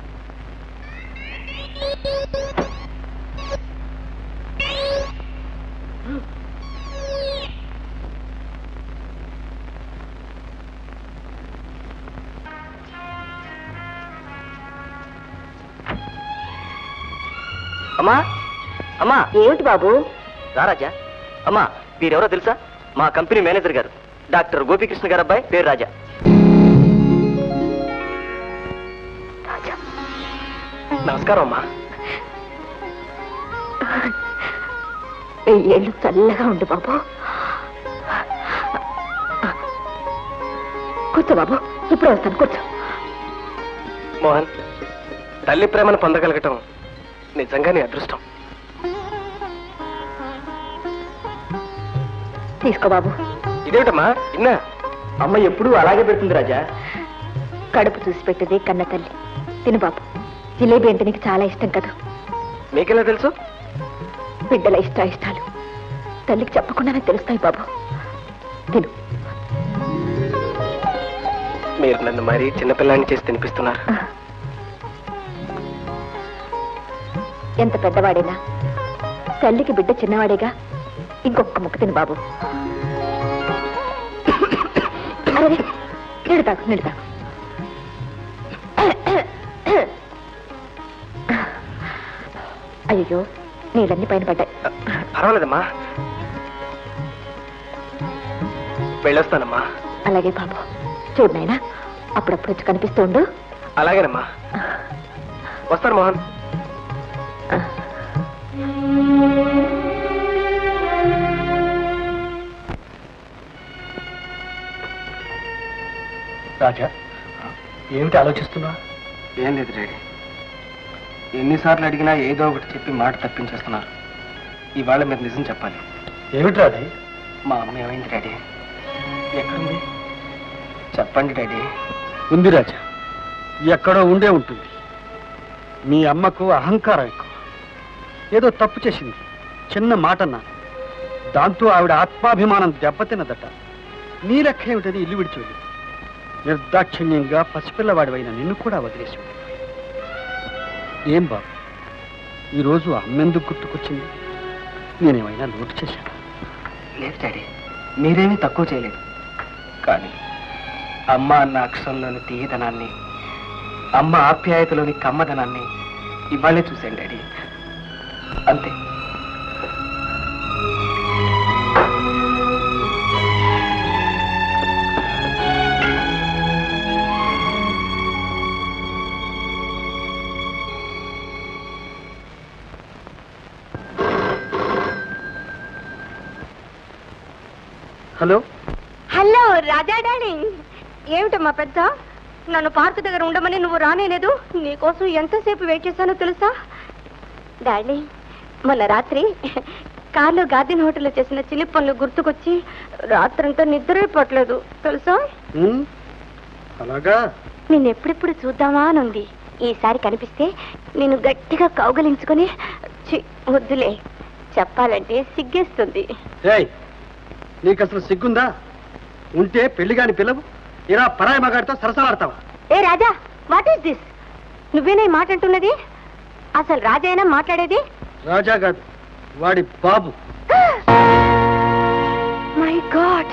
అమ్మా అమ్మా ఏమిటి బాబు రారాజా అమ్మా వీరెవరో తెలుసా మా కంపెనీ మేనేజర్ గారు డాక్టర్ గోపీకృష్ణ గారు అబ్బాయి పేరు రాజా నమస్కారం అమ్మా ఏళ్ళు చల్లగా ఉండు బాబు కూర్చో బాబు ఇప్పుడు వస్తాను కూర్చో మోహన్ తల్లి ప్రేమను పొందగలగటం నిజంగా నీ అదృష్టం తీసుకో బాబు ఇదేమిటమ్మా ఇన్నా అమ్మ ఎప్పుడూ అలాగే పెడుతుంది రాజా కడుపు చూసి పెట్టేది కన్న తల్లి తిను బాబు జిలేబీ అంటే నీకు చాలా ఇష్టం కదా మీకెలా తెలుసు బిడ్డల ఇష్ట ఇష్టాలు తల్లికి చెప్పకుండానే తెలుస్తాయి బాబు తిను మీరు నన్ను మరీ చిన్నపిల్లాన్ని చేసి తినిపిస్తున్నారు ఎంత పెద్దవాడైనా తల్లికి బిడ్డ చిన్నవాడేగా ఇంకొక ముక్క తిను బాబు అరే నీడు తాగు నీడు తాగు అయ్యో నీళ్ళన్నీ పైన పడ్డాయి పర్వాలేదమ్మా వెళ్ళొస్తానమ్మా అలాగే బాబు చూడు నాయనా అప్పుడప్పుడు వచ్చి కనిపిస్తూ ఉండు అలాగేనమ్మా వస్తాను మోహన్ రాజా ఏమిటి ఆలోచిస్తున్నా ఏం లేదు డాడీ ఎన్నిసార్లు అడిగినా ఏదో ఒకటి చెప్పి మాట తప్పించేస్తున్నారు ఇవాళ మీరు నిజం చెప్పాలి ఏమిటి అది మా అమ్మ ఏమైంది డాడీ ఎక్కడుంది చెప్పండి డాడీ ఉంది రాజా ఎక్కడో ఉండే ఉంటుంది మీ అమ్మకు అహంకారం ఎక్కువ ఏదో తప్పు చేసింది చిన్న మాట అన్నాను దాంతో ఆవిడ ఆత్మాభిమానం దెబ్బతిన్నదట నీ లెక్క ఏమిటది ఇల్లు విడిచి వెళ్ళి నిర్దాక్షిణ్యంగా పసిపిల్లవాడివైన నిన్ను కూడా వదిలేసి వెళ్ళింది. ఏం బాబు ఈరోజు అమ్మెందుకు గుర్తుకొచ్చింది నేనేమైనా లోటు చేశాను లేదు డాడీ మీరేమీ తక్కువ చేయలేదు కానీ అమ్మ అన్న అక్షరంలోని తీయదనాన్ని అమ్మ ఆప్యాయతలోని కమ్మదనాన్ని ఇవాళే చూశాను డాడీ అంతే హలో హలో రాజా డార్లింగ్ ఏమిటమ్మా పెద్ద నన్ను పార్క్ దగ్గర ఉండమని నువ్వు రానేలేదు నీకోసం ఎంతసేపు వెయిట్ చేశానో తెలుసా డార్లింగ్ మొన్న రాత్రి కార్లో గార్డెన్ హోటల్లో చేసిన చిలిప్ పనులు గుర్తుకొచ్చి రాత్రంతా నిద్రే పట్టలేదు తెలుసా ఉమ్, అలాగా నేను ఎప్పుడెప్పుడు చూద్దామా అని ఉంది ఈసారి కనిపిస్తే నేను గట్టిగా కౌగలించుకొని ఛీ, వద్దులే చెప్పాలంటే సిగ్గేస్తుంది ఏయ్ నీకు అసలు సిగ్గుందా ఉంటే పెళ్లి కాని పిల్లవు ఇలా పరాయి మగాడితో సరసలాడతావా ఏ రాజా వాట్ ఈస్ దిస్ నువ్వేనా ఈ మాట అంటున్నది అసలు రాజైనా మాట్లాడేది రాజా కాదు వాడి బాబు మై గాడ్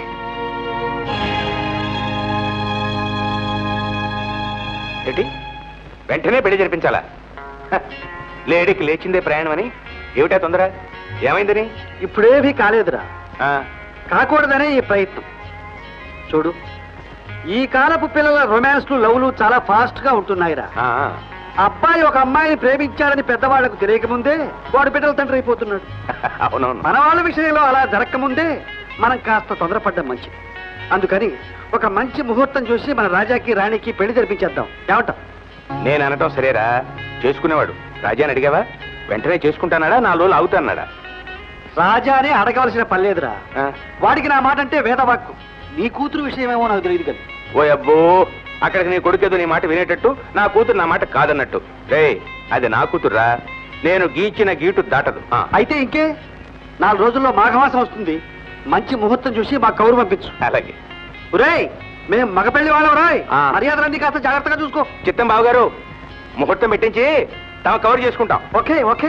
ఏంటి వెంటనే పెళ్లి జరిపించాలా హ, లేడీకి లేచిందే ప్రయాణం అని ఏమిటా తొందర ఏమైందని ఇప్పుడేమీ కాలేదురా ఆ, కాకూడదనే ఈ ప్రయత్నం చూడు ఈ కాలపు పిల్లల రొమాన్స్లు లవ్లు చాలా ఫాస్ట్ గా ఉంటున్నాయిరా ఆ, అబ్బాయి ఒక అమ్మాయిని ప్రేమించాడని పెద్దవాళ్లకు తెలియకముందే వాడు బిడ్డల తండ్రి అయిపోతున్నాడు అవునవును మన వాళ్ళ విషయంలో అలా జరగకముందే మనం కాస్త తొందరపడ్డం మంచిది అందుకని ఒక మంచి ముహూర్తం చూసి మన రాజాకి రాణికి పెళ్లి జరిపించేద్దాం ఏమంటాం నేను అనటం సరేరా చేసుకునేవాడు రాజాని అడిగావా వెంటనే చేసుకుంటానాడా నాలుగు రోజులు అవుతాన్నాడా రాజానే అడగవలసిన పని లేదురా ఆ, వాడికి నా మాట అంటే వేదవాక్కు నీ కూతురు విషయమేమో నాకు తెలియదు కదా ఓ అబ్బో అక్కడికి నీ కొడుకేదో నీ మాట వినేటట్టు నా కూతురు నా మాట కాదన్నట్టు రే అది నా కూతుర్రా నేను గీచిన గీటు దాటదు ఆ, అయితే ఇంకే నాలుగు రోజుల్లో మాఘమాసం వస్తుంది మంచి ముహూర్తం చూసి మా కౌరు పంపించు అలాగే ఒరేయ్ మేము మగ పెళ్లి వాళ్ళం రాయ్ ఆ. మర్యాదలన్నీ కాస్త జాగ్రత్తగా చూసుకో చిత్తం బాబు గారు ముహూర్తం పెట్టించి తమ కవర్ చేసుకుంటాం ఓకే ఓకే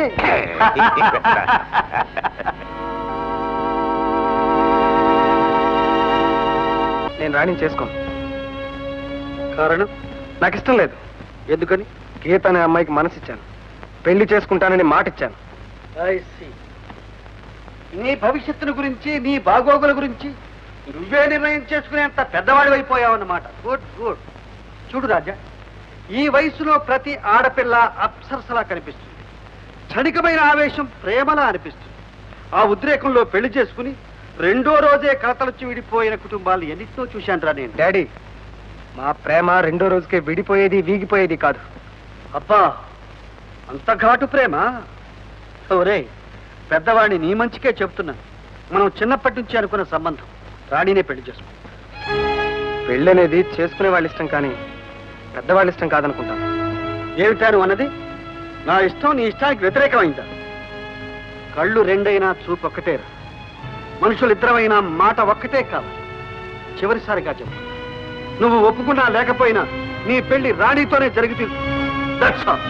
నేను రాణిని చేసుకోను కారణం నాకు ఇష్టం లేదు ఎందుకని గీత అనే అమ్మాయికి మనసిచ్చాను పెళ్లి చేసుకుంటానని మాట ఇచ్చాను I see. నీ భవిష్యత్తును గురించి నీ బాగోగుల గురించి నువ్వే నిర్ణయం చేసుకునేంత పెద్దవాడి అయిపోయావన్నమాట గుడ్ గుడ్ చూడు రాజా ఈ వయసులో ప్రతి ఆడపిల్ల అప్సరసలా కనిపిస్తుంది క్షణికమైన ఆవేశం ప్రేమలా అనిపిస్తుంది ఆ ఉద్రేకంలో పెళ్లి చేసుకుని రెండో రోజే కలతలొచ్చి విడిపోయిన కుటుంబాలు ఎన్నిటితో చూశాను రా నేను డాడీ మా ప్రేమ రెండో రోజుకే విడిపోయేది వీగిపోయేది కాదు అబ్బా అంత ఘాటు ప్రేమ ఒరే పెద్దవాడిని నీ మంచికే చెప్తున్నా మనం చిన్నప్పటి నుంచి అనుకున్న సంబంధం రాణినే పెళ్లి చేసుకో పెళ్ళి అనేది చేసుకునే వాళ్ళ ఇష్టం కానీ పెద్దవాళ్ళ ఇష్టం కాదనుకుంటాను ఏమిటా నువ్వు అన్నది నా ఇష్టం నీ ఇష్టానికి వ్యతిరేకమైందా కళ్ళు రెండైనా చూపు ఒక్కటేరా మనుషులు ఇద్దరమైనా మాట ఒక్కటే కావాలి చివరిసారిగా చెప్పు నువ్వు ఒప్పుకున్నా లేకపోయినా నీ పెళ్లి రాణితోనే జరిగి దట్స్ ఆల్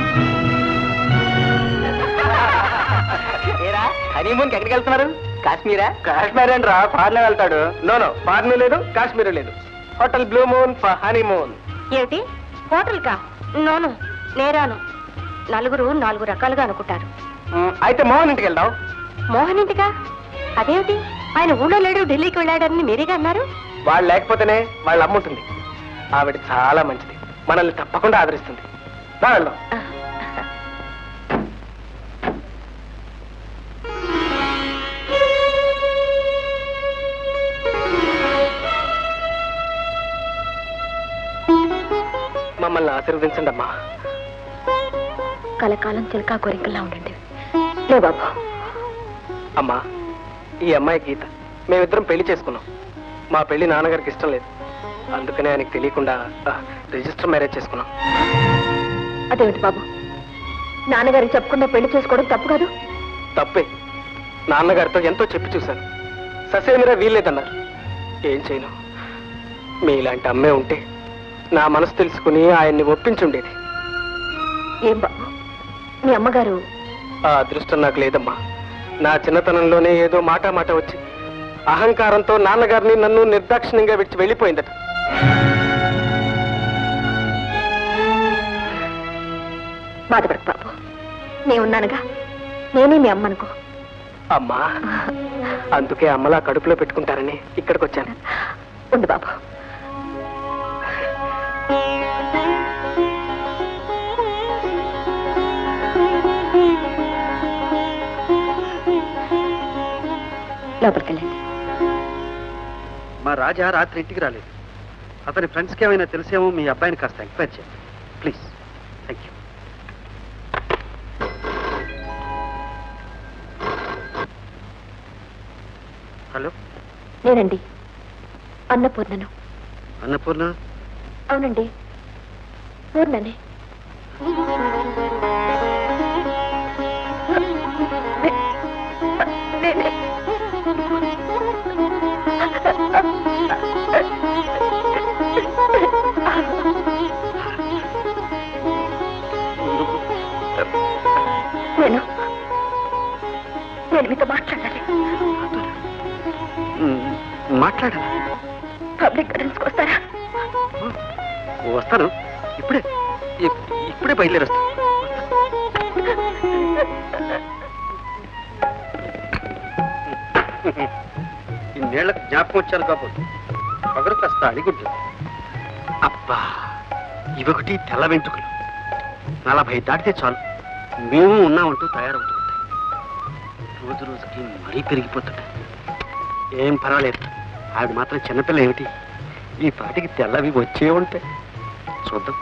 హనీమూన్ ఎక్కడికి వెళ్తున్నారు కాశ్మీరా కాశ్మీర్ అండి రా ఫారిన్ వెళ్తాడు నో నో ఫారిన్ లేదు కాశ్మీర్ లేదు hotel blue moon for honeymoon ఏమిటి హోటల్ కా నోను నేరాను నలుగురు నాలుగు రకాలుగా అనుకుంటారు అయితే మోహన్ ఇంటికి వెళ్దాం మోహన్ ఇంటికా అదేమిటి ఆయన ఊళ్ళో లేడు ఢిల్లీకి వెళ్ళాడని మీరేగా అన్నారు వాళ్ళు లేకపోతేనే వాళ్ళ అమ్మ ఉంటుంది ఆవిడ చాలా మంచిది మనల్ని తప్పకుండా ఆదరిస్తుంది రా వెళ్దాం మమ్మల్ని ఆశీర్వదించండి అమ్మా కలకాలం చిలకా కోరికల్లా ఉండండి లే బాబు అమ్మా ఈ అమ్మాయి గీత మేమిద్దరం పెళ్లి చేసుకున్నాం మా పెళ్లి నాన్నగారికి ఇష్టం లేదు అందుకనే ఆయనకి తెలియకుండా ఆ, రిజిస్టర్ మ్యారేజ్ చేసుకున్నాం అదేమిటి బాబు నాన్నగారికి చెప్పకుండా పెళ్లి చేసుకోవడం తప్పు కాదు తప్పే నాన్నగారితో ఎంతో చెప్పి చూశాను ససేమిరా వీల్లేదన్నారు ఏం చేయను మీలాంటి అమ్మే ఉంటే నా మనసు తెలుసుకుని ఆయన్ని ఒప్పించుండేది ఏం బాబు మీ అమ్మగారు ఆ అదృష్టం నాకు లేదమ్మా నా చిన్నతనంలోనే ఏదో మాట మాట వచ్చి అహంకారంతో నాన్నగారిని నన్ను నిర్దాక్షిణ్యంగా విడిచి వెళ్ళిపోయిందట బాధపడకు బాబు నేనున్నానుగా నేనే మీ అమ్మనుకో అమ్మా అందుకే అమ్మలా కడుపులో పెట్టుకుంటారని ఇక్కడికి వచ్చాను ఉంది బాబు లోపలికి వెళ్ళండి మా రాజా రాత్రి ఇంటికి రాలేదు అతని ఫ్రెండ్స్కి ఏమైనా తెలిసేమో మీ అబ్బాయిని కాస్త ఎంక్వైరీ చేయండి ప్లీజ్ థ్యాంక్ యూ హలో నేనండి అన్నపూర్ణను అన్నపూర్ణ అవునండి పూర్ణనే నేనే నేను మీతో మాట్లాడాలి మాట్లాడాలి పబ్లిక్ గార్డెన్స్కి వస్తారా వస్తాను ఇప్పుడే ఇప్- ఇప్పుడే బయలుదేరి వస్తాను ఇన్నేళ్లకు జ్ఞాపకం వచ్చాను కాబట్టి పగరు కాస్త అడిగుంటుంది అబ్బా ఇవొకటి తెల్ల వెంట్రుకలు నలభై దాటితే చాలు మేము ఉన్నామంటూ తయారవుతూ ఉంటాయి రోజు రోజుకి మరీ పెరిగిపోతుంటాయి ఏం పర్వాలేదు ఆవిడ మాత్రం చిన్నపిల్ల ఏమిటి ఈ పాటికి తెల్లవి వచ్చే ఉంటాయి చూద్దాం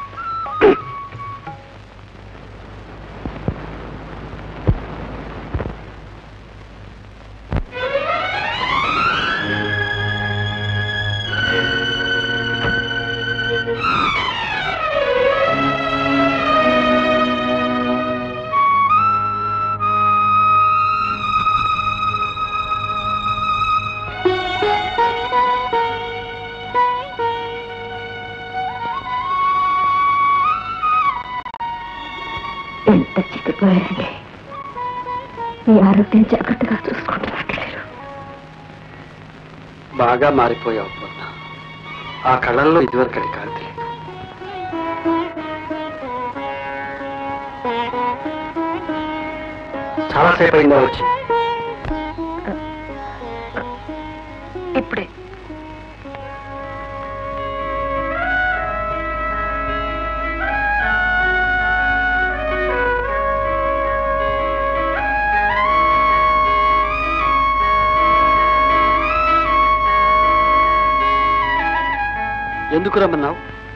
ఎంత చిక్కిపోయారండి మీ ఆరోగ్యం జాగ్రత్తగా చూసుకుంటున్నట్లేరు బాగా మారిపోయావు పూర్ణ ఆ కళ్ళల్లో ఇదివరకటి కాంతి లేదు చాలాసేపు అయిందా వచ్చి ఇప్పుడే ఎందుకు రమ్మన్నావు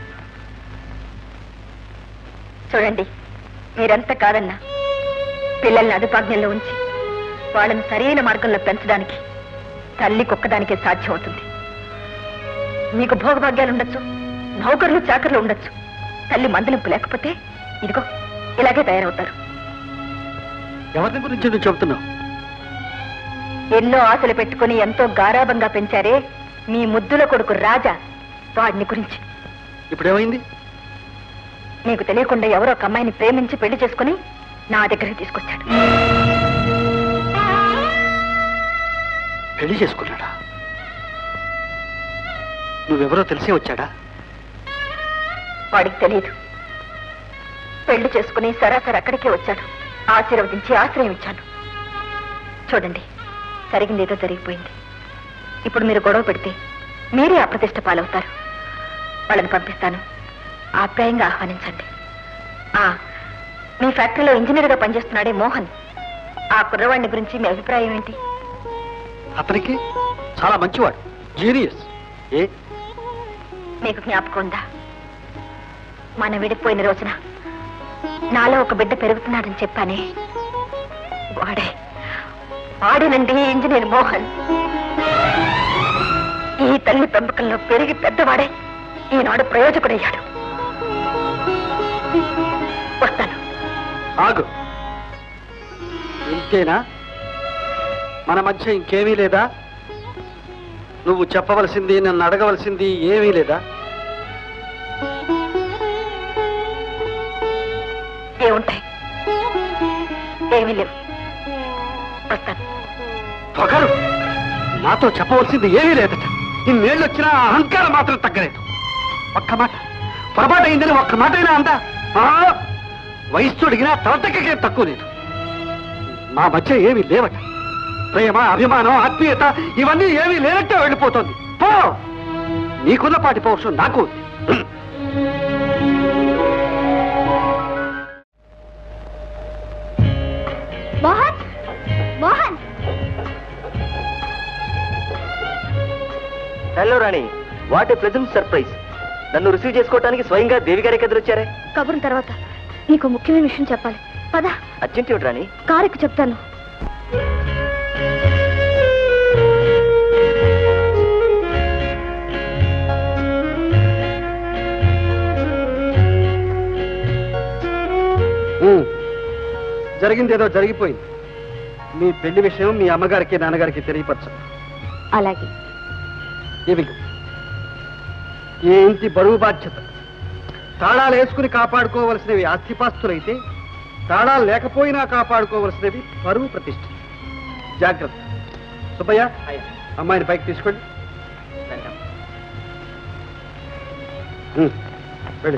చూడండి మీరెంత కాదన్నా పిల్లల్ని అదుపాజ్ఞంలో ఉంచి వాళ్ళని సరైన మార్గంలో పెంచడానికి తల్లి కుక్కదానికే సాధ్యం అవుతుంది మీకు భోగభాగ్యాలు ఉండొచ్చు నౌకర్లు చాకర్లు ఉండొచ్చు తల్లి మందలింపు లేకపోతే ఇదిగో ఇలాగే తయారవుతారు ఎవరి గురించి నువ్వు చెబుతున్నావు ఎన్నో ఆశలు పెట్టుకుని ఎంతో గారాబంగా పెంచారే మీ ముద్దుల కొడుకు రాజా వాడిని గురించి ఇప్పుడేమైంది నీకు తెలియకుండా ఎవరో ఒక అమ్మాయిని ప్రేమించి పెళ్లి చేసుకుని నా దగ్గరికి తీసుకొచ్చాడు పెళ్లి చేసుకున్నాడా నువ్వెవరో తెలిసే వచ్చాడా వాడికి తెలియదు పెళ్లి చేసుకుని సరాసరి అక్కడికే వచ్చాడు ఆశీర్వదించి ఆశ్రయం ఇచ్చాను చూడండి జరిగింది ఏదో జరిగిపోయింది ఇప్పుడు మీరు గొడవ పెడితే మీరే అప్రతిష్ట పాలవుతారు వాళ్ళని పంపిస్తాను ఆప్యాయంగా ఆహ్వానించండి ఆ మీ ఫ్యాక్టరీలో ఇంజనీర్గా పనిచేస్తున్నాడే మోహన్ ఆ కుర్రవాడిని గురించి మీ అభిప్రాయం ఏంటి అతనికి చాలా మంచివాడు జీనియస్ ఏ మీకు జ్ఞాపకం ఉందా మనం విడిపోయిన రోజున నాలో ఒక బిడ్డ పెరుగుతున్నాడని చెప్పానే వాడే వాడేనండి ఇంజనీర్ మోహన్ ఈ తల్లి పెంపకంలో పెరిగి పెద్దవాడే ఈనాడు ప్రయోజకుడయ్యాడు వస్తాను ఆగు ఇంతేనా మన మధ్య ఇంకేమీ లేదా నువ్వు చెప్పవలసింది నన్ను అడగవలసింది ఏమీ లేదా ఏముంటాయి ఏమీ లేవు వస్తాను పొగరు నాతో చెప్పవలసింది ఏమీ లేదట ఇన్నేళ్ళు వచ్చినా ఆ అహంకారం మాత్రం తగ్గలేదు ఒక్క మాట పొరపాటు అయిందని ఒక్క మాట అయినా అందా ఆ, వయస్సు అడిగినా తలతక్కకే తక్కువ లేదు మా మధ్య ఏమీ లేవట ప్రేమ అభిమానం ఆత్మీయత ఇవన్నీ ఏమీ లేనట్టే వెళ్ళిపోతుంది పో నీకున్న పాటి పౌరుషం నాకు ఉంది Mohan Mohan hello Rani what a present surprise నన్ను రిసీవ్ చేసుకోవడానికి స్వయంగా దేవి గారికి ఎదురొచ్చారే కబుర్ల తర్వాత నీకు ముఖ్యమైన విషయం చెప్పాలి పద అర్జెంట్ ఏమిటి రాణి కారుకి చెప్తాను ఉమ్. జరిగింది ఏదో జరిగిపోయింది మీ పెళ్లి విషయం మీ అమ్మగారికి నాన్నగారికి తెలియపరచండి అలాగే ఇవి ఈ ఇంటి బరువు బాధ్యత తాళాలు వేసుకుని కాపాడుకోవలసినవి ఆస్తిపాస్తులైతే తాళాలు లేకపోయినా కాపాడుకోవలసినవి పరువు ప్రతిష్ట జాగ్రత్త సుబ్బయ్య అమ్మాయిని పైకి తీసుకోండి ఉమ్, వెళ్ళి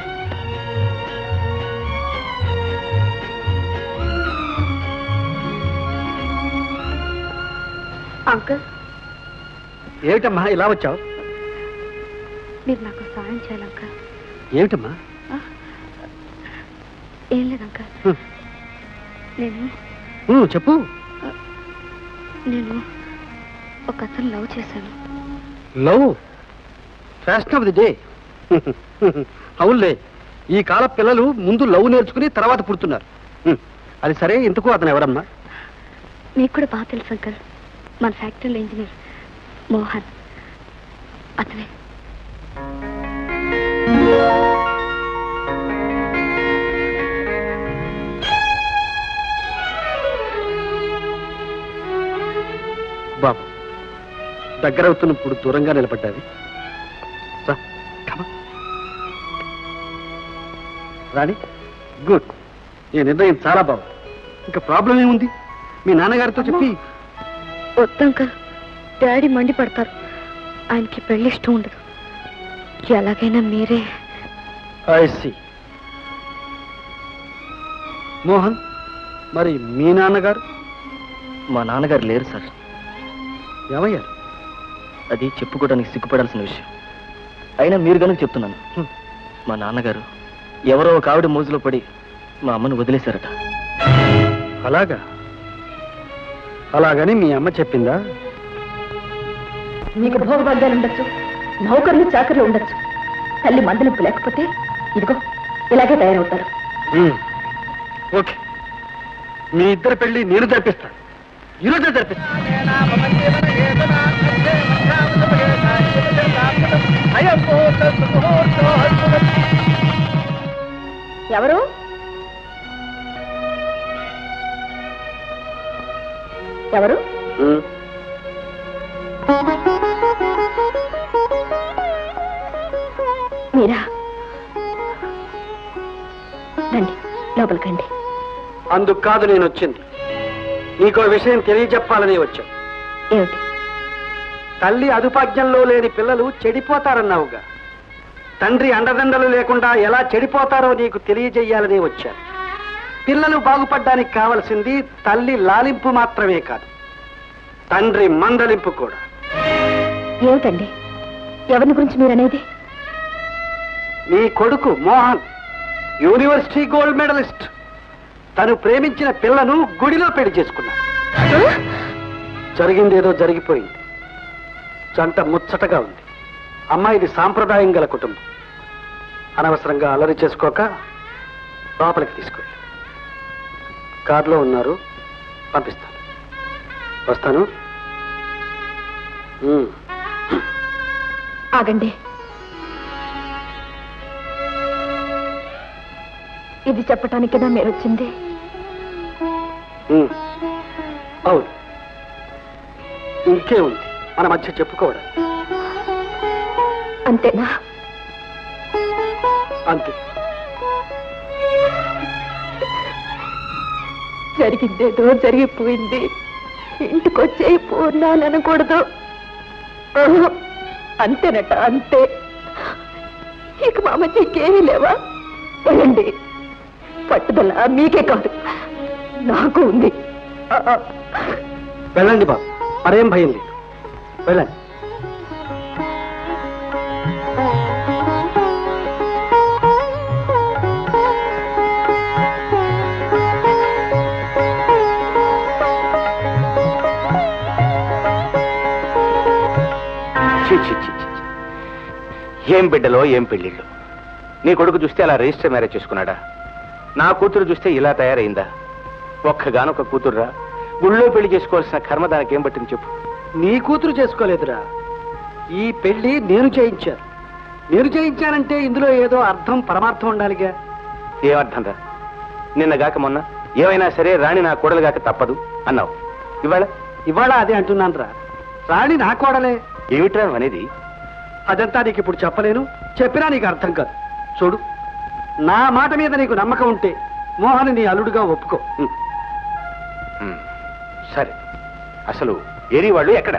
అంకుల్ ఏమిటమ్మా ఇలా వచ్చావు మీరు నాకు సాయం చేయాలి అంకుల్ ఏమిటమ్మా ఏం లేదు అంకుల్ హ్మ్. నేను ఉమ్, చెప్పు నేను ఒక అతను లవ్ చేశాను love fashion of the day అవునులే ఈ కాల పిల్లలు ముందు లవ్ నేర్చుకుని తర్వాత పుడుతున్నారు ఉమ్, అది సరే ఇంతకు అతను ఎవరమ్మా మీకు కూడా బాగా తెలుసు అంకుల్ మన ఫ్యాక్టరీలో ఇంజనీర్ మోహన్ అతనే బాబు దగ్గరవుతున్నప్పుడు దూరంగా నిలబడ్డావి రా, come on. రాణి గుడ్ ఈ నిర్ణయం చాలా బాగుంది ఇంకా ప్రాబ్లం ఏముంది మీ నాన్నగారితో చెప్పి వద్దు అంకుల్ డాడీ మండి పడతారు ఆయనకి పెళ్లి ఇష్టం ఉండదు ఎలాగైనా మీరే ఐసి మోహన్ మరి మీ నాన్నగారు మా నాన్నగారు లేరు సార్ ఏమయ్యారు అది చెప్పుకోవడానికి సిగ్గుపడాల్సిన విషయం అయినా మీరు కనుక చెప్తున్నాను హ్మ్. మా నాన్నగారు ఎవరో ఒక ఆవిడ మోజులో పడి మా అమ్మను వదిలేశారట అలాగా అలాగని మీ అమ్మ చెప్పిందా మీకు భోగభాగ్యాలు ఉండొచ్చు నౌకర్లు చాకర్లు ఉండొచ్చు తల్లి మందలింపు లేకపోతే ఇదిగో ఇలాగే తయారవుతారు ఉమ్, ఓకే మీ ఇద్దరి పెళ్లి నేను జరిపిస్తాను ఈరోజే జరిపిస్తాను ఎవరు ఎవరు ఉమ్, మీరా రండి లోపలికి రండి అందుకు కాదు నేను వచ్చింది నీకో విషయం తెలియజెప్పాలని వచ్చాను ఏమిటి తల్లి అదుపాజ్ఞంలో లేని పిల్లలు చెడిపోతారన్నావుగా తండ్రి అండదండలు లేకుండా ఎలా చెడిపోతారో నీకు తెలియజేయాలని వచ్చాను పిల్లలు బాగుపడ్డానికి కావలసింది తల్లి లాలింపు మాత్రమే కాదు తండ్రి మందలింపు కూడా ఏమిటండి ఎవరిని గురించి మీరనేది నీ కొడుకు మోహన్ యూనివర్సిటీ గోల్డ్ మెడలిస్ట్ తను ప్రేమించిన పిల్లను గుడిలో పెళ్లి చేసుకున్నాడు జరిగిందేదో జరిగిపోయింది జంట ముచ్చటగా ఉంది అమ్మాయిది సాంప్రదాయం గల కుటుంబం అనవసరంగా అల్లరి చేసుకోక లోపలికి తీసుకెళ్ళి కారులో ఉన్నారు పంపిస్తాను వస్తాను ఉమ్. ఆగండి ఇది చెప్పటానికేనా మీరు వచ్చింది ఉమ్. అవును ఇంకే ఉంది మన మధ్య చెప్పుకోవడం అంతేనా అంతే జరిగిందేదో జరిగిపోయింది ఇంటికొచ్చే పూర్ణాననకూడదు ఆహా, అంతేనట అంతే ఇక మా మధ్య ఇంకేమీ లేవా వెళ్ళండి పట్టుదల మీకే కాదు నాకు ఉంది ఆ, ఆ. వెళ్ళండి బాబు మరేం భయం లేదు వెళ్ళండి ఛీ, ఛీ, ఛీ, ఛీ, ఛీ. ఏం బిడ్డలో ఏం పెళ్ళిళ్ళు నీ కొడుకు చూస్తే అలా రిజిస్టర్ మ్యారేజ్ చేసుకున్నాడా నా కూతురు చూస్తే ఇలా తయారైందా ఒక్కగానొక్క కూతుర్రా గుళ్ళో పెళ్లి చేసుకోవాల్సిన కర్మ దానికి ఏం పట్టింది చెప్పు నీ కూతురు చేసుకోలేదురా ఈ పెళ్లి నేను చేయించాను నేను చేయించానంటే ఇందులో ఏదో అర్థం పరమార్థం ఉండాలిగా ఏమర్థం రా నిన్నగాక మొన్న ఏమైనా సరే రాణి నా కూడలుగాక తప్పదు అన్నావు ఇవాళ ఇవాళ అదే అంటున్నాను రా రాణి నా కోడలే ఏమిట్రా నువ్వు అనేది అదంతా నీకు ఇప్పుడు చెప్పలేను చెప్పినా నీకు అర్థం కాదు చూడు నా మాట మీద నీకు నమ్మకం ఉంటే మోహన్ నీ అల్లుడుగా ఒప్పుకో ఉం. ఉమ్, సరే అసలు ఏరి వాళ్ళు ఎక్కడ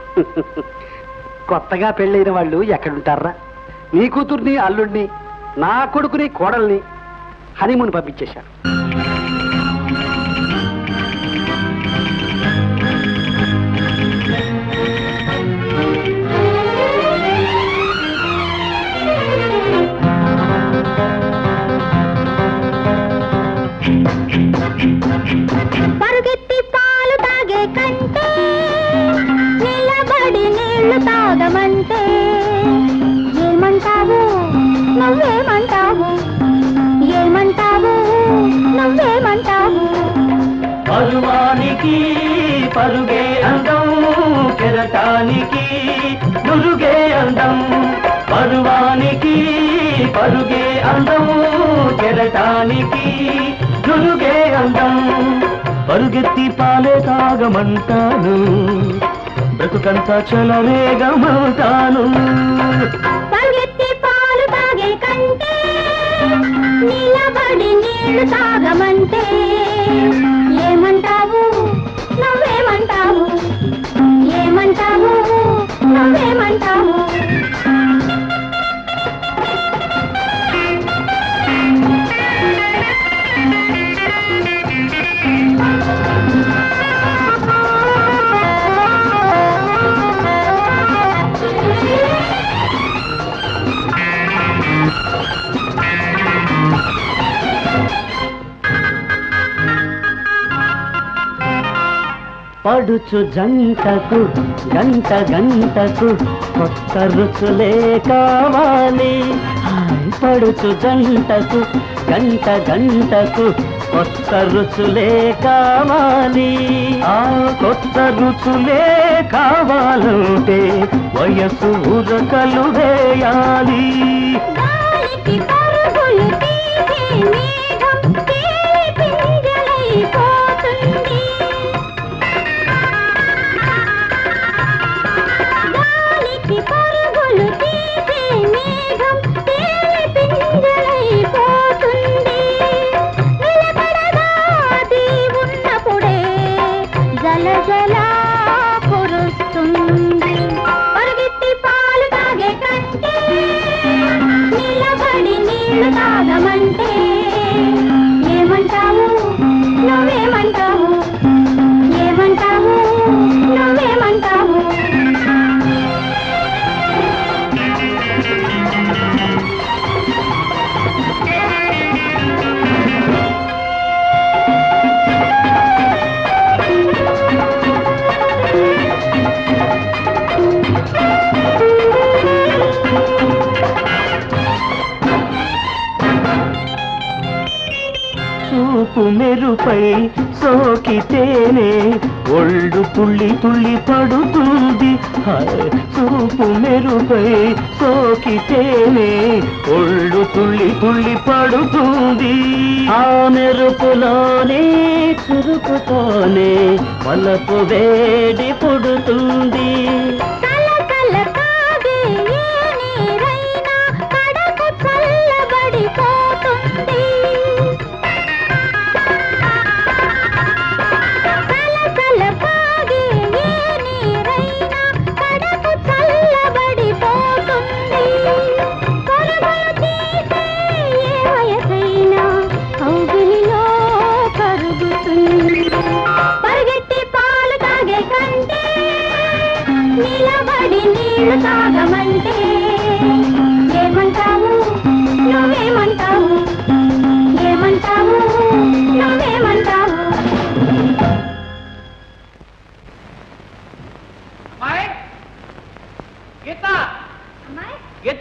కొత్తగా పెళ్ళైన వాళ్ళు ఎక్కడుంటారా నీ కూతుర్ని అల్లుడిని నా కొడుకుని కోడల్ని హనీమూన్ పంపించేశారు పరుగెత్తి పాలు తాగే కంటే నిలబడి నీళ్లు తాగమంటే ఏమంటావు నువ్వేమంటావు ఏమంటావు నువ్వేమంటావు పరువానికి పరుగే అందం కెరటానికి నురుగే అందం పరువానికి పరుగే అందం కెరటానికి నురుగే అందం పరుగెత్తి పాలే తాగమంటాను బ్రతుకంతా చలవేగమంటాను పరుగెత్తి పాలు తాగే కంటే నిలబడి నీళ్లు తాగమంటే ఏమంటావు నువ్వేమంటావు ఏమంటావు నువ్వేమంటావు పడుచు జంటకు గంట గంటకు కొత్త రుచులే కావాలి హాయ్ పడుచు జంటకు గంట గంటకు కొత్త రుచులే కావాలి ఆ కొత్త రుచులే కావాలంటే వయసు ఉరకలు వేయాలి గాలికి పరుగులు తీసే మేఘం తేలి పింజలైపోతుంది గాలికి పరుగులు తీసే మేఘం తేలి పింజలైపోతుంది నిలకడగా అది ఉన్నప్పుడే జల జల కురుస్తుంది పరిగెత్తి పాలు తాగే కంటే నిలబడి నీళ్లు తాగమంటే ఏమంటావు నువ్వేమంటావు ఏమంటావు నువ్వేమంటావు చూపు మెరుపై సోకితేనే ఒళ్ళు తుళ్ళి తుళ్ళి పడుతుంది హాయ్, చూపు మెరుపై సోకితేనే ఒళ్ళు తుళ్ళి తుళ్ళి పడుతుంది ఆ మెరుపులోనే చురుకుతోనే వలపు వేడి పుడుతుంది కలకల కాగే ఏ నీరైనా కడకు చల్లబడిపోతుంది కలకల కాగే ఏ నీరైనా కడకు చల్లబడిపోతుంది పరుగులు తీసే ఏ వయసైనా కౌగిలిలో కరుగుతుంది పరిగెత్తి పాలు తాగే కంటే నిలబడి నీళ్లు తాగమంటే ఏమంటావు నువ్వేమంటావు ఏమంటావు నువ్వేమంటావు గీత గీత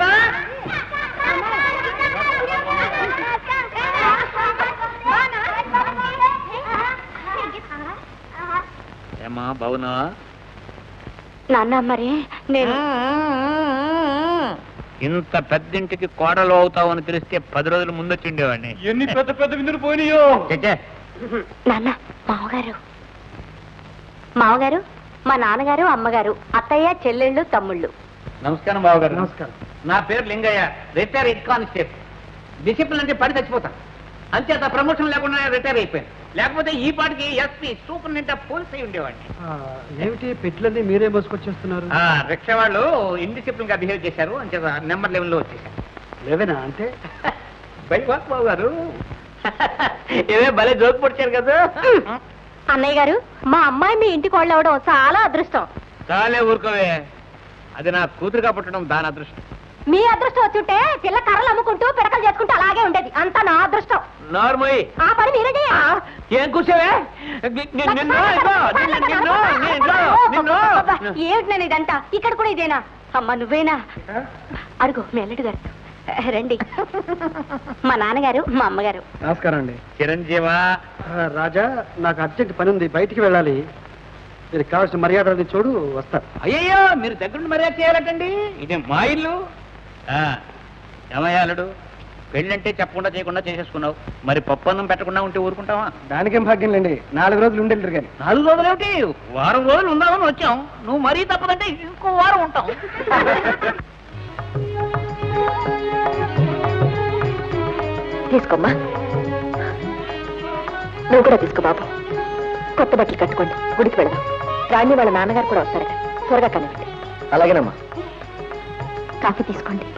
ఏమా బావునా నాన్న మరి నేను ఇంత పెద్దింటికి కోడలు అవుతావని తెలిస్తే పది రోజుల ముందు వచ్చిండేవాడిని ఎన్ని పెద్ద పెద్ద విందులు పోయినాయో నాన్న మామగారు మామగారు మా నాన్నగారు అమ్మగారు అత్తయ్య చెల్లెళ్ళు తమ్ముళ్ళు నమస్కారం బావగారు నమస్కారం నా పేరు Lingayya retire head constable discipline అంటే పడి చచ్చిపోతా అంచేత ప్రమోషన్ లేకుండా రిటైర్ అయిపోయాను లేకపోతే ఈ పాటికి ఎస్పీ సూపరింటెండెంట్ ఆఫ్ పోలీస్ అయి ఉండేవాడిని ఏమిటి పెట్లన్నీ మీరే మోసుకొచ్చేస్తున్నారు ఆ, రిక్షా వాళ్ళు ఇండిసిప్లిన్ గా బిహేవ్ చేశారు అంచేత నెంబర్ లెవెన్ లో వచ్చేసారు లేవేనా అంటే బై వాక్ బాబు గారు ఏమే భలే జోక్ పొడిచారు కదా అన్నయ్య గారు మా అమ్మాయి మీ ఇంటికి వాళ్ళు అవడం చాలా అదృష్టం చాలే ఊరుకోవే అది నా కూతురుగా పుట్టడం దాని అదృష్టం మీ అదృష్టం వచ్చుంటే పిల్ల కర్రలు అమ్ముకుంటూ పిడకలు చేసుకుంటూ అలాగే ఉండేది అంతా నా అదృష్టం నార్మల్ ఆ పని మీరే చేయాలి. ఏం కూర్చోవే ని- ని- నిన్ను ఇదిగో, నిన్ను నిన్ను నిన్ను నిన్ను ఏమిటి నేను ఇదంతా ఇక్కడ కూడా ఇదేనా అమ్మ నువ్వేనా అడుగు మీ అల్లుడు గారు రండి మా నాన్నగారు మా అమ్మగారు నమస్కారం అండి చిరంజీవా రాజా నాకు అర్జెంట్ పని ఉంది బయటికి వెళ్ళాలి మీరు కావాల్సిన మర్యాదలు చూడు వస్తారు అయ్యయ్యో మీరు దగ్గరుండి మర్యాద చేయాలటండి ఇదే మా ఇల్లు ఆ, ఏమయ్యా అల్లుడు పెళ్ళంటే చెప్పకుండా చేయకుండా చేసేసుకున్నావు మరి పప్పు అన్నం పెట్టకుండా ఉంటే ఊరుకుంటావా దానికేం భాగ్యం లేండి నాలుగు రోజులు ఉండేళ్ళు కానీ నాలుగు రోజులు ఏమిటి వారం రోజులు ఉందామని వచ్చాం నువ్వు మరీ తప్పదంటే ఇంకో వారం ఉంటాం తీసుకోమ్మా నువ్వు కూడా తీసుకో బాబు కొత్త బట్టలు కట్టుకోండి గుడికి వెళదాం రాణి వాళ్ళ నాన్నగారు కూడా వస్తారట త్వరగా కనివ్వండి అలాగేనమ్మా కాఫీ తీసుకోండి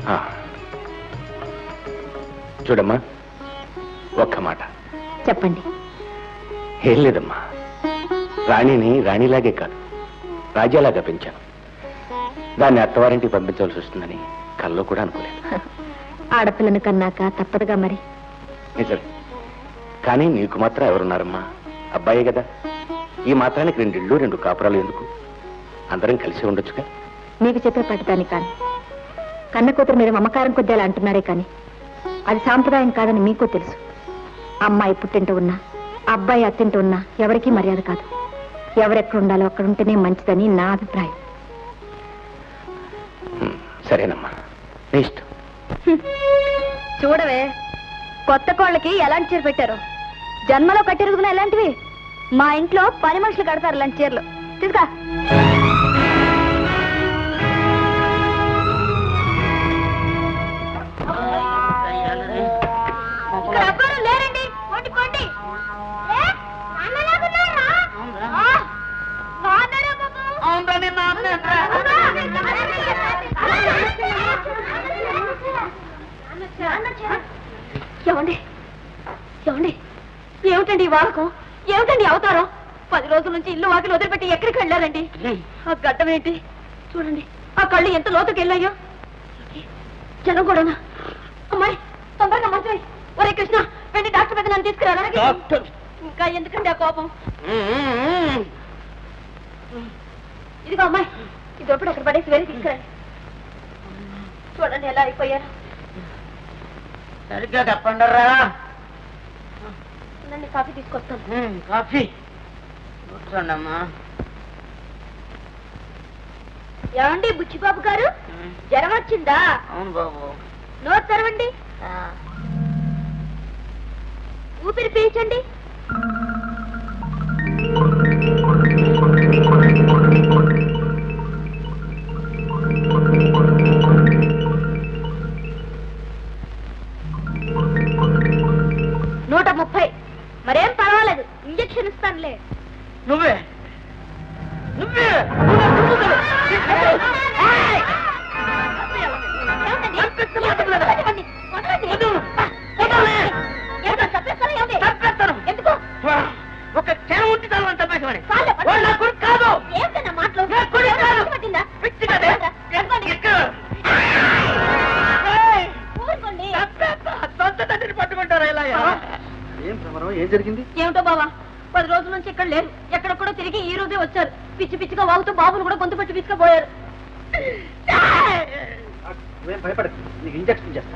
చూడమ్మా ఒక్క మాట చెప్పండి ఏం లేదమ్మా రాణిని రాణిలాగే కాదు రాజ్యాలాగా పెంచాను దాన్ని అత్తవారింటికి పంపించవలసి వస్తుందని కల్లో కూడా అనుకోలేదు ఆడపిల్లను కన్నాక తప్పదుగా మరి నిజం కానీ నీకు మాత్రం ఎవరున్నారమ్మా అబ్బాయే కదా ఈ మాత్రానికి రెండిళ్ళు రెండు కాపురాలు ఎందుకు అందరం కలిసి ఉండొచ్చుగా మీకు చెప్పే పట్టుదాన్ని కాని కన్న కూతురు మీద మమకారం కొద్దేలా అంటున్నారే కానీ అది సాంప్రదాయం కాదని మీకు తెలుసు అమ్మాయి పుట్టింటూ ఉన్నా అబ్బాయి అత్తింటూ ఉన్నా ఎవరికీ మర్యాద కాదు ఎవరెక్కడ ఉండాలో అక్కడ ఉంటేనే మంచిదని నా అభిప్రాయం హ్మ్, సరేనమ్మా నీ ఇష్టం చూడవే కొత్త కోళ్ళకి ఎలాంటి చీర పెట్టారు జన్మలో కట్టిరుగుతున్న ఎలాంటివి మా ఇంట్లో పని మనుషులు కడతారు ఇలాంటి చీరలు తీసుకా ఇక్కడ ఎవ్వరూ లేరండి పోండి పోండి ఏ? అన్నలాగున్నారా? ఆ, బాగున్నారా బాబు? ఏమండి ఏమండి ఏమిటండి ఈ వాడకం ఏమిటండి ఈ అవతారం పది రోజుల నుంచి ఇల్లు వాకిలు వదిలిపెట్టి ఎక్కడికి వెళ్ళారండి ఆ గడ్డం ఏంటి చూడండి ఆ కళ్ళు ఎంత లోతుకి వెళ్ళాయో జనం కూడానా అమ్మాయి తొందరగా మంచి ఒరే కృష్ణ వెళ్ళి డాక్టర్ పెద్ద నన్ను తీసుకురా డాక్టర్ ఇంకా ఎందుకండి ఆ కోపం ఇదిగో అమ్మాయి ఇది ఎప్పుడు అక్కడ పడేసి వెళ్ళి తీసుకురండి చూడండి ఎలా అయిపోయారు సరిగ్గా చెప్పండరా ఉండండి, కాఫీ తీసుకొస్తాను కాఫీ కూర్చోండమ్మా ఏమండి బుచ్చిబాబు గారు జ్వరం వచ్చిందా అవును బాబు నోరు తెరవండి ఊపిరి పీల్చండి నూట ముప్పై మరేం పర్వాలేదు ఇంజక్షన్ ఇస్తానులే నువ్వే నువ్వే ఏయ్! ఏమిటండి? వదలండి, వదలండి. ఏమిటో చంపేస్తారా ఏమిటి? ఎందుకు? ఒక క్షణం ఉంటే చాలు అని చంపేసేవాడిని. చాలే, పట్టుకో. వాడు నా కొడుకు కాదు ఏమిటన్నా మాటలు? నా కొడుకు కాదు. పట్టిందా? పిచ్చి కదే. పట్టుకోండి. ఇక్కడ. ఏయ్! ఊరుకోండి. చంపేస్తా. సొంత తండ్రిని పట్టుకుంటారా ఇలా ఏం సమరం ఏం జరిగింది ఏమిటో బావా పది రోజుల నుంచి ఇక్కడ లేరు ఎక్కడెక్కడో తిరిగి ఈ రోజే వచ్చారు పిచ్చి పిచ్చిగా వాగుతూ బాబును కూడా గొంతు పెట్టి తీసుకుపోయారు నువ్వేం భయపడకు నీకు ఇంజక్షన్ చేస్తా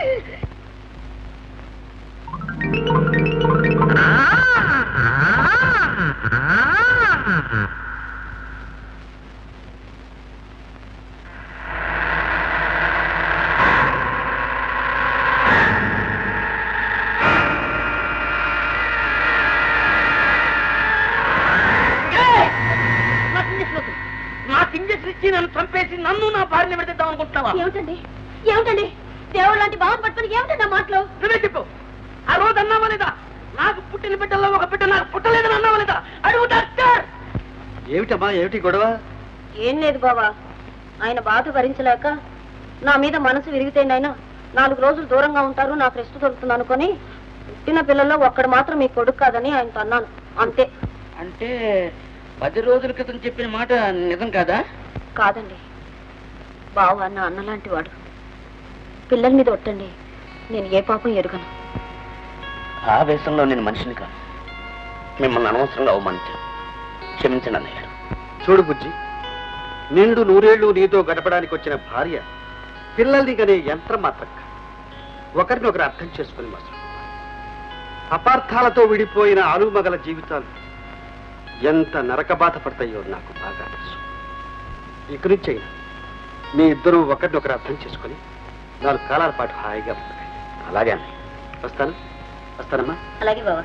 నాకు ఇంజక్షన్ వద్దు. నాకు ఇంజక్షన్ ఇచ్చి నన్ను చంపేసి నన్ను నా భార్యని పెడతాం అనుకుంటున్నావా ఏమిటండి ఏమిటండి దేవుడు లాంటి బాబు పట్టుకుని ఏమిటండి ఆ మాటలు నువ్వే చెప్పు ఆ రోజు అన్నావా లేదా నాకు పుట్టిన బిడ్డల్లో ఒక బిడ్డ నాకు పుట్టలేదని అన్నావా లేదా అడుగు డాక్టర్ ఏమిటమ్మా ఏమిటి గొడవ ఏం లేదు బావా ఆయన బాధ భరించలేక నా మీద మనసు విరిగితేండి ఆయన నాలుగు రోజులు దూరంగా ఉంటారు నాకు రెస్ట్ దొరుకుతుంది అనుకొని పుట్టిన పిల్లల్లో ఒక్కడు మాత్రం మీ కొడుకు కాదని ఆయనతో అన్నాను అంతే అంటే పది రోజుల క్రితం చెప్పిన మాట నిజం కాదా కాదండి బావ నా అన్నలాంటి వాడు పిల్లల మీద ఒట్టండి నేను ఏ పాపం ఎరుగను ఆవేశంలో నేను మనిషిని కాదు మిమ్మల్ని అనవసరంగా అవమానించాను క్షమించండి అన్నయ్య గారు చూడు బుజ్జి నిండు నూరేళ్లు నీతో గడపడానికి వచ్చిన భార్య పిల్లల్ని కనే యంత్రం మాత్రం కాదు. ఒకరిని ఒకరు అర్థం చేసుకుని మాత్రం అపార్థాలతో విడిపోయిన ఆలుమగల జీవితాలు ఎంత నరకబాధ పడతాయో నాకు బాగా తెలుసు ఇక నుంచి అయినా మీ ఇద్దరూ ఒకరినొకరు అర్థం చేసుకుని నాలుగు కాలాల పాటు హాయిగా ఉంటాయి అలాగే అన్నయ్య వస్తాను వస్తానమ్మా అలాగే బావా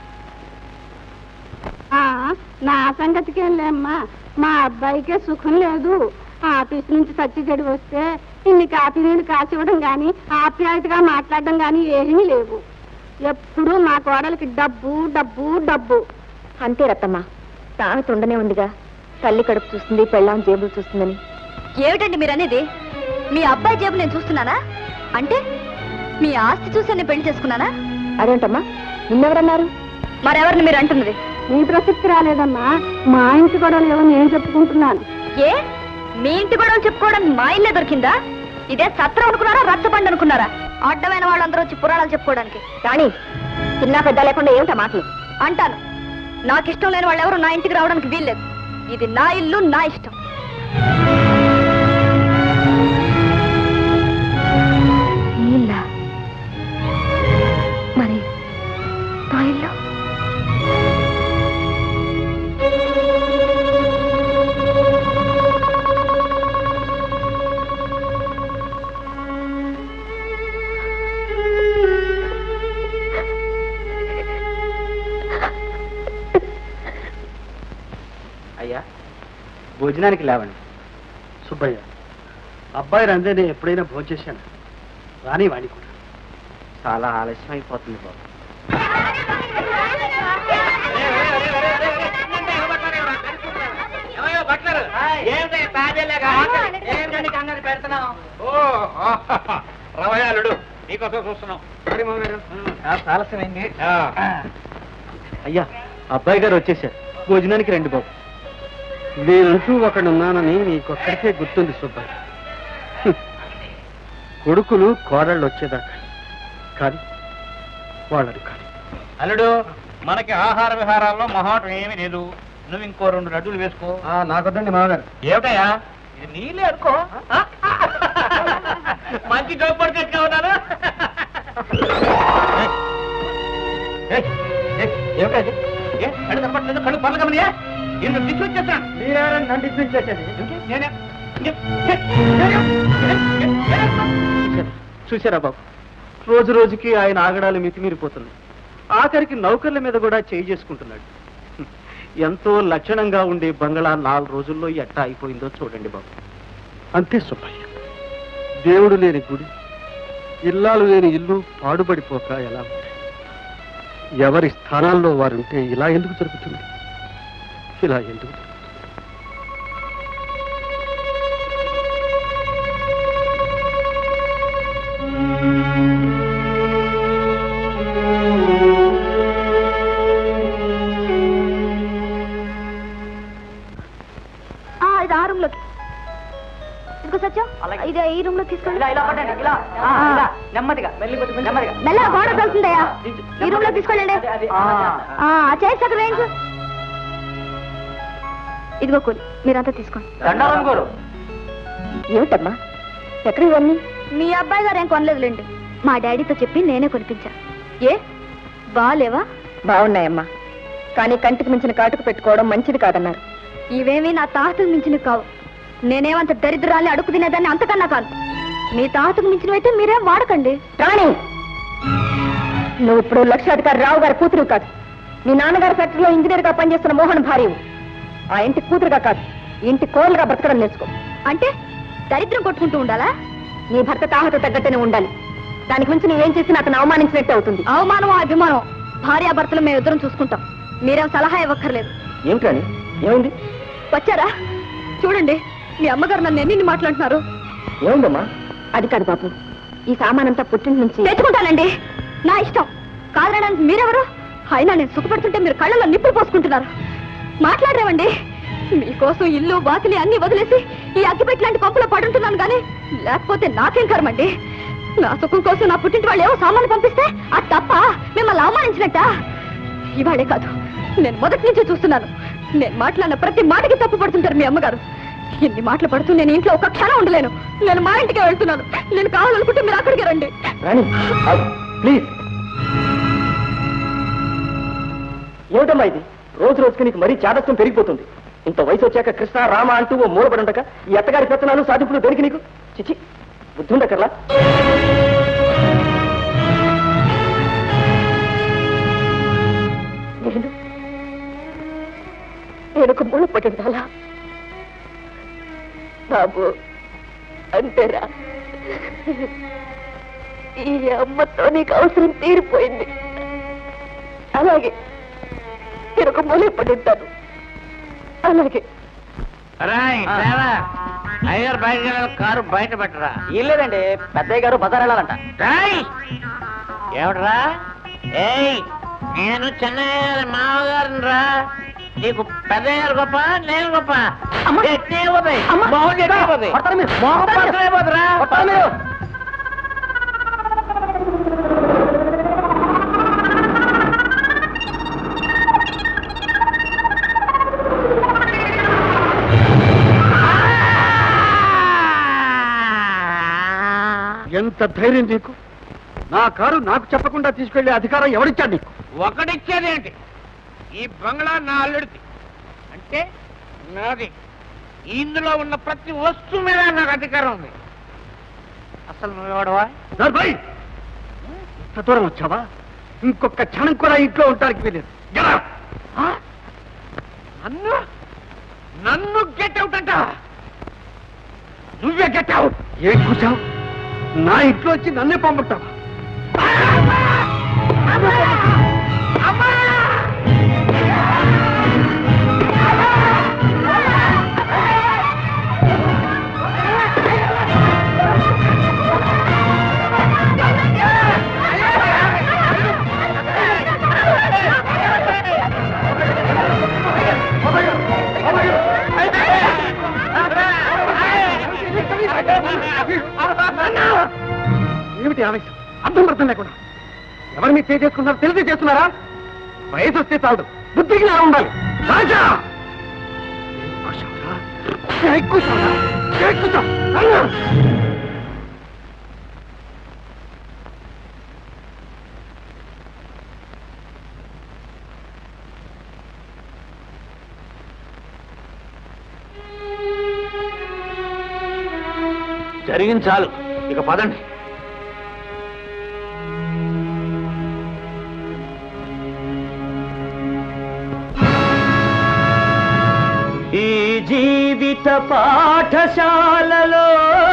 నా సంగతికేం లేమ్మా మా అబ్బాయికే సుఖం లేదు ఆఫీస్ నుంచి సచ్చి చెడు వస్తే ఇన్ని కాపీ నీళ్ళు కాసివ్వడం గాని ఆప్యాయతగా మాట్లాడడం గాని ఏమీ లేవు ఎప్పుడూ మా కోడలికి డబ్బు డబ్బు డబ్బు అంతే రత్తమ్మ సామెత ఉండనే ఉందిగా తల్లి కడుపు చూస్తుంది పెళ్ళాం జేబులు చూస్తుందని ఏమిటండి మీరు అనేది మీ అబ్బాయి జేబు నేను చూస్తున్నానా అంటే మీ ఆస్తి చూసి నేను పెళ్లి చేసుకున్నానా అదేంటమ్మా నిన్నెవరన్నారు మరెవరిని మీరు అంటున్నది నీ ప్రసక్తి రాలేదమ్మా మా ఇంటి గొడవలు ఏమో నేను చెప్పుకుంటున్నాను ఏ మీ ఇంటి గొడవలు చెప్పుకోవడానికి మా ఇల్లే దొరికిందా ఇదే సత్రం అనుకున్నారా రచ్చబండి అనుకున్నారా అడ్డమైన వాళ్ళందరూ వచ్చి పురాణాలు చెప్పుకోవడానికి రాణి చిన్న పెద్ద లేకుండా ఏమిటా మాటలు అంటాను నాకు ఇష్టం లేని వాళ్ళు ఎవరు నా ఇంటికి రావడానికి వీల్లేదు ఇది నా ఇల్లు నా ఇష్టం నీళ్ళ మరి నా ఇల్లు అయ్యా భోజనానికి లేవండి సుబ్బయ్య అబ్బాయి రందే నేను ఎప్పుడైనా భోంచేశాను రాని వాణి కూడా చాలా ఆలస్యం అయిపోతుంది బాబు రవయాలుడు నీకోసం చూస్తున్నాం ఆలస్యమైంది అయ్యా అబ్బాయి గారు వచ్చేసారు భోజనానికి రండి బాబు నేనంటూ ఒకడున్నానని నీకొక్కడికే గుర్తుంది సుబ్బయ్య హ్మ్. కొడుకులు కోడళ్ళు వచ్చేదాకా కానీ వాళ్ళని కాదు అల్లుడు మనకి ఆహార విహారాల్లో మహాటం ఏమీ లేదు నువ్వు ఇంకో రెండు లడ్డూలు వేసుకో నాకొద్దండి మామగారు ఏమిటయ్యా ఇది నీళ్ళే అనుకో మంచి జోక్ పడుతున్నా ఉన్నాను ఏమిటది ఏ కళ్ళు తప్పట్లేదు కళ్ళు పర్లు గమనియా నేను దిక్కు వచ్చేస్తాను మీరెవరని నన్ను ఇప్పించేసేది నేనే చూసారా బాబు రోజు రోజుకి ఆయన ఆగడాలు మితిమీరిపోతుంది ఆఖరికి నౌకర్ల మీద కూడా చేయి చేసుకుంటున్నాడు హ్మ్. ఎంతో లక్షణంగా ఉండే బంగళా నాలుగు రోజుల్లో ఎట్టా అయిపోయిందో చూడండి బాబు అంతే సుబ్బయ్య దేవుడు లేని గుడి ఇల్లాలు లేని ఇల్లు పాడుబడిపోక ఎలా ఉంటాయి ఎవరి స్థానాల్లో వారుంటే ఇలా ఎందుకు జరుగుతుంది ఇలా ఎందుకు జరుగుతుంది? ఆ, ఇది ఆ రూమ్ లోకి ఇదిగో సత్యం ఇది ఈ రూమ్ లో తీసుకోండి ఇలా ఇలా పడండి ఇలా ఆ, ఇలా నెమ్మదిగా మెల్లి కొద్ది నెమ్మదిగా మెల్లగా గోడ తగులుతుందయ్యా ఈ రూమ్ లో తీసుకెళ్ళండి అది, అది, ఆ, ఆ. ఆ చేసి అక్కడ వేయించు ఇదిగో కూలి మీరంతా తీసుకోండి దండాలం గోరు ఏమిటమ్మా ఎక్కడ ఇవన్నీ మీ అబ్బాయి గారు ఏం కొనలేదులేండి మా డాడీతో చెప్పి నేనే కొనిపించా ఏ బాలేవా బాగున్నాయమ్మా కానీ కంటికి మించిన కాటుకు పెట్టుకోవడం మంచిది కాదన్నారు ఇవేమీ నా తాతకు మించినవి కావు నేనేమంత దరిద్రాన్ని అడుగు తినేదాన్ని అంతకన్నా కాదు మీ తాతకు మించినవైతే మీరేం వాడకండి రాణి నువ్వు ఇప్పుడు లక్షాధికారి రావు గారి కూతురు కాదు మీ నాన్నగారి ఫ్యాక్టరీలో ఇంజనీర్ గా పనిచేస్తున్న మోహన్ భార్య ఆ ఇంటి కూతురుగా కాదు ఈ ఇంటి కోలుగా బ్రతకడం నేర్చుకో అంటే దరిద్రం కొట్టుకుంటూ ఉండాలా నీ భర్త తాహత తగ్గట్టునే ఉండాలి దాని గురించి నువ్వేం చేసినా అతను అవమానించినట్టే అవుతుంది అవమానం అభిమానం భార్యాభర్తలు మేము ఇద్దరం చూసుకుంటాం మీరేం సలహా ఇవ్వక్కర్లేదు ఏమిటని ఏమైంది వచ్చారా చూడండి మీ అమ్మగారు నన్ను ఎన్ని మాట్లాడుతున్నారు ఏమైందమ్మా అది కాదు బాబు ఈ సామానంతా పుట్టింటి నుంచి తెచ్చుకుంటానండి నా ఇష్టం కాదనడానికి మీరెవరు అయినా నేను సుఖపడుతుంటే మీరు కళ్ళలో నిప్పులు పోసుకుంటున్నారు మాట్లాడరేవండి మీకోసం ఇల్లు బాకిలి అన్ని వదిలేసి ఈ అగ్గిపెట్టి లాంటి పంపులో పడుంటున్నాను కానీ లేకపోతే నాకేం కర్మండి నా సుఖం కోసం నా పుట్టింటి వాళ్ళు ఏవో సామాన్లు పంపిస్తే అది తప్ప మిమ్మల్ని అవమానించినట్ట ఇవాళే కాదు నేను మొదటి నుంచే చూస్తున్నాను నేను మాట్లాడిన ప్రతి మాటకి తప్పు పడుతుంటారు మీ అమ్మగారు ఇన్ని మాటలు పడుతూ నేను ఇంట్లో ఒక క్షణం ఉండలేను నేను మా ఇంటికే వెళ్తున్నాను నేను కావాలనుకుంటే మీరు అక్కడికి రండి రాణి ప్లీజ్ ఏమిటమ్మా ఇది రోజు రోజుకి నీకు మరీ చాదత్వం పెరిగిపోతుంది ఇంత వయసు వచ్చాక కృష్ణ రామ అంటూ ఓ మూలపడి ఉండక ఈ అత్తగారి పెత్తనాలు సాధింపులు దేనికి నీకు చిచి బుద్ధి ఉండకర్లా నేను నేను ఒక మూలపడి ఉండాలా బాబు అంతేరా ఈ అమ్మతో నీకు అవసరం తీరిపోయింది అలాగే నేను ఒక మూల పడి ఉంటాను అలాగే అయ్యారు బయట కారు బయట పెట్టరా లేదండి పెద్దయ్య గారు బజార్ వెళ్ళాలంట ఏమిట్రా ఏయ్ నేను చెన్నయ్య మామగారిని రా నీకు పెద్దయ్యారు గొప్ప నేను గొప్ప ఎట్టే పోతాయి మొహం ఎట్టే పోతాయి కొడతారా మీరు? మొహం కొడతారా మీరు? పక్కనే పోతురా కొడతారా మీరు? ఎంత ధైర్యం నీకు నా కారు నాకు చెప్పకుండా తీసుకెళ్లే అధికారం ఎవరిచ్చాడు నీకు ఒకటిచ్చేదేంటి ఈ బంగ్లా నా అల్లుడికి అంటే నాది ఇందులో ఉన్న ప్రతి వస్తువు మీద నాకు అధికారం ఉంది అసలు నువ్వెవడవా నర్భయ్ ఇంత దూరం వచ్చావా ఇంకొక క్షణం కూడా ఇంట్లో ఉండడానికి వీలేదు Get out! నన్ను నన్ను గెట్ అవుట్ అంట నువ్వే గెట్ అవుట్ ఏం కూర్చావు నా ఇంట్లో వచ్చి నన్నే పంపుతావా ఏమిటి ఆవేశం అర్థం అర్థం లేకుండా ఎవరు మీరు పే చేసుకున్నారో తెలిసి చేస్తున్నారా వయసు వస్తే చాలు బుద్ధికి నా ఉండాలి రాజా ఎక్కువసారా? ఎక్కువసారా? ఎక్కువసా? అన్నా! జరిగింది చాలు ఇక పదండి ఈ జీవిత పాఠశాలలో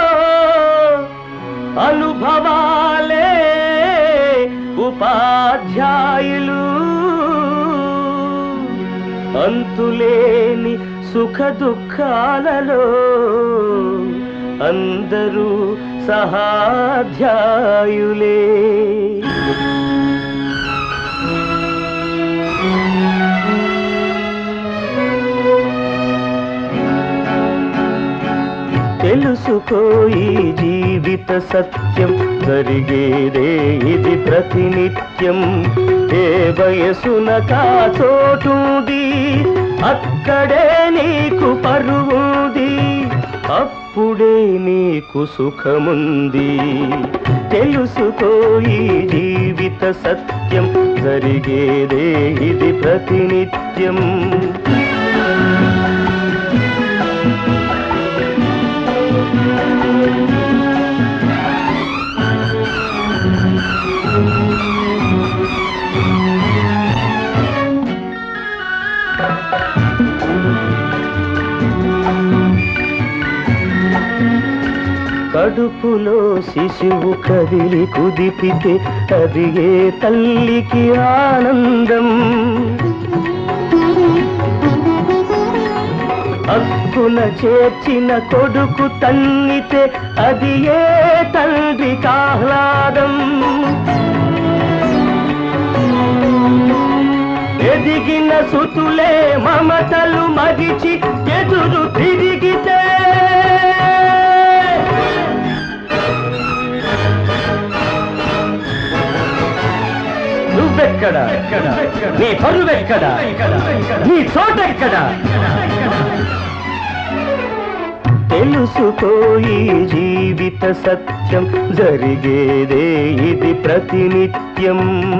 అనుభవాలే ఉపాధ్యాయులు అంతులేని సుఖ దుఃఖాలలో అందరూ సహాధ్యాయులే తెలుసుకో ఈ జీవిత సత్యం జరిగేదే ఇది ప్రతినిత్యం ఏ వయసున కాచోటుంది అక్కడే నీకు పరువుంది అప్పుడే నీకు సుఖముంది తెలుసుకో ఈ జీవిత సత్యం జరిగేదే ఇది ప్రతినిత్యం కడుపులో శిశువు కదిలి కుదిపితే అది ఏ తల్లికి ఆనందం హక్కున చేర్చిన కొడుకు తన్నితే అది ఏ తండ్రి ఆహ్లాదం ఎదిగిన సుతులే మమతలు మరిచి ఎదురు తిరిగితే నువ్వెక్కడ నీ పరువెక్కడ నీ చోటెక్కడ తెలుసుకోయి జీవిత సత్యం జరిగేదే ఇది ప్రతినిత్యం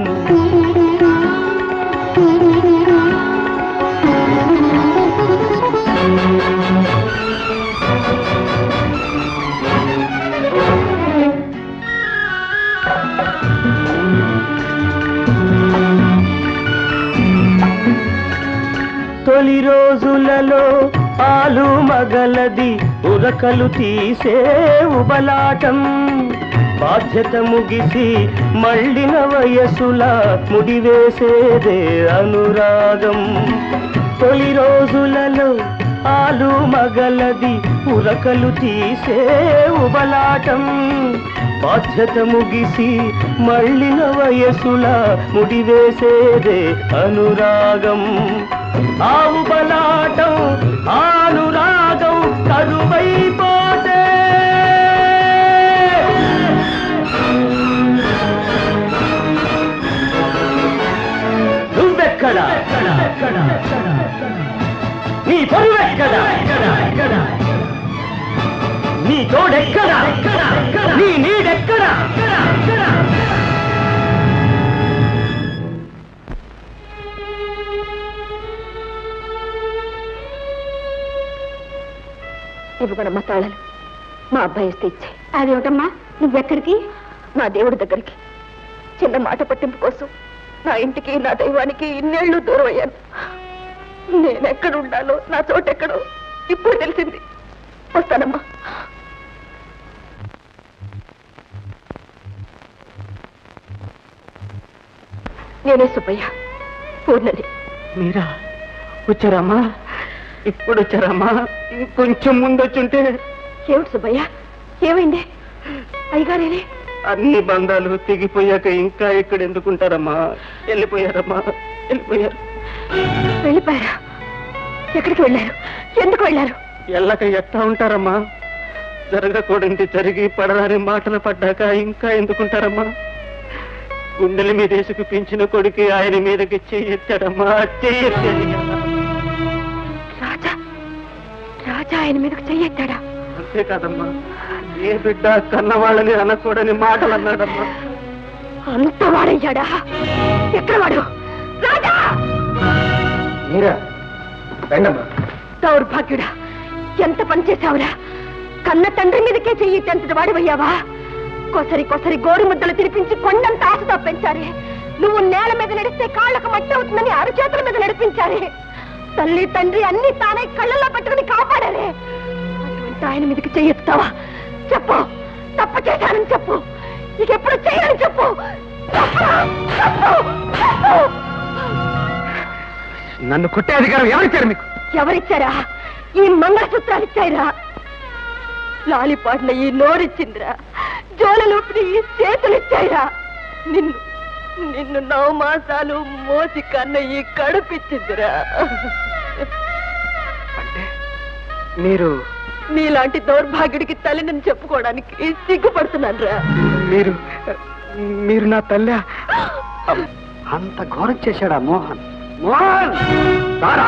తొలి రోజులలో ఆలు మగలది ఉరకలు తీసే ఉబలాటం బాధ్యత ముగిసి మళ్ళిన వయసులా ముడివేసేదే అనురాగం తొలి రోజులలో ఆలు మగలది ఉరకలు తీసే ఉబలాటం బాధ్యత ముగిసి మళ్ళిన వయసులా ముడివేసేదే అనురాగం ఆవు బలాటం అనురాగం కరువైపోతే నువ్వెక్కడా నీ పరువెక్కడా నీ తోడెక్కడా నీ నీడెక్కడా ఇవ్వగనమ్మా తాళాలు మా అబ్బాయి ఇస్తే ఇచ్చే అదేమిటమ్మా నువ్వెక్కడికి నా దేవుడి దగ్గరికి చిన్న మాట పట్టింపు కోసం నా ఇంటికి నా దైవానికి ఇన్నేళ్లు దూరం అయ్యాను నేనెక్కడ ఉండాలో నా చోటెక్కడో ఇప్పుడు తెలిసింది వస్తానమ్మా నేనే సుబ్బయ్య పూర్ణని మీరా వచ్చారమ్మా ఇప్పుడు వచ్చారమ్మా ఇంకొంచెం ముందు వచ్చుంటే ఏమిటి సుబ్బయ్య ఏమైంది అయ్యగారేనే అన్ని బంధాలు తెగిపోయాక ఇంకా ఇక్కడ ఎందుకుంటారమ్మా వెళ్ళిపోయారమ్మా వెళ్ళిపోయారు వెళ్ళిపోయారా ఎక్కడికి వెళ్ళారు ఎందుకు వెళ్ళారు ఎల్లక ఎట్టా ఉంటారమ్మా జరగకూడదు జరిగి పడరాని మాటలు పడ్డాక ఇంకా ఎందుకుంటారమ్మా గుండెల మీద వేసుకు పెంచిన కొడుకు ఆయన మీదకి చెయ్యెత్తాడమ్మా చెయ్యెత్తాడు రాజా రాజా ఆయన మీదకు చెయ్యెత్తాడా అంతేకాదమ్మా ఏ బిడ్డ కన్నవాళ్ళని అనకూడని మాటలు అన్నాడమ్మా అంత వాడయ్యాడా ఎక్కడ వాడు రాజా మీరా రండమ్మా దౌర్భాగ్యుడా ఎంత పని చేశావురా కన్న తండ్రి మీదకే చెయ్యి తెంతటి వాడివయ్యావా కొసరి కొసరి గోరు ముద్దలు తినిపించి కొండంత ఆశతో పెంచారే నువ్వు నేల మీద నడిస్తే కాళ్ళకు మట్టి అవుతుందని అరచేతుల మీద నడిపించారే తల్లి తండ్రి అన్ని తానే కళ్ళల్లో పెట్టుకుని కాపాడారే అటువంటి ఆయన మీదకి చెయ్యెత్తావా చెప్పు తప్పు చేశానని చెప్పు ఇక ఎప్పుడు చేయని చెప్పు చెప్పురా, చెప్పు, చెప్పు. నన్ను కొట్టే అధికారం ఎవరిచ్చారు మీకు ఎవరిచ్చారా ఈ మంగళసూత్రాలు ఇచ్చాయిరా లాలిపాడిన ఈ నోరిచ్చిందిరా జోలలోపిన ఈ చేతులు ఇచ్చాయిరా నిన్ను నిన్ను నవ మాసాలు మోసి కన్న ఈ కడుపిచ్చిందిరా అంటే మీరు నీలాంటి దౌర్భాగ్యుడికి తల్లిని చెప్పుకోవడానికి సిగ్గుపడుతున్నాను రా మీరు మీరు నా తల్లి అంత ఘోరం చేశాడా మోహన్ మోహన్ సారా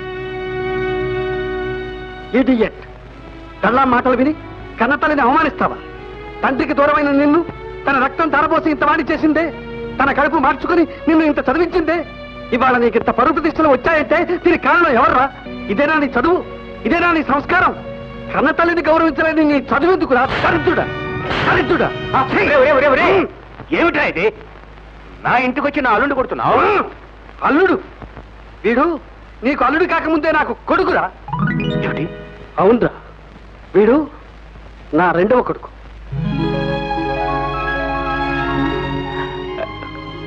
ఇడియట్ కళ్ళ మాటలు విని కన్నతల్లిని అవమానిస్తావా తండ్రికి దూరమైన నిన్ను తన రక్తం ధారపోసి ఇంత వాడి చేసిందే తన కడుపు మార్చుకుని నిన్ను ఇంత చదివించిందే ఇవాళ నీకు ఇంత పరువు ప్రతిష్టలు వచ్చాయంటే దీనికి కారణం ఎవర్రా ఇదేనా నీ చదువు ఇదేనా నీ సంస్కారం కన్నతల్లిని గౌరవించలేని నీ చదువెందుకురా దరిద్రుడా దరిద్రుడా ఆ, ఛీ! ఏమిటా ఇది నా ఇంటికి వచ్చి నా అల్లుండి కొడుతున్నావు అల్లుడు వీడు నీకు అల్లుడు కాకముందే నాకు కొడుకురా ఏమిటి అవునరా వీడు నా రెండవ కొడుకు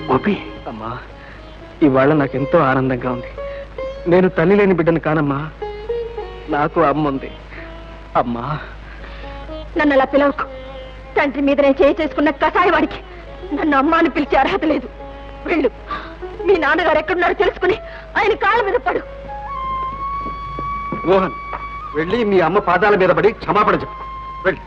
గోపి అమ్మా ఇవాళ నాకెంతో ఆనందంగా ఉంది నేను తల్లి లేని బిడ్డను కానమ్మా నాకు అమ్మ ఉంది అమ్మా నన్ను అలా పిలవకు తండ్రి మీద నేను చేయి చేసుకున్న కషాయ వాడికి నన్ను అమ్మ అని పిలిచే అర్హత లేదు వెళ్ళు మీ నాన్నగారు ఎక్కడున్నారో తెలుసుకుని ఆయన కాళ్ళ మీద పడు మోహన్ వెళ్ళి మీ అమ్మ పాదాల మీద పడి క్షమాపణ చెప్పు వెళ్ళి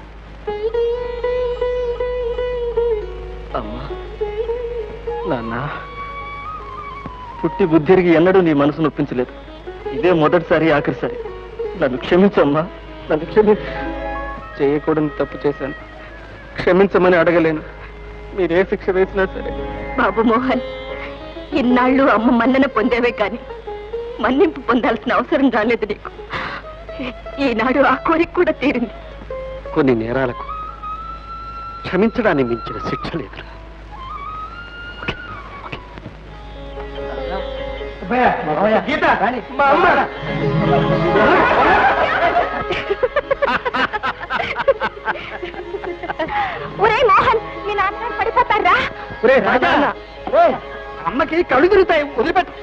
అమ్మా నాన్న పుట్టి బుద్ధిరిగి ఎన్నడూ నీ మనసు నొప్పించలేదు ఇదే మొదటిసారి ఆఖరిసారి నన్ను క్షమించమ్మా నన్ను క్షమించు చేయకూడని తప్పు చేశాను క్షమించమని అడగలేను మీరే శిక్ష వేసినా సరే బాబు మోహన్ ఇన్నాళ్ళు అమ్మ మన్నన పొందేవే కాని మన్నింపు పొందాల్సిన అవసరం రాలేదు నీకు ఈనాడు ఆ కోరిక కూడా తీరింది కొన్ని నేరాలకు క్షమించడాన్ని మించిన శిక్ష లేదురా గీత మా అమ్మ ఒరే మోహన్ మీ నాన్నగారు పడిపోతారా ఒరే రాజా ఓయ్, అమ్మకి కళ్ళు తిరుగుతాయి వదిలిపెట్టు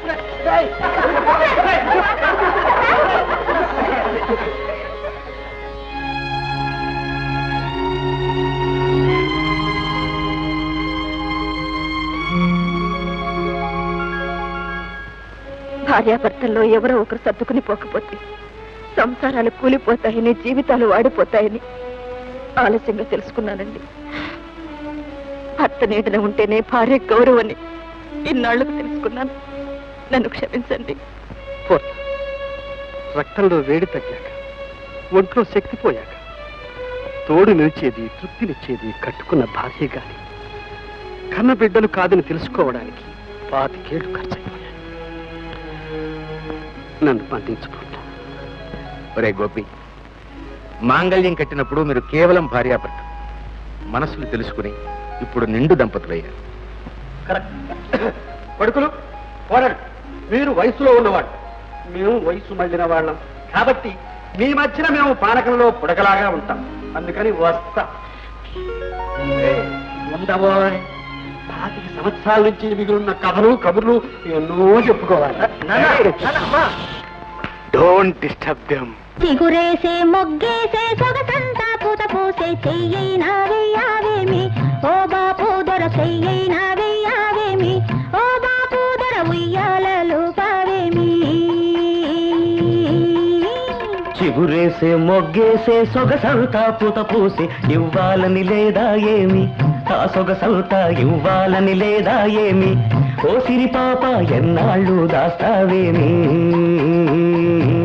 భార్యాభర్తల్లో ఎవరో ఒకరు సర్దుకుని పోకపోతే సంసారాలు కూలిపోతాయని జీవితాలు వాడిపోతాయని ఆలస్యంగా తెలుసుకున్నానండి భర్త నీడన ఉంటేనే భార్య గౌరవని ఇన్నాళ్లకు తెలుసుకున్నాను నన్ను క్షమించండి పూర్ణ రక్తంలో వేడి తగ్గాక ఒంట్లో శక్తి పోయాక తోడు నిలిచేది తృప్తినిచ్చేది కట్టుకున్న భార్య గాని కన్న బిడ్డలు కాదని తెలుసుకోవడానికి పాతికేళ్లు ఖర్చయిపోయాయి నన్ను పండించుకుంటా ఒరే గోపి మాంగళ్యం కట్టినప్పుడు మీరు కేవలం భార్యాభర్త మనసులు తెలుసుకుని ఇప్పుడు నిండు దంపతులయ్యారు కొడుకులు పోరాడు మీరు వయసులో ఉన్నవాడు మేము వయసు మళ్ళిన వాళ్ళం కాబట్టి మీ మధ్యన మేము పానకంలో పుడకలాగా ఉంటాం అందుకని వస్తా ఏయ్, ఉండబోయ్. పాతిక సంవత్సరాల నుంచి మిగిలిన కథలు కబుర్లు ఎన్నో చెప్పుకోవాలి డోంట్ డిస్టర్బ్ దెమ్ చిగురేసే మొగ్గేసే సొగసంతా పూత పూసే చెయ్యైనా వెయ్యావేమి ఓ బాపు దొర చెయ్యైనా వెయ్యావేమి ఓ బాపు దొర ఉయ్యాలలో పావేమి చిగురేసే మొగ్గేసే సొగసంతా పూత పూసి ఇవ్వాలని లేదా ఏమి ఆ సొగసంతా ఇవ్వాలని లేదా ఏమి ఓ సిరి పాప ఎన్నాళ్ళు దాస్తావేమి